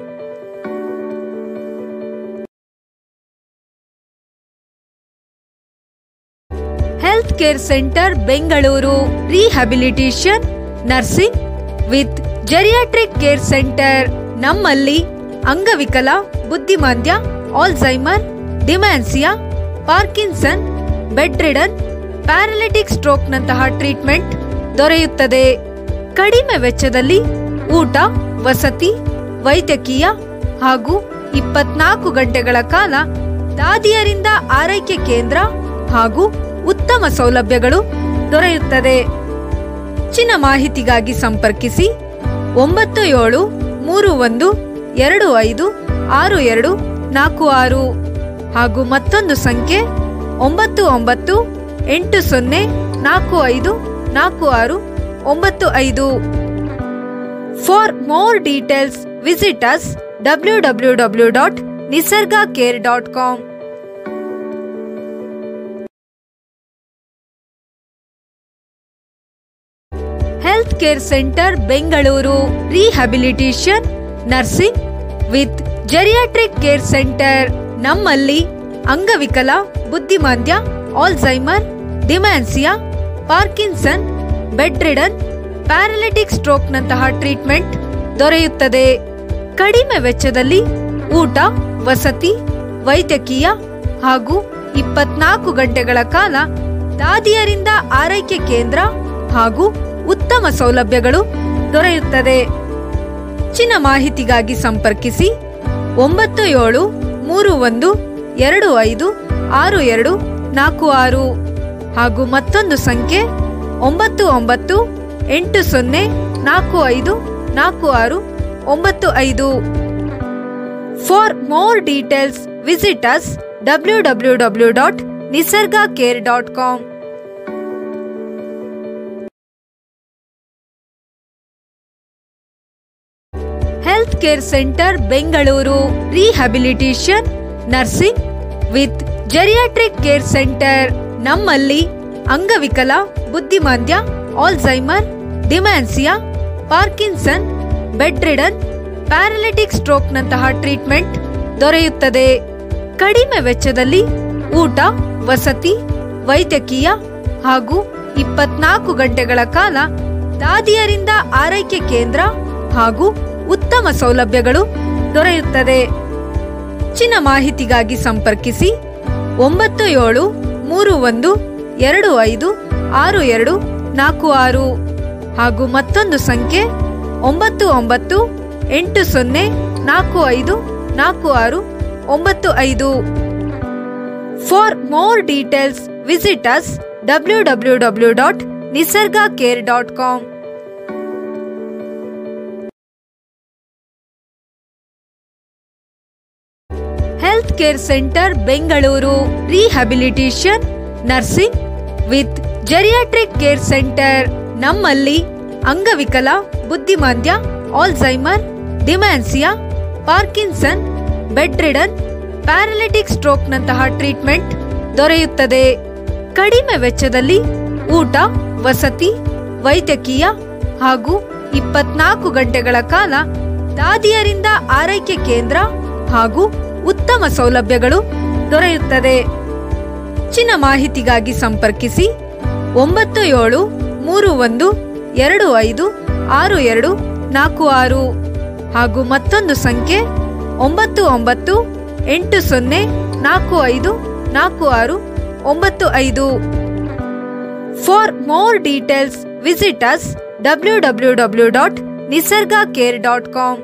health care centre Bengaluru rehabilitation nursing with geriatric care centre ನಮ್ಮಲ್ಲಿ ಅಂಗವಿಕಲ ಬುದ್ಧಿಮಾಂದ್ಯ Alzheimer dementia Parkinson bed ridden paralytic ಸ್ಟ್ರೋಕ್ನಂತಹ ಟ್ರೀಟ್ಮೆಂಟ್ ದೊರೆಯುತ್ತದೆ ಕಡಿಮೆ ವೆಚ್ಚದಲ್ಲಿ ಊಟ ವಸತಿ ವೈದ್ಯಕೀಯ ಹಾಗೂ ಇಪ್ಪತ್ನಾಲ್ಕು ಗಂಟೆಗಳ ಕಾಲ ದಾದಿಯರಿಂದ ಆರೈಕೆ ಕೇಂದ್ರ ಹಾಗೂ ಉತ್ತಮ ಸೌಲಭ್ಯಗಳು ದೊರೆಯುತ್ತದೆ ಹೆಚ್ಚಿನ ಮಾಹಿತಿಗಾಗಿ ಸಂಪರ್ಕಿಸಿ ಒಂಬತ್ತು ಏಳು ಮೂರು ಒಂದು ಎರಡು ಐದು ಆರು ಎರಡು ನಾಲ್ಕು ಆರು ಹಾಗೂ ಮತ್ತೊಂದು ಸಂಖ್ಯೆ ಒಂಬತ್ತು ಒಂಬತ್ತು ಎಂಟು ಸೊನ್ನೆ ನಾಲ್ಕು ಐದು ನಾಲ್ಕು ಆರು ಒಂಬತ್ತು ಐದು for more details visit us W W W dot Nisarga care dot com health care centre Bengaluru rehabilitation nursing with geriatric care centre ನಮ್ಮಲ್ಲಿ ಅಂಗವಿಕಲ ಬುದ್ಧಿಮಾಂದ್ಯ Alzheimer dementia Parkinson bed ridden paralytic ಸ್ಟ್ರೋಕ್ನಂತಹ ಟ್ರೀಟ್ಮೆಂಟ್ ದೊರೆಯುತ್ತದೆ ಕಡಿಮೆ ವೆಚ್ಚದಲ್ಲಿ ಊಟ ವಸತಿ ವೈದ್ಯಕೀಯ ಹಾಗೂ ಇಪ್ಪತ್ನಾಲ್ಕು ಗಂಟೆಗಳ ಕಾಲ ದಾದಿಯರಿಂದ ಆರೈಕೆ ಕೇಂದ್ರ ಹಾಗೂ ಉತ್ತಮ ಸೌಲಭ್ಯಗಳು ದೊರೆಯುತ್ತದೆ ಹೆಚ್ಚಿನ ಮಾಹಿತಿಗಾಗಿ ಸಂಪರ್ಕಿಸಿ ಒಂಬತ್ತು ಏಳು ಮೂರು ಒಂದು ಎರಡು ಐದು ಆರು ಎರಡು ನಾಲ್ಕು ಆರು ಹಾಗೂ ಮತ್ತೊಂದು ಸಂಖ್ಯೆ ಒಂಬತ್ತು ಒಂಬತ್ತು ಎಂಟು ಸೊನ್ನೆ ನಾಲ್ಕು ಐದು ನಾಲ್ಕು ಆರು ಒಂಬತ್ತು ಐದು for more details visit us W W W dot Nisarga care dot com health care centre Bengaluru rehabilitation nursing with geriatric care centre ನಮ್ಮಲ್ಲಿ ಅಂಗವಿಕಲ ಬುದ್ಧಿಮಾಂದ್ಯ Alzheimer dementia Parkinson bed ridden paralytic ಸ್ಟ್ರೋಕ್ನಂತಹ ಟ್ರೀಟ್ಮೆಂಟ್ ದೊರೆಯುತ್ತದೆ ಕಡಿಮೆ ವೆಚ್ಚದಲ್ಲಿ ಊಟ ವಸತಿ ವೈದ್ಯಕೀಯ ಹಾಗೂ ಇಪ್ಪತ್ನಾಲ್ಕು ಗಂಟೆಗಳ ಕಾಲ ದಾದಿಯರಿಂದ ಆರೈಕೆ ಕೇಂದ್ರ ಹಾಗೂ ಉತ್ತಮ ಸೌಲಭ್ಯಗಳು ದೊರೆಯುತ್ತದೆ ಹೆಚ್ಚಿನ ಮಾಹಿತಿಗಾಗಿ ಸಂಪರ್ಕಿಸಿ ಒಂಬತ್ತು ಏಳು ಮೂರು ಒಂದು ಎರಡು ಐದು ಆರು ಎರಡು ನಾಲ್ಕು ಆರು ಹಾಗೂ ಮತ್ತೊಂದು ಸಂಖ್ಯೆ ಒಂಬತ್ತು ಒಂಬತ್ತು ಎಂಟು ಸೊನ್ನೆ ನಾಲ್ಕು ಐದು ನಾಲ್ಕು ಆರು ಒಂಬತ್ತು ಐದು for more details visit us W W W dot Nisarga care dot com health care centre Bengaluru rehabilitation nursing with geriatric care centre ನಮ್ಮಲ್ಲಿ ಅಂಗವಿಕಲ ಬುದ್ಧಿಮಾಂದ್ಯ Alzheimer dementia Parkinson bed ridden paralytic ಸ್ಟ್ರೋಕ್ನಂತಹ ಟ್ರೀಟ್ಮೆಂಟ್ ದೊರೆಯುತ್ತದೆ ಕಡಿಮೆ ವೆಚ್ಚದಲ್ಲಿ ಊಟ ವಸತಿ ವೈದ್ಯಕೀಯ ಹಾಗೂ ಇಪ್ಪತ್ನಾಲ್ಕು ಗಂಟೆಗಳ ಕಾಲ ದಾದಿಯರಿಂದ ಆರೈಕೆ ಕೇಂದ್ರ ಹಾಗೂ ಉತ್ತಮ ಸೌಲಭ್ಯಗಳು ದೊರೆಯುತ್ತದೆ ಹೆಚ್ಚಿನ ಮಾಹಿತಿಗಾಗಿ ಸಂಪರ್ಕಿಸಿ ಒಂಬತ್ತು ಏಳು ಮೂರು ಒಂದು ಎರಡು ಐದು ಆರು ಎರಡು ನಾಲ್ಕು ಆರು ಹಾಗೂ ಮತ್ತೊಂದು ಸಂಖ್ಯೆ ಒಂಬತ್ತು ಒಂಬತ್ತು ಎಂಟು ಸೊನ್ನೆ ನಾಲ್ಕು ಐದು ನಾಲ್ಕು ಆರು ಒಂಬತ್ತು ಐದು for more details visit us W W W dot Nisarga care dot com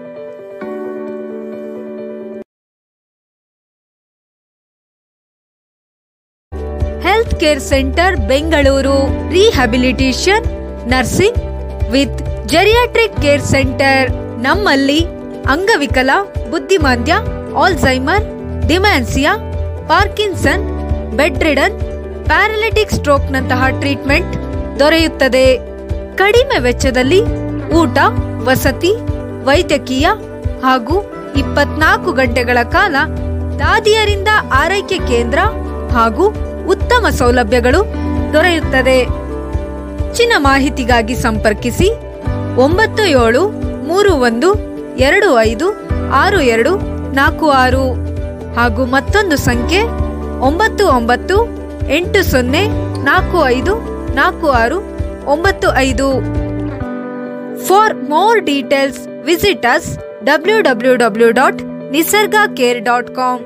health care centre Bengaluru rehabilitation nursing with geriatric care centre ನಮ್ಮಲ್ಲಿ ಅಂಗವಿಕಲ ಬುದ್ಧಿಮಾಂದ್ಯ Alzheimer dementia Parkinson bed ridden paralytic ಸ್ಟ್ರೋಕ್ನಂತಹ ಟ್ರೀಟ್ಮೆಂಟ್ ದೊರೆಯುತ್ತದೆ ಕಡಿಮೆ ವೆಚ್ಚದಲ್ಲಿ ಊಟ ವಸತಿ ವೈದ್ಯಕೀಯ ಹಾಗೂ ಇಪ್ಪತ್ನಾಲ್ಕು ಗಂಟೆಗಳ ಕಾಲ ದಾದಿಯರಿಂದ ಆರೈಕೆ ಕೇಂದ್ರ ಹಾಗೂ ಉತ್ತಮ ಸೌಲಭ್ಯಗಳು ದೊರೆಯುತ್ತದೆ ಹೆಚ್ಚಿನ ಮಾಹಿತಿಗಾಗಿ ಸಂಪರ್ಕಿಸಿ ಒಂಬತ್ತು ಏಳು ಮೂರು ಒಂದು ಎರಡು ಐದು ಆರು ಎರಡು ನಾಲ್ಕು ಆರು ಹಾಗೂ ಮತ್ತೊಂದು ಸಂಖ್ಯೆ ಒಂಬತ್ತು ಒಂಬತ್ತು ಎಂಟು ಸೊನ್ನೆ ನಾಲ್ಕು ಐದು ನಾಲ್ಕು ಆರು ಒಂಬತ್ತು ಐದು for more details visit us W W W dot Nisarga care dot com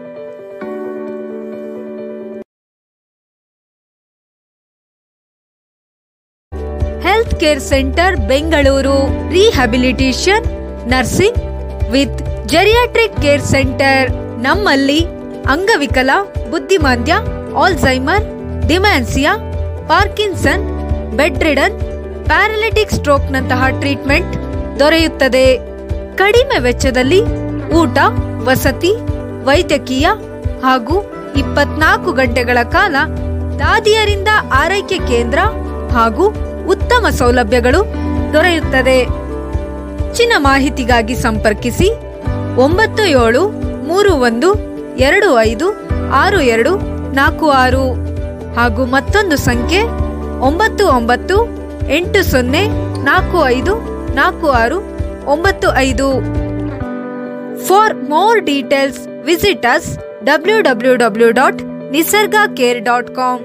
health care centre Bengaluru rehabilitation nursing with geriatric care centre ನಮ್ಮಲ್ಲಿ ಅಂಗವಿಕಲ ಬುದ್ಧಿಮಾಂದ್ಯ Alzheimer dementia Parkinson bed ridden paralytic ಸ್ಟ್ರೋಕ್ನಂತಹ ಟ್ರೀಟ್ಮೆಂಟ್ ದೊರೆಯುತ್ತದೆ ಕಡಿಮೆ ವೆಚ್ಚದಲ್ಲಿ ಊಟ ವಸತಿ ವೈದ್ಯಕೀಯ ಹಾಗೂ ಇಪ್ಪತ್ನಾಲ್ಕು ಗಂಟೆಗಳ ಕಾಲ ದಾದಿಯರಿಂದ ಆರೈಕೆ ಕೇಂದ್ರ ಹಾಗೂ ಉತ್ತಮ ಸೌಲಭ್ಯಗಳು ದೊರೆಯುತ್ತದೆ ಹೆಚ್ಚಿನ ಮಾಹಿತಿಗಾಗಿ ಸಂಪರ್ಕಿಸಿ ಒಂಬತ್ತು ಏಳು ಮೂರು ಒಂದು ಎರಡು ಐದು ಆರು ಎರಡು ನಾಲ್ಕು ಆರು ಹಾಗೂ ಮತ್ತೊಂದು ಸಂಖ್ಯೆ ಒಂಬತ್ತು ಒಂಬತ್ತು ಎಂಟು ಸೊನ್ನೆ ನಾಲ್ಕು ಐದು ನಾಲ್ಕು ಆರು ಒಂಬತ್ತು ಐದು for more details visit us W W W dot Nisarga care dot com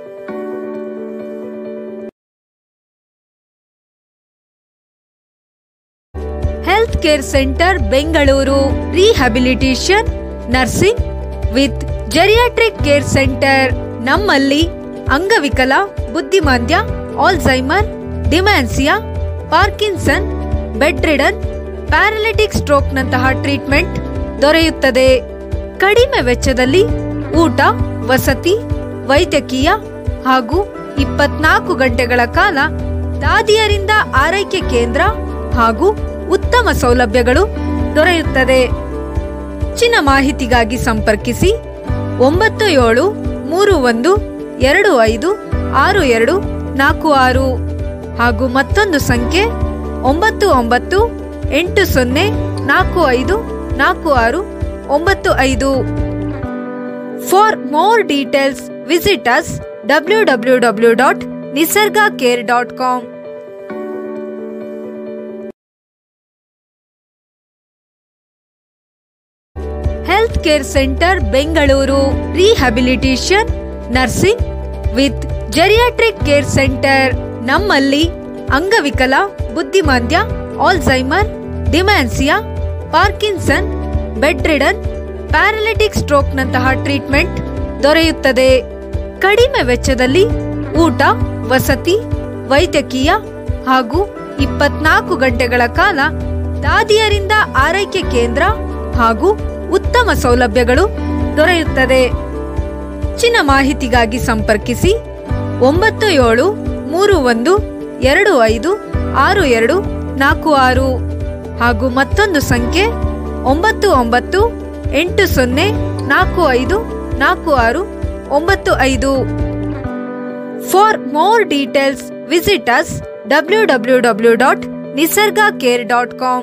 health care centre Bengaluru rehabilitation nursing with geriatric care centre ನಮ್ಮಲ್ಲಿ ಅಂಗವಿಕಲ ಬುದ್ಧಿಮಾಂದ್ಯ Alzheimer dementia Parkinson bed ridden paralytic ಸ್ಟ್ರೋಕ್ನಂತಹ ಟ್ರೀಟ್ಮೆಂಟ್ ದೊರೆಯುತ್ತದೆ ಕಡಿಮೆ ವೆಚ್ಚದಲ್ಲಿ ಊಟ ವಸತಿ ವೈದ್ಯಕೀಯ ಹಾಗೂ ಇಪ್ಪತ್ನಾಲ್ಕು ಗಂಟೆಗಳ ಕಾಲ ದಾದಿಯರಿಂದ ಆರೈಕೆ ಕೇಂದ್ರ ಹಾಗೂ ಉತ್ತಮ ಸೌಲಭ್ಯಗಳು ದೊರೆಯುತ್ತದೆ ಹೆಚ್ಚಿನ ಮಾಹಿತಿಗಾಗಿ ಸಂಪರ್ಕಿಸಿ ಒಂಬತ್ತು ಏಳು ಮೂರು ಒಂದು ಎರಡು ಐದು ಆರು ಎರಡು ನಾಲ್ಕು ಆರು ಹಾಗೂ ಮತ್ತೊಂದು ಸಂಖ್ಯೆ ಒಂಬತ್ತು ಒಂಬತ್ತು ಎಂಟು ಸೊನ್ನೆ ನಾಲ್ಕು ಐದು ನಾಲ್ಕು ಆರು ಒಂಬತ್ತು ಐದು for more details visit us W W W dot Nisarga care dot com health care centre Bengaluru rehabilitation nursing with geriatric care centre ನಮ್ಮಲ್ಲಿ ಅಂಗವಿಕಲ ಬುದ್ಧಿಮಾಂದ್ಯ Alzheimer dementia Parkinson bed ridden paralytic ಸ್ಟ್ರೋಕ್ನಂತಹ ಟ್ರೀಟ್ಮೆಂಟ್ ದೊರೆಯುತ್ತದೆ ಕಡಿಮೆ ವೆಚ್ಚದಲ್ಲಿ ಊಟ ವಸತಿ ವೈದ್ಯಕೀಯ ಹಾಗೂ ಇಪ್ಪತ್ನಾಲ್ಕು ಗಂಟೆಗಳ ಕಾಲ ದಾದಿಯರಿಂದ ಆರೈಕೆ ಕೇಂದ್ರ ಹಾಗೂ ಉತ್ತಮ ಸೌಲಭ್ಯಗಳು ದೊರೆಯುತ್ತದೆ ಹೆಚ್ಚಿನ ಮಾಹಿತಿಗಾಗಿ ಸಂಪರ್ಕಿಸಿ ಒಂಬತ್ತು ಏಳು ಮೂರು ಒಂದು ಎರಡು ಐದು ಆರು ಎರಡು ನಾಲ್ಕು ಆರು ಹಾಗೂ ಮತ್ತೊಂದು ಸಂಖ್ಯೆ ಒಂಬತ್ತು ಒಂಬತ್ತು ಎಂಟು ಸೊನ್ನೆ ನಾಲ್ಕು ಐದು ನಾಲ್ಕು ಆರು ಒಂಬತ್ತು ಐದು for more details visit us W W W dot Nisarga care dot com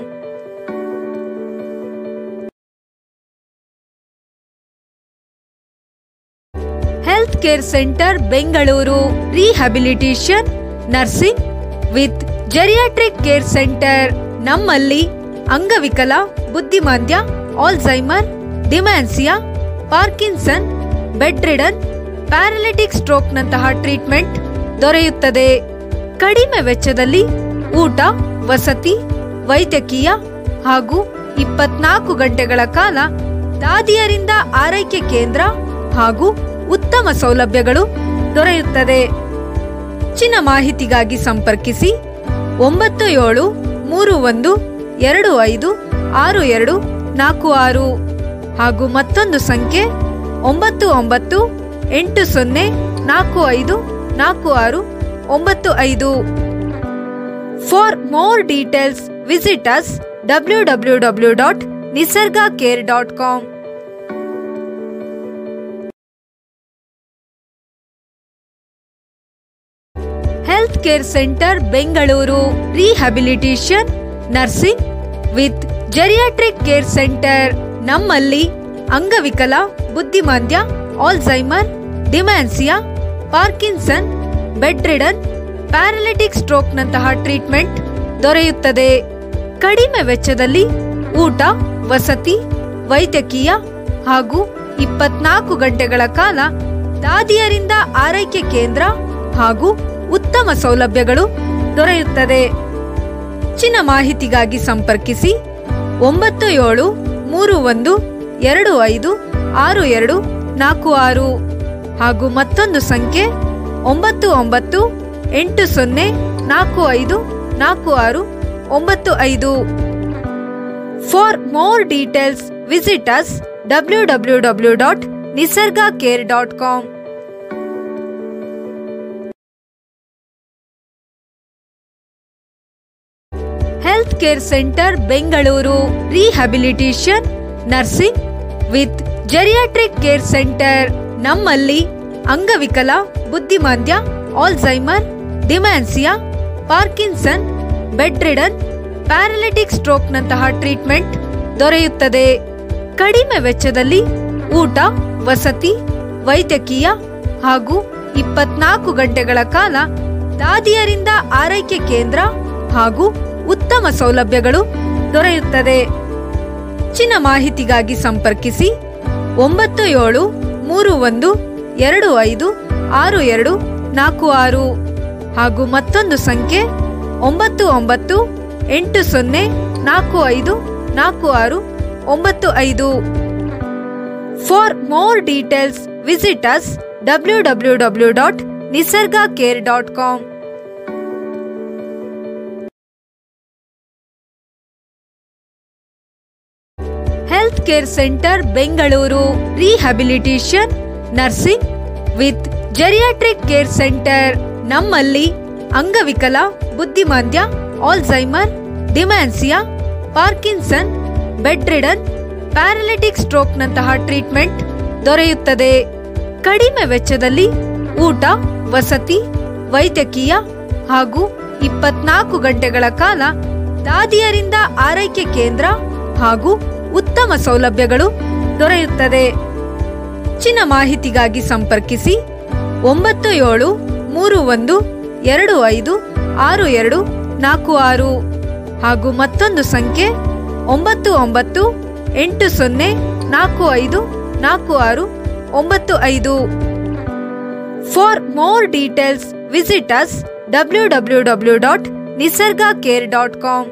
health care centre Bengaluru rehabilitation nursing with geriatric care centre ನಮ್ಮಲ್ಲಿ ಅಂಗವಿಕಲ ಬುದ್ಧಿಮಾಂದ್ಯ Alzheimer dementia Parkinson bed ridden paralytic ಸ್ಟ್ರೋಕ್ನಂತಹ ಟ್ರೀಟ್ಮೆಂಟ್ ದೊರೆಯುತ್ತದೆ ಕಡಿಮೆ ವೆಚ್ಚದಲ್ಲಿ ಊಟ ವಸತಿ ವೈದ್ಯಕೀಯ ಹಾಗೂ ಇಪ್ಪತ್ನಾಲ್ಕು ಗಂಟೆಗಳ ಕಾಲ ದಾದಿಯರಿಂದ ಆರೈಕೆ ಕೇಂದ್ರ ಹಾಗೂ ಉತ್ತಮ ಸೌಲಭ್ಯಗಳು ದೊರೆಯುತ್ತದೆ ಹೆಚ್ಚಿನ ಮಾಹಿತಿಗಾಗಿ ಸಂಪರ್ಕಿಸಿ ಒಂಬತ್ತು ಏಳು ಮೂರು ಒಂದು ಎರಡು ಐದು ಆರು ಎರಡು ನಾಲ್ಕು ಆರು ಹಾಗೂ ಮತ್ತೊಂದು ಸಂಖ್ಯೆ ಒಂಬತ್ತು ಒಂಬತ್ತು ಎಂಟು ಸೊನ್ನೆ ನಾಲ್ಕು ಐದು ನಾಲ್ಕು ಆರು ಒಂಬತ್ತು ಐದು for more details visit us W W W dot Nisarga care dot com health care centre Bengaluru rehabilitation nursing with geriatric care centre ನಮ್ಮಲ್ಲಿ ಅಂಗವಿಕಲ ಬುದ್ಧಿಮಾಂದ್ಯ Alzheimer dementia Parkinson bed ridden paralytic ಸ್ಟ್ರೋಕ್ನಂತಹ ಟ್ರೀಟ್ಮೆಂಟ್ ದೊರೆಯುತ್ತದೆ ಕಡಿಮೆ ವೆಚ್ಚದಲ್ಲಿ ಊಟ ವಸತಿ ವೈದ್ಯಕೀಯ ಹಾಗೂ ಇಪ್ಪತ್ನಾಲ್ಕು ಗಂಟೆಗಳ ಕಾಲ ದಾದಿಯರಿಂದ ಆರೈಕೆ ಕೇಂದ್ರ ಹಾಗೂ ಉತ್ತಮ ಸೌಲಭ್ಯಗಳು ದೊರೆಯುತ್ತದೆ ಹೆಚ್ಚಿನ ಮಾಹಿತಿಗಾಗಿ ಸಂಪರ್ಕಿಸಿ ಒಂಬತ್ತು ಏಳು ಮೂರು ಒಂದು ಎರಡು ಐದು ಆರು ಎರಡು ನಾಲ್ಕು ಆರು ಹಾಗೂ ಮತ್ತೊಂದು ಸಂಖ್ಯೆ ಒಂಬತ್ತು ಒಂಬತ್ತು ಎಂಟು ಸೊನ್ನೆ ನಾಲ್ಕು ಐದು ನಾಲ್ಕು ಆರು ಒಂಬತ್ತು ಐದು for more details visit us W W W dot Nisarga care dot com health care centre Bengaluru rehabilitation nursing with geriatric care centre ನಮ್ಮಲ್ಲಿ ಅಂಗವಿಕಲ ಬುದ್ಧಿಮಾಂದ್ಯ Alzheimer dementia Parkinson bed ridden paralytic ಸ್ಟ್ರೋಕ್ನಂತಹ ಟ್ರೀಟ್ಮೆಂಟ್ ದೊರೆಯುತ್ತದೆ ಕಡಿಮೆ ವೆಚ್ಚದಲ್ಲಿ ಊಟ ವಸತಿ ವೈದ್ಯಕೀಯ ಹಾಗೂ ಇಪ್ಪತ್ನಾಲ್ಕು ಗಂಟೆಗಳ ಕಾಲ ದಾದಿಯರಿಂದ ಆರೈಕೆ ಕೇಂದ್ರ ಹಾಗೂ ಉತ್ತಮ ಸೌಲಭ್ಯಗಳು ದೊರೆಯುತ್ತದೆ ಹೆಚ್ಚಿನ ಮಾಹಿತಿಗಾಗಿ ಸಂಪರ್ಕಿಸಿ ಒಂಬತ್ತು ಏಳು ಮೂರು ಒಂದು ಎರಡು ಐದು ಆರು ಎರಡು ನಾಲ್ಕು ಆರು ಹಾಗೂ ಮತ್ತೊಂದು ಸಂಖ್ಯೆ ಒಂಬತ್ತು ಒಂಬತ್ತು ಎಂಟು ಸೊನ್ನೆ ನಾಲ್ಕು ಐದು ನಾಲ್ಕು ಆರು ಒಂಬತ್ತು ಐದು for more details visit us W W W dot Nisarga care dot com health care centre Bengaluru rehabilitation nursing with geriatric care centre ನಮ್ಮಲ್ಲಿ ಅಂಗವಿಕಲ ಬುದ್ಧಿಮಾಂದ್ಯ Alzheimer dementia Parkinson bed ridden paralytic ಸ್ಟ್ರೋಕ್ನಂತಹ ಟ್ರೀಟ್ಮೆಂಟ್ ದೊರೆಯುತ್ತದೆ ಕಡಿಮೆ ವೆಚ್ಚದಲ್ಲಿ ಊಟ ವಸತಿ ವೈದ್ಯಕೀಯ ಹಾಗೂ ಇಪ್ಪತ್ನಾಲ್ಕು ಗಂಟೆಗಳ ಕಾಲ ದಾದಿಯರಿಂದ ಆರೈಕೆ ಕೇಂದ್ರ ಹಾಗೂ ಉತ್ತಮ ಸೌಲಭ್ಯಗಳು ದೊರೆಯುತ್ತದೆ ಹೆಚ್ಚಿನ ಮಾಹಿತಿಗಾಗಿ ಸಂಪರ್ಕಿಸಿ ಒಂಬತ್ತು ಏಳು ಮೂರು ಒಂದು ಎರಡು ಐದು ಆರು ಎರಡು ನಾಲ್ಕು ಆರು ಹಾಗೂ ಮತ್ತೊಂದು ಸಂಖ್ಯೆ ಒಂಬತ್ತು ಒಂಬತ್ತು ಎಂಟು ಸೊನ್ನೆ ನಾಲ್ಕು ಐದು ನಾಲ್ಕು ಆರು ಒಂಬತ್ತು ಐದು for more details visit us W W W dot Nisarga care dot com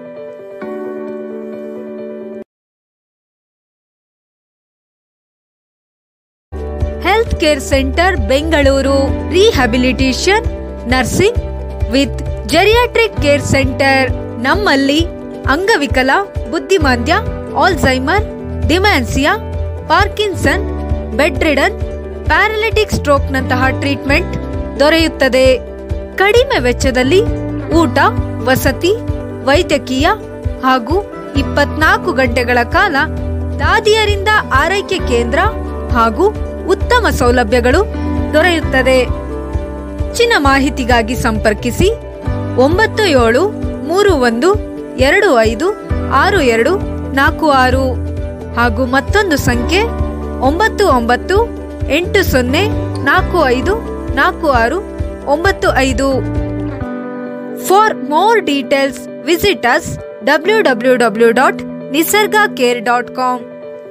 health care centre Bengaluru rehabilitation nursing with geriatric care centre ನಮ್ಮಲ್ಲಿ ಅಂಗವಿಕಲ ಬುದ್ಧಿಮಾಂದ್ಯ Alzheimer dementia Parkinson bed ridden paralytic ಸ್ಟ್ರೋಕ್ನಂತಹ ಟ್ರೀಟ್ಮೆಂಟ್ ದೊರೆಯುತ್ತದೆ ಕಡಿಮೆ ವೆಚ್ಚದಲ್ಲಿ ಊಟ ವಸತಿ ವೈದ್ಯಕೀಯ ಹಾಗೂ ಇಪ್ಪತ್ನಾಲ್ಕು ಗಂಟೆಗಳ ಕಾಲ ದಾದಿಯರಿಂದ ಆರೈಕೆ ಕೇಂದ್ರ ಹಾಗೂ ಉತ್ತಮ ಸೌಲಭ್ಯಗಳು ದೊರೆಯುತ್ತದೆ ಹೆಚ್ಚಿನ ಮಾಹಿತಿಗಾಗಿ ಸಂಪರ್ಕಿಸಿ ಒಂಬತ್ತು ಏಳು ಮೂರು ಒಂದು ಎರಡು ಐದು ಆರು ಎರಡು ನಾಲ್ಕು ಆರು ಹಾಗೂ ಮತ್ತೊಂದು ಸಂಖ್ಯೆ ಒಂಬತ್ತು ಒಂಬತ್ತು ಎಂಟು ಸೊನ್ನೆ ನಾಲ್ಕು ಐದು ನಾಲ್ಕು ಆರು ಒಂಬತ್ತು ಐದು for more details visit us W W W dot Nisarga care dot com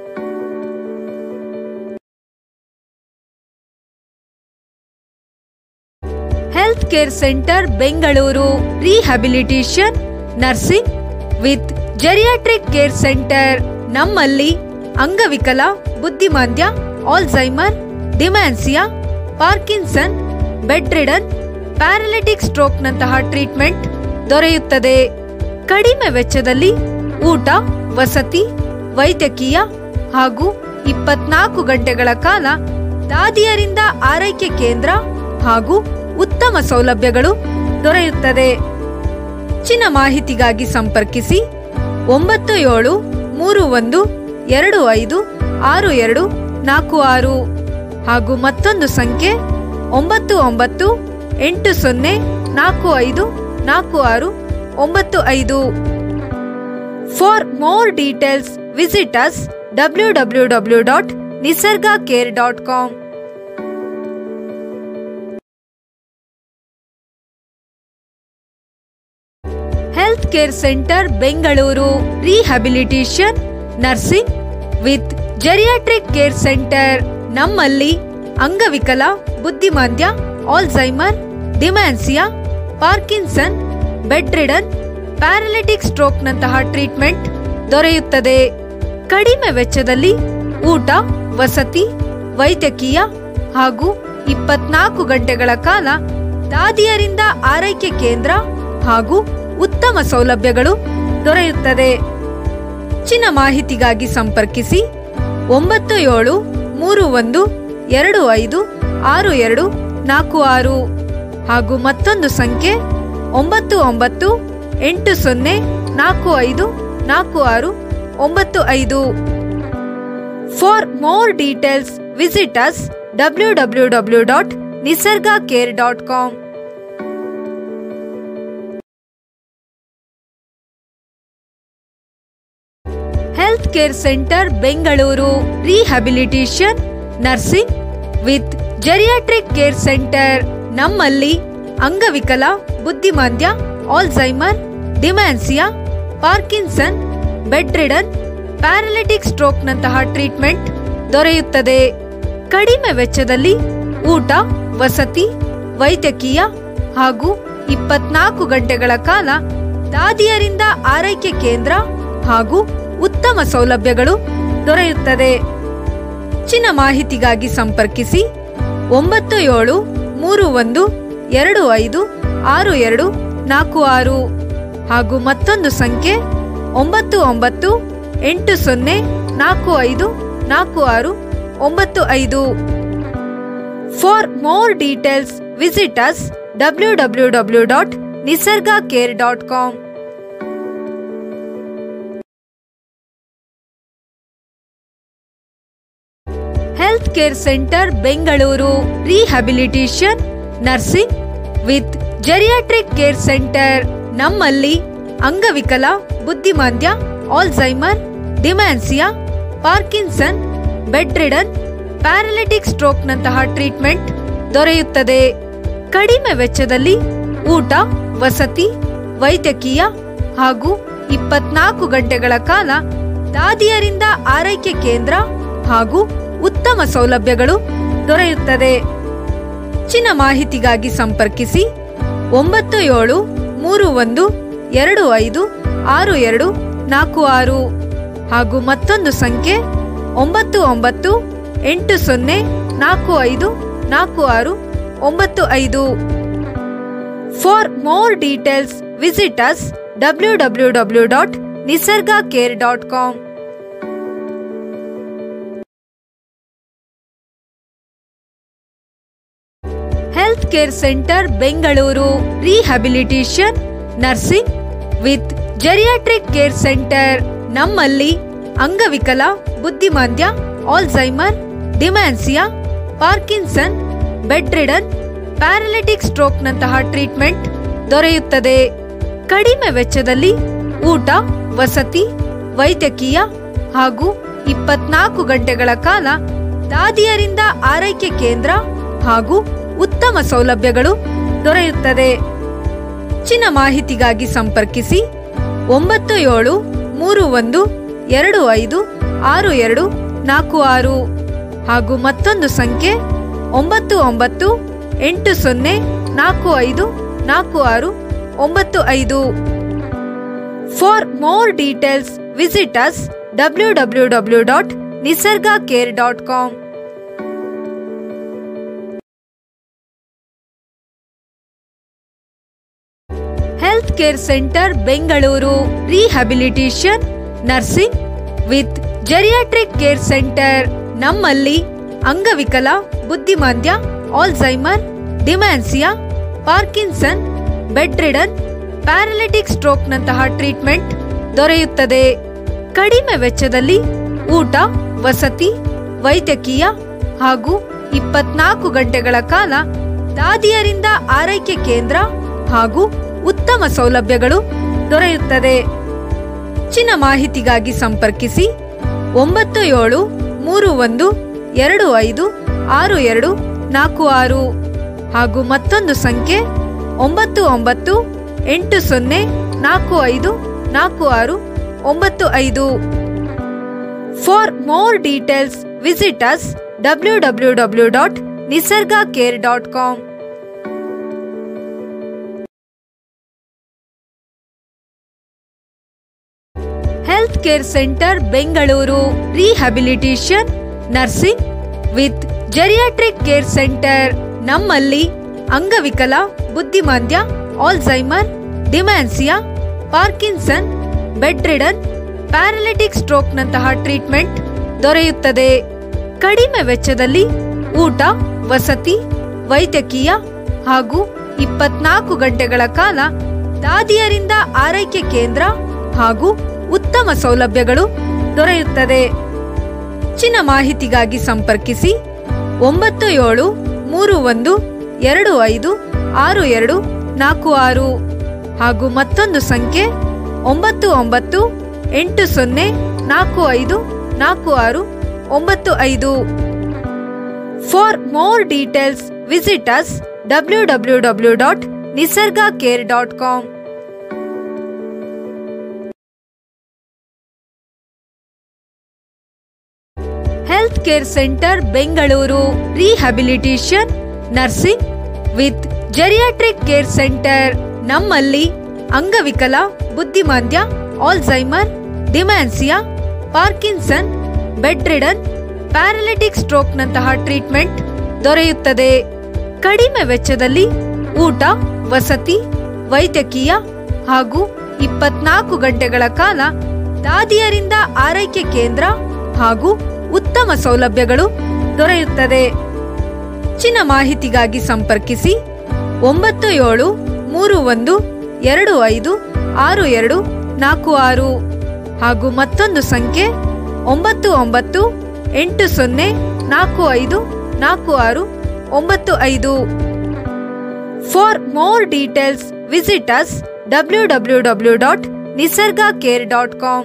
health care centre Bengaluru rehabilitation nursing with geriatric care centre ನಮ್ಮಲ್ಲಿ ಅಂಗವಿಕಲ ಬುದ್ಧಿಮಾಂದ್ಯ Alzheimer dementia Parkinson bed ridden paralytic ಸ್ಟ್ರೋಕ್ನಂತಹ ಟ್ರೀಟ್ಮೆಂಟ್ ದೊರೆಯುತ್ತದೆ ಕಡಿಮೆ ವೆಚ್ಚದಲ್ಲಿ ಊಟ ವಸತಿ ವೈದ್ಯಕೀಯ ಹಾಗೂ ಇಪ್ಪತ್ನಾಲ್ಕು ಗಂಟೆಗಳ ಕಾಲ ದಾದಿಯರಿಂದ ಆರೈಕೆ ಕೇಂದ್ರ ಹಾಗೂ ಉತ್ತಮ ಸೌಲಭ್ಯಗಳು ದೊರೆಯುತ್ತದೆ ಹೆಚ್ಚಿನ ಮಾಹಿತಿಗಾಗಿ ಸಂಪರ್ಕಿಸಿ ಒಂಬತ್ತು ಏಳು ಮೂರು ಒಂದು ಎರಡು ಐದು ಆರು ಎರಡು ನಾಲ್ಕು ಆರು ಹಾಗೂ ಮತ್ತೊಂದು ಸಂಖ್ಯೆ ಒಂಬತ್ತು ಒಂಬತ್ತು ಎಂಟು ಸೊನ್ನೆ ನಾಲ್ಕು ಐದು ನಾಲ್ಕು ಆರು ಒಂಬತ್ತು ಐದು for more details visit us W W W dot Nisarga care dot com health care centre Bengaluru rehabilitation nursing with geriatric care centre ನಮ್ಮಲ್ಲಿ ಅಂಗವಿಕಲ ಬುದ್ಧಿಮಾಂದ್ಯ Alzheimer dementia Parkinson bed ridden paralytic ಸ್ಟ್ರೋಕ್ನಂತಹ ಟ್ರೀಟ್ಮೆಂಟ್ ದೊರೆಯುತ್ತದೆ ಕಡಿಮೆ ವೆಚ್ಚದಲ್ಲಿ ಊಟ ವಸತಿ ವೈದ್ಯಕೀಯ ಹಾಗೂ ಇಪ್ಪತ್ನಾಲ್ಕು ಗಂಟೆಗಳ ಕಾಲ ದಾದಿಯರಿಂದ ಆರೈಕೆ ಕೇಂದ್ರ ಹಾಗೂ ಉತ್ತಮ ಸೌಲಭ್ಯಗಳು ದೊರೆಯುತ್ತದೆ ಹೆಚ್ಚಿನ ಮಾಹಿತಿಗಾಗಿ ಸಂಪರ್ಕಿಸಿ ಒಂಬತ್ತು ಏಳು ಮೂರು ಒಂದು ಎರಡು ಐದು ಆರು ಎರಡು ನಾಲ್ಕು ಆರು ಹಾಗೂ ಮತ್ತೊಂದು ಸಂಖ್ಯೆ ಒಂಬತ್ತು ಒಂಬತ್ತು ಎಂಟು ಸೊನ್ನೆ ನಾಲ್ಕು ಐದು ನಾಲ್ಕು ಆರು ಒಂಬತ್ತು ಐದು for more details visit us W W W dot Nisarga care dot com health care centre Bengaluru rehabilitation nursing with geriatric care centre ನಮ್ಮಲ್ಲಿ ಅಂಗವಿಕಲ ಬುದ್ಧಿಮಾಂದ್ಯ Alzheimer dementia Parkinson bed ridden paralytic ಸ್ಟ್ರೋಕ್ನಂತಹ ಟ್ರೀಟ್ಮೆಂಟ್ ದೊರೆಯುತ್ತದೆ ಕಡಿಮೆ ವೆಚ್ಚದಲ್ಲಿ ಊಟ ವಸತಿ ವೈದ್ಯಕೀಯ ಹಾಗೂ ಇಪ್ಪತ್ನಾಲ್ಕು ಗಂಟೆಗಳ ಕಾಲ ದಾದಿಯರಿಂದ ಆರೈಕೆ ಕೇಂದ್ರ ಹಾಗೂ ಉತ್ತಮ ಸೌಲಭ್ಯಗಳು ದೊರೆಯುತ್ತದೆ ಹೆಚ್ಚಿನ ಮಾಹಿತಿಗಾಗಿ ಸಂಪರ್ಕಿಸಿ ಒಂಬತ್ತು ಏಳು ಮೂರು ಒಂದು ಎರಡು ಐದು ಆರು ಎರಡು ನಾಲ್ಕು ಆರು ಹಾಗೂ ಮತ್ತೊಂದು ಸಂಖ್ಯೆ ಒಂಬತ್ತು ಒಂಬತ್ತು ಎಂಟು ಸೊನ್ನೆ ನಾಲ್ಕು ಐದು ನಾಲ್ಕು ಆರು ಒಂಬತ್ತು ಐದು for more details visit us W W W dot Nisarga care dot com health care centre Bengaluru rehabilitation nursing with geriatric care centre ನಮ್ಮಲ್ಲಿ ಅಂಗವಿಕಲ ಬುದ್ಧಿಮಾಂದ್ಯ Alzheimer dementia Parkinson bed ridden paralytic ಸ್ಟ್ರೋಕ್ನಂತಹ ಟ್ರೀಟ್ಮೆಂಟ್ ದೊರೆಯುತ್ತದೆ ಕಡಿಮೆ ವೆಚ್ಚದಲ್ಲಿ ಊಟ ವಸತಿ ವೈದ್ಯಕೀಯ ಹಾಗೂ ಇಪ್ಪತ್ನಾಲ್ಕು ಗಂಟೆಗಳ ಕಾಲ ದಾದಿಯರಿಂದ ಆರೈಕೆ ಕೇಂದ್ರ ಹಾಗೂ ಉತ್ತಮ ಸೌಲಭ್ಯಗಳು ದೊರೆಯುತ್ತದೆ ಹೆಚ್ಚಿನ ಮಾಹಿತಿಗಾಗಿ ಸಂಪರ್ಕಿಸಿ ಒಂಬತ್ತು ಏಳು ಮೂರು ಒಂದು ಎರಡು ಐದು ಆರು ಎರಡು ನಾಲ್ಕು ಆರು ಹಾಗೂ ಮತ್ತೊಂದು ಸಂಖ್ಯೆ ಒಂಬತ್ತು ಒಂಬತ್ತು ಎಂಟು ಸೊನ್ನೆ ನಾಲ್ಕು ಐದು ನಾಲ್ಕು ಆರು ಒಂಬತ್ತು ಐದು for more details visit us W W W dot Nisarga care dot com health care centre Bengaluru rehabilitation nursing with geriatric care centre ನಮ್ಮಲ್ಲಿ ಅಂಗವಿಕಲ ಬುದ್ಧಿಮಾಂದ್ಯ Alzheimer dementia Parkinson bed ridden paralytic ಸ್ಟ್ರೋಕ್ನಂತಹ ಟ್ರೀಟ್ಮೆಂಟ್ ದೊರೆಯುತ್ತದೆ ಕಡಿಮೆ ವೆಚ್ಚದಲ್ಲಿ ಊಟ ವಸತಿ ವೈದ್ಯಕೀಯ ಹಾಗೂ ಇಪ್ಪತ್ನಾಲ್ಕು ಗಂಟೆಗಳ ಕಾಲ ದಾದಿಯರಿಂದ ಆರೈಕೆ ಕೇಂದ್ರ ಹಾಗೂ ಉತ್ತಮ ಸೌಲಭ್ಯಗಳು ದೊರೆಯುತ್ತದೆ ಹೆಚ್ಚಿನ ಮಾಹಿತಿಗಾಗಿ ಸಂಪರ್ಕಿಸಿ ಒಂಬತ್ತು ಏಳು ಮೂರು ಒಂದು ಎರಡು ಐದು ಆರು ಎರಡು ನಾಲ್ಕು ಆರು ಹಾಗೂ ಮತ್ತೊಂದು ಸಂಖ್ಯೆ ಒಂಬತ್ತು ಒಂಬತ್ತು ಎಂಟು ಸೊನ್ನೆ ನಾಲ್ಕು ಐದು ನಾಲ್ಕು ಆರು ಒಂಬತ್ತು ಐದು for more details visit us W W W dot Nisarga care dot com health care centre Bengaluru rehabilitation nursing with geriatric care centre ನಮ್ಮಲ್ಲಿ ಅಂಗವಿಕಲ ಬುದ್ಧಿಮಾಂದ್ಯ Alzheimer dementia Parkinson bed ridden paralytic ಸ್ಟ್ರೋಕ್ನಂತಹ ಟ್ರೀಟ್ಮೆಂಟ್ ದೊರೆಯುತ್ತದೆ ಕಡಿಮೆ ವೆಚ್ಚದಲ್ಲಿ ಊಟ ವಸತಿ ವೈದ್ಯಕೀಯ ಹಾಗೂ ಇಪ್ಪತ್ನಾಲ್ಕು ಗಂಟೆಗಳ ಕಾಲ ದಾದಿಯರಿಂದ ಆರೈಕೆ ಕೇಂದ್ರ ಹಾಗೂ ಉತ್ತಮ ಸೌಲಭ್ಯಗಳು ದೊರೆಯುತ್ತದೆ ಹೆಚ್ಚಿನ ಮಾಹಿತಿಗಾಗಿ ಸಂಪರ್ಕಿಸಿ ಒಂಬತ್ತು ಏಳು ಮೂರು ಒಂದು ಎರಡು ಐದು ಆರು ಎರಡು ನಾಲ್ಕು ಆರು ಹಾಗೂ ಮತ್ತೊಂದು ಸಂಖ್ಯೆ ಒಂಬತ್ತು ಒಂಬತ್ತು ಎಂಟು ಸೊನ್ನೆ ನಾಲ್ಕು ಐದು ನಾಲ್ಕು ಆರು ಒಂಬತ್ತು ಐದು for more details visit us W W W dot Nisarga care dot com health care centre Bengaluru rehabilitation nursing with geriatric care centre ನಮ್ಮಲ್ಲಿ ಅಂಗವಿಕಲ ಬುದ್ಧಿಮಾಂದ್ಯ Alzheimer dementia Parkinson bed ridden paralytic ಸ್ಟ್ರೋಕ್ನಂತಹ ಟ್ರೀಟ್ಮೆಂಟ್ ದೊರೆಯುತ್ತದೆ ಕಡಿಮೆ ವೆಚ್ಚದಲ್ಲಿ ಊಟ ವಸತಿ ವೈದ್ಯಕೀಯ ಹಾಗೂ ಇಪ್ಪತ್ನಾಲ್ಕು ಗಂಟೆಗಳ ಕಾಲ ದಾದಿಯರಿಂದ ಆರೈಕೆ ಕೇಂದ್ರ ಹಾಗೂ ಉತ್ತಮ ಸೌಲಭ್ಯಗಳು ದೊರೆಯುತ್ತದೆ ಹೆಚ್ಚಿನ ಮಾಹಿತಿಗಾಗಿ ಸಂಪರ್ಕಿಸಿ ಒಂಬತ್ತು ಏಳು ಮೂರು ಒಂದು ಎರಡು ಐದು ಆರು ಎರಡು ನಾಲ್ಕು ಆರು ಹಾಗೂ ಮತ್ತೊಂದು ಸಂಖ್ಯೆ ಒಂಬತ್ತು ಒಂಬತ್ತು ಎಂಟು ಸೊನ್ನೆ ನಾಲ್ಕು ಐದು ನಾಲ್ಕು ಆರು ಒಂಬತ್ತು ಐದು for more details visit us W W W dot Nisarga care dot com health care centre Bengaluru rehabilitation nursing with geriatric care centre ನಮ್ಮಲ್ಲಿ ಅಂಗವಿಕಲ ಬುದ್ಧಿಮಾಂದ್ಯ Alzheimer dementia Parkinson bed ridden paralytic ಸ್ಟ್ರೋಕ್ನಂತಹ ಟ್ರೀಟ್ಮೆಂಟ್ ದೊರೆಯುತ್ತದೆ ಕಡಿಮೆ ವೆಚ್ಚದಲ್ಲಿ ಊಟ ವಸತಿ ವೈದ್ಯಕೀಯ ಹಾಗೂ ಇಪ್ಪತ್ನಾಲ್ಕು ಗಂಟೆಗಳ ಕಾಲ ದಾದಿಯರಿಂದ ಆರೈಕೆ ಕೇಂದ್ರ ಹಾಗೂ ಉತ್ತಮ ಸೌಲಭ್ಯಗಳು ದೊರೆಯುತ್ತದೆ ಹೆಚ್ಚಿನ ಮಾಹಿತಿಗಾಗಿ ಸಂಪರ್ಕಿಸಿ ಒಂಬತ್ತು ಏಳು ಮೂರು ಒಂದು ಎರಡು ಐದು ಆರು ಎರಡು ನಾಲ್ಕು ಆರು ಹಾಗೂ ಮತ್ತೊಂದು ಸಂಖ್ಯೆ ಒಂಬತ್ತು ಒಂಬತ್ತು ಎಂಟು ಸೊನ್ನೆ ನಾಲ್ಕು ಐದು ನಾಲ್ಕು ಆರು ಒಂಬತ್ತು ಐದು for more details visit us W W W dot Nisarga care dot com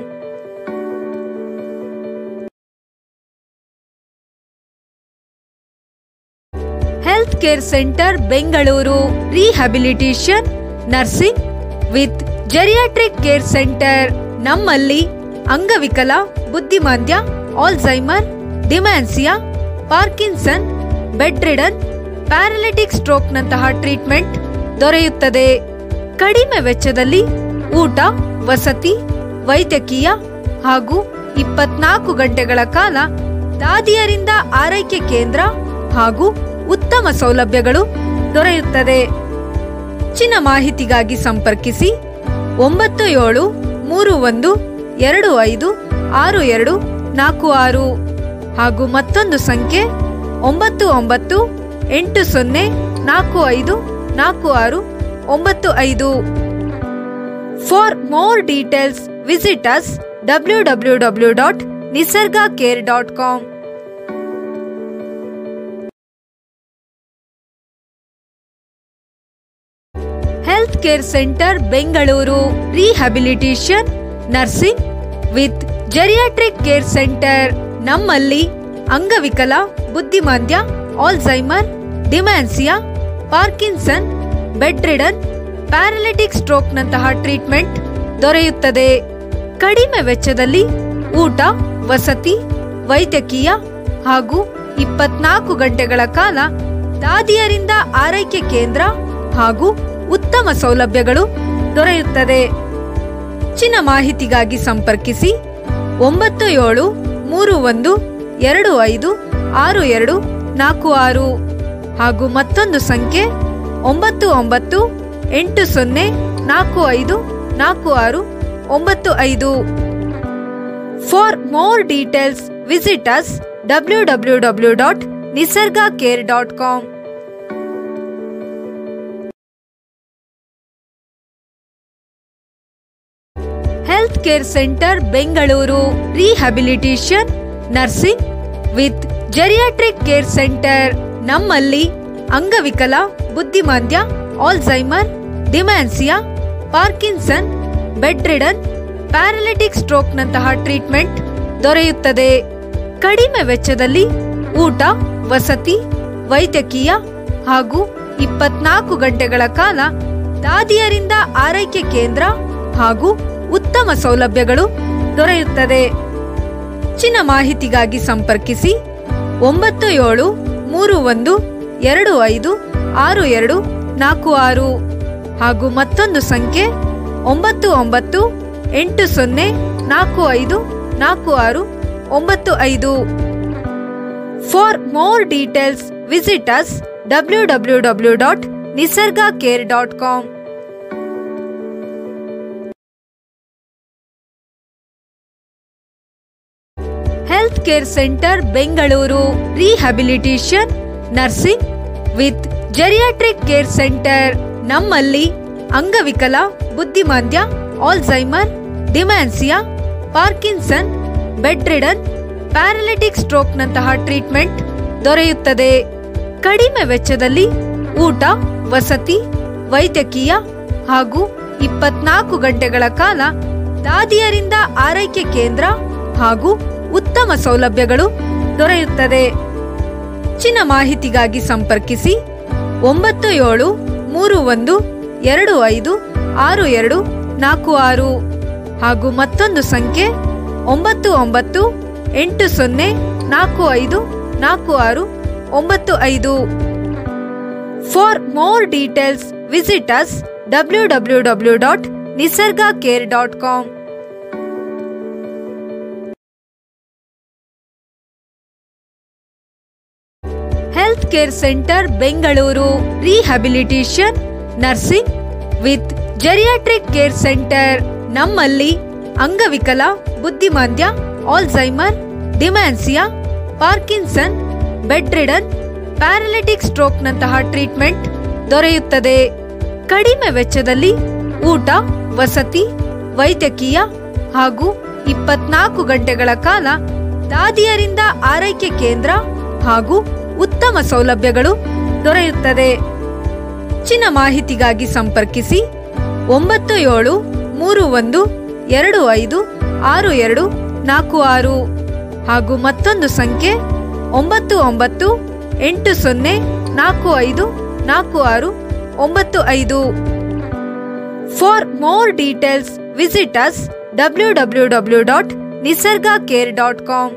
health care centre Bengaluru rehabilitation nursing with geriatric care centre ನಮ್ಮಲ್ಲಿ ಅಂಗವಿಕಲ ಬುದ್ಧಿಮಾಂದ್ಯ Alzheimer dementia Parkinson bed ridden paralytic ಸ್ಟ್ರೋಕ್ನಂತಹ ಟ್ರೀಟ್ಮೆಂಟ್ ದೊರೆಯುತ್ತದೆ ಕಡಿಮೆ ವೆಚ್ಚದಲ್ಲಿ ಊಟ ವಸತಿ ವೈದ್ಯಕೀಯ ಹಾಗೂ ಇಪ್ಪತ್ನಾಲ್ಕು ಗಂಟೆಗಳ ಕಾಲ ದಾದಿಯರಿಂದ ಆರೈಕೆ ಕೇಂದ್ರ ಹಾಗೂ ಉತ್ತಮ ಸೌಲಭ್ಯಗಳು ದೊರೆಯುತ್ತದೆ ಹೆಚ್ಚಿನ ಮಾಹಿತಿಗಾಗಿ ಸಂಪರ್ಕಿಸಿ ಒಂಬತ್ತು ಏಳು ಮೂರು ಒಂದು ಎರಡು ಐದು ಆರು ಎರಡು ನಾಲ್ಕು ಆರು ಹಾಗೂ ಮತ್ತೊಂದು ಸಂಖ್ಯೆ ಒಂಬತ್ತು ಒಂಬತ್ತು ಎಂಟು ಸೊನ್ನೆ ನಾಲ್ಕು ಐದು ನಾಲ್ಕು ಆರು ಒಂಬತ್ತು ಐದು for more details visit us W W W dot Nisarga care dot com health care centre Bengaluru rehabilitation nursing with geriatric care centre ನಮ್ಮಲ್ಲಿ ಅಂಗವಿಕಲ ಬುದ್ಧಿಮಾಂದ್ಯ Alzheimer dementia Parkinson bed ridden paralytic ಸ್ಟ್ರೋಕ್ನಂತಹ ಟ್ರೀಟ್ಮೆಂಟ್ ದೊರೆಯುತ್ತದೆ ಕಡಿಮೆ ವೆಚ್ಚದಲ್ಲಿ ಊಟ ವಸತಿ ವೈದ್ಯಕೀಯ ಹಾಗೂ ಇಪ್ಪತ್ನಾಲ್ಕು ಗಂಟೆಗಳ ಕಾಲ ದಾದಿಯರಿಂದ ಆರೈಕೆ ಕೇಂದ್ರ ಹಾಗೂ ಉತ್ತಮ ಸೌಲಭ್ಯಗಳು ದೊರೆಯುತ್ತದೆ ಹೆಚ್ಚಿನ ಮಾಹಿತಿಗಾಗಿ ಸಂಪರ್ಕಿಸಿ ಒಂಬತ್ತು ಏಳು ಮೂರು ಒಂದು ಎರಡು ಐದು ಆರು ಎರಡು ನಾಲ್ಕು ಆರು ಹಾಗೂ ಮತ್ತೊಂದು ಸಂಖ್ಯೆ ಒಂಬತ್ತು ಒಂಬತ್ತು ಎಂಟು ಸೊನ್ನೆ ನಾಲ್ಕು ಐದು ನಾಲ್ಕು ಆರು ಒಂಬತ್ತು ಐದು for more details visit us W W W dot Nisarga care dot com health care centre Bengaluru rehabilitation nursing with geriatric care centre ನಮ್ಮಲ್ಲಿ ಅಂಗವಿಕಲ ಬುದ್ಧಿಮಾಂದ್ಯ Alzheimer dementia Parkinson bed ridden paralytic ಸ್ಟ್ರೋಕ್ನಂತಹ ಟ್ರೀಟ್ಮೆಂಟ್ ದೊರೆಯುತ್ತದೆ ಕಡಿಮೆ ವೆಚ್ಚದಲ್ಲಿ ಊಟ ವಸತಿ ವೈದ್ಯಕೀಯ ಹಾಗೂ ಇಪ್ಪತ್ನಾಲ್ಕು ಗಂಟೆಗಳ ಕಾಲ ದಾದಿಯರಿಂದ ಆರೈಕೆ ಕೇಂದ್ರ ಹಾಗೂ ಉತ್ತಮ ಸೌಲಭ್ಯಗಳು ದೊರೆಯುತ್ತದೆ ಹೆಚ್ಚಿನ ಮಾಹಿತಿಗಾಗಿ ಸಂಪರ್ಕಿಸಿ ಒಂಬತ್ತು ಏಳು ಮೂರು ಒಂದು ಎರಡು ಐದು ಆರು ಎರಡು ನಾಲ್ಕು ಆರು ಹಾಗೂ ಮತ್ತೊಂದು ಸಂಖ್ಯೆ ಒಂಬತ್ತು ಒಂಬತ್ತು ಎಂಟು ಸೊನ್ನೆ ನಾಲ್ಕು ಐದು ನಾಲ್ಕು ಆರು ಒಂಬತ್ತು ಐದು for more details visit us W W W dot Nisarga care dot com health care centre Bengaluru rehabilitation nursing with geriatric care centre ನಮ್ಮಲ್ಲಿ ಅಂಗವಿಕಲ ಬುದ್ಧಿಮಾಂದ್ಯ Alzheimer dementia Parkinson bed ridden paralytic ಸ್ಟ್ರೋಕ್ನಂತಹ ಟ್ರೀಟ್ಮೆಂಟ್ ದೊರೆಯುತ್ತದೆ ಕಡಿಮೆ ವೆಚ್ಚದಲ್ಲಿ ಊಟ ವಸತಿ ವೈದ್ಯಕೀಯ ಹಾಗೂ ಇಪ್ಪತ್ನಾಲ್ಕು ಗಂಟೆಗಳ ಕಾಲ ದಾದಿಯರಿಂದ ಆರೈಕೆ ಕೇಂದ್ರ ಹಾಗೂ ಉತ್ತಮ ಸೌಲಭ್ಯಗಳು ದೊರೆಯುತ್ತದೆ ಹೆಚ್ಚಿನ ಮಾಹಿತಿಗಾಗಿ ಸಂಪರ್ಕಿಸಿ ಒಂಬತ್ತು ಏಳು ಮೂರು ಒಂದು ಎರಡು ಐದು ಆರು ಎರಡು ನಾಲ್ಕು ಆರು ಹಾಗೂ ಮತ್ತೊಂದು ಸಂಖ್ಯೆ ಒಂಬತ್ತು ಒಂಬತ್ತು ಎಂಟು ಸೊನ್ನೆ ನಾಲ್ಕು ಐದು ನಾಲ್ಕು ಆರು ಒಂಬತ್ತು ಐದು for more details visit us W W W dot Nisarga care dot com health care centre Bengaluru rehabilitation nursing with geriatric care centre ನಮ್ಮಲ್ಲಿ ಅಂಗವಿಕಲ ಬುದ್ಧಿಮಾಂದ್ಯ Alzheimer dementia Parkinson bed ridden paralytic ಸ್ಟ್ರೋಕ್ನಂತಹ ಟ್ರೀಟ್ಮೆಂಟ್ ದೊರೆಯುತ್ತದೆ ಕಡಿಮೆ ವೆಚ್ಚದಲ್ಲಿ ಊಟ ವಸತಿ ವೈದ್ಯಕೀಯ ಹಾಗೂ ಇಪ್ಪತ್ನಾಲ್ಕು ಗಂಟೆಗಳ ಕಾಲ ದಾದಿಯರಿಂದ ಆರೈಕೆ ಕೇಂದ್ರ ಹಾಗೂ ಉತ್ತಮ ಸೌಲಭ್ಯಗಳು ದೊರೆಯುತ್ತದೆ ಹೆಚ್ಚಿನ ಮಾಹಿತಿಗಾಗಿ ಸಂಪರ್ಕಿಸಿ ಒಂಬತ್ತು ಏಳು ಮೂರು ಒಂದು ಎರಡು ಐದು ಆರು ಎರಡು ನಾಲ್ಕು ಆರು ಹಾಗೂ ಮತ್ತೊಂದು ಸಂಖ್ಯೆ ಒಂಬತ್ತು ಒಂಬತ್ತು ಎಂಟು ಸೊನ್ನೆ ನಾಲ್ಕು ಐದು ನಾಲ್ಕು ಆರು ಒಂಬತ್ತು ಐದು for more details visit us W W W dot Nisarga care dot com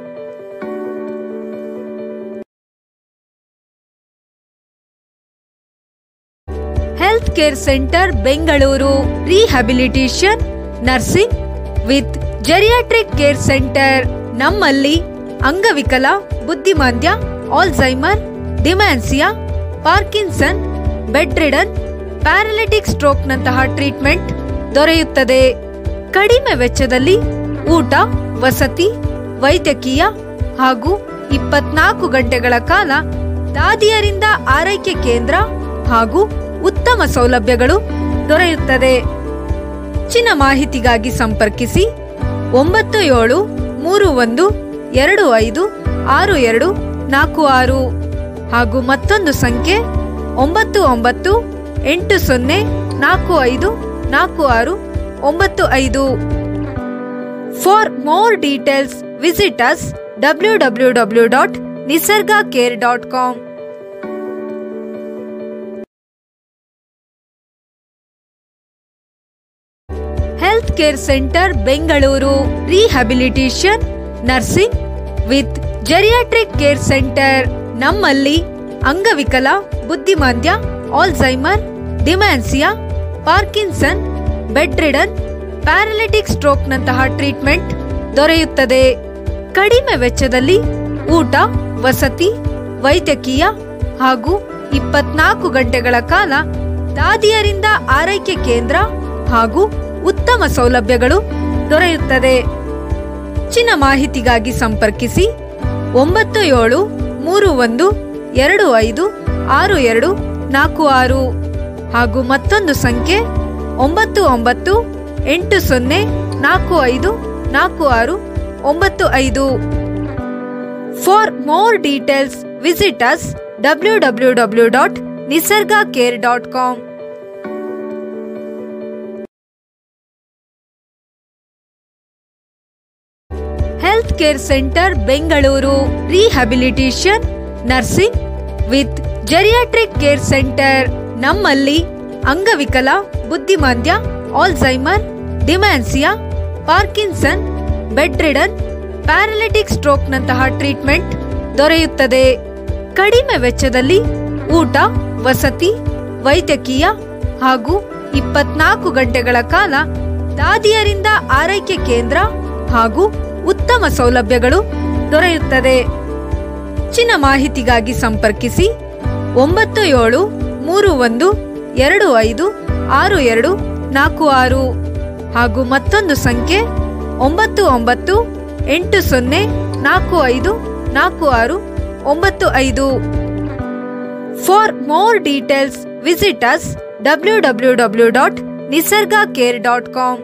health care centre Bengaluru rehabilitation nursing with geriatric care centre ನಮ್ಮಲ್ಲಿ ಅಂಗವಿಕಲ ಬುದ್ಧಿಮಾಂದ್ಯ Alzheimer dementia Parkinson bed ridden paralytic ಸ್ಟ್ರೋಕ್ನಂತಹ ಟ್ರೀಟ್ಮೆಂಟ್ ದೊರೆಯುತ್ತದೆ ಕಡಿಮೆ ವೆಚ್ಚದಲ್ಲಿ ಊಟ ವಸತಿ ವೈದ್ಯಕೀಯ ಹಾಗೂ ಇಪ್ಪತ್ನಾಲ್ಕು ಗಂಟೆಗಳ ಕಾಲ ದಾದಿಯರಿಂದ ಆರೈಕೆ ಕೇಂದ್ರ ಹಾಗೂ ಉತ್ತಮ ಸೌಲಭ್ಯಗಳು ದೊರೆಯುತ್ತದೆ ಹೆಚ್ಚಿನ ಮಾಹಿತಿಗಾಗಿ ಸಂಪರ್ಕಿಸಿ ಒಂಬತ್ತು ಏಳು ಮೂರು ಒಂದು ಎರಡು ಐದು ಆರು ಎರಡು ನಾಲ್ಕು ಆರು ಹಾಗೂ ಮತ್ತೊಂದು ಸಂಖ್ಯೆ ಒಂಬತ್ತು ಒಂಬತ್ತು ಎಂಟು ಸೊನ್ನೆ ನಾಲ್ಕು ಐದು ನಾಲ್ಕು ಆರು ಒಂಬತ್ತು ಐದು for more details visit us W W W dot Nisarga care dot com health care centre Bengaluru rehabilitation nursing with geriatric care centre ನಮ್ಮಲ್ಲಿ ಅಂಗವಿಕಲ ಬುದ್ಧಿಮಾಂದ್ಯ Alzheimer dementia Parkinson bed ridden paralytic ಸ್ಟ್ರೋಕ್ನಂತಹ ಟ್ರೀಟ್ಮೆಂಟ್ ದೊರೆಯುತ್ತದೆ ಕಡಿಮೆ ವೆಚ್ಚದಲ್ಲಿ ಊಟ ವಸತಿ ವೈದ್ಯಕೀಯ ಹಾಗೂ ಇಪ್ಪತ್ನಾಲ್ಕು ಗಂಟೆಗಳ ಕಾಲ ದಾದಿಯರಿಂದ ಆರೈಕೆ ಕೇಂದ್ರ ಹಾಗೂ ಉತ್ತಮ ಸೌಲಭ್ಯಗಳು ದೊರೆಯುತ್ತದೆ ಹೆಚ್ಚಿನ ಮಾಹಿತಿಗಾಗಿ ಸಂಪರ್ಕಿಸಿ ಒಂಬತ್ತು ಏಳು ಮೂರು ಒಂದು ಎರಡು ಐದು ಆರು ಎರಡು ನಾಲ್ಕು ಆರು ಹಾಗೂ ಮತ್ತೊಂದು ಸಂಖ್ಯೆ ಒಂಬತ್ತು ಒಂಬತ್ತು ಎಂಟು ಸೊನ್ನೆ ನಾಲ್ಕು ಐದು ನಾಲ್ಕು ಆರು ಒಂಬತ್ತು ಐದು for more details visit us W W W dot Nisarga care dot com health care centre Bengaluru rehabilitation nursing with geriatric care centre ನಮ್ಮಲ್ಲಿ ಅಂಗವಿಕಲ ಬುದ್ಧಿಮಾಂದ್ಯ Alzheimer dementia Parkinson bed ridden paralytic ಸ್ಟ್ರೋಕ್ನಂತಹ ಟ್ರೀಟ್ಮೆಂಟ್ ದೊರೆಯುತ್ತದೆ ಕಡಿಮೆ ವೆಚ್ಚದಲ್ಲಿ ಊಟ ವಸತಿ ವೈದ್ಯಕೀಯ ಹಾಗೂ ಇಪ್ಪತ್ನಾಲ್ಕು ಗಂಟೆಗಳ ಕಾಲ ದಾದಿಯರಿಂದ ಆರೈಕೆ ಕೇಂದ್ರ ಹಾಗೂ ಉತ್ತಮ ಸೌಲಭ್ಯಗಳು ದೊರೆಯುತ್ತದೆ ಹೆಚ್ಚಿನ ಮಾಹಿತಿಗಾಗಿ ಸಂಪರ್ಕಿಸಿ ಒಂಬತ್ತು ಏಳು ಮೂರು ಒಂದು ಎರಡು ಐದು ಆರು ಎರಡು ನಾಲ್ಕು ಆರು ಹಾಗೂ ಮತ್ತೊಂದು ಸಂಖ್ಯೆ ಒಂಬತ್ತು ಒಂಬತ್ತು ಎಂಟು ಸೊನ್ನೆ ನಾಲ್ಕು ಐದು ನಾಲ್ಕು ಆರು ಒಂಬತ್ತು ಐದು for more details visit us W W W dot Nisarga care dot com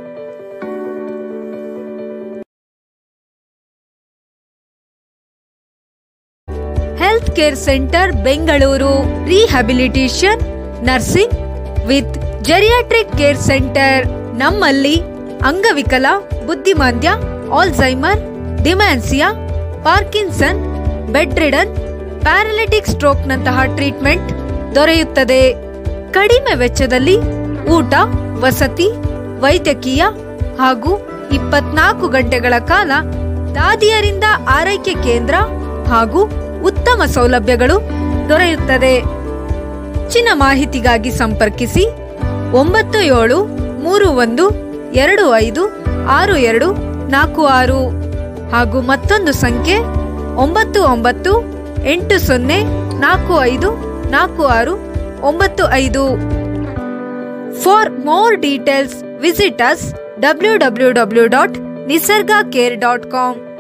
health care centre Bengaluru rehabilitation nursing with geriatric care centre ನಮ್ಮಲ್ಲಿ ಅಂಗವಿಕಲ ಬುದ್ಧಿಮಾಂದ್ಯ Alzheimer dementia Parkinson bed ridden paralytic ಸ್ಟ್ರೋಕ್ನಂತಹ ಟ್ರೀಟ್ಮೆಂಟ್ ದೊರೆಯುತ್ತದೆ ಕಡಿಮೆ ವೆಚ್ಚದಲ್ಲಿ ಊಟ ವಸತಿ ವೈದ್ಯಕೀಯ ಹಾಗೂ ಇಪ್ಪತ್ನಾಲ್ಕು ಗಂಟೆಗಳ ಕಾಲ ದಾದಿಯರಿಂದ ಆರೈಕೆ ಕೇಂದ್ರ ಹಾಗೂ ಉತ್ತಮ ಸೌಲಭ್ಯಗಳು ದೊರೆಯುತ್ತದೆ ಹೆಚ್ಚಿನ ಮಾಹಿತಿಗಾಗಿ ಸಂಪರ್ಕಿಸಿ ಒಂಬತ್ತು ಏಳು ಮೂರು ಒಂದು ಎರಡು ಐದು ಆರು ಎರಡು ನಾಲ್ಕು ಆರು ಹಾಗೂ ಮತ್ತೊಂದು ಸಂಖ್ಯೆ ಒಂಬತ್ತು ಒಂಬತ್ತು ಎಂಟು ಸೊನ್ನೆ ನಾಲ್ಕು ಐದು ನಾಲ್ಕು ಆರು ಒಂಬತ್ತು ಐದು for more details visit us W W W dot Nisarga care dot com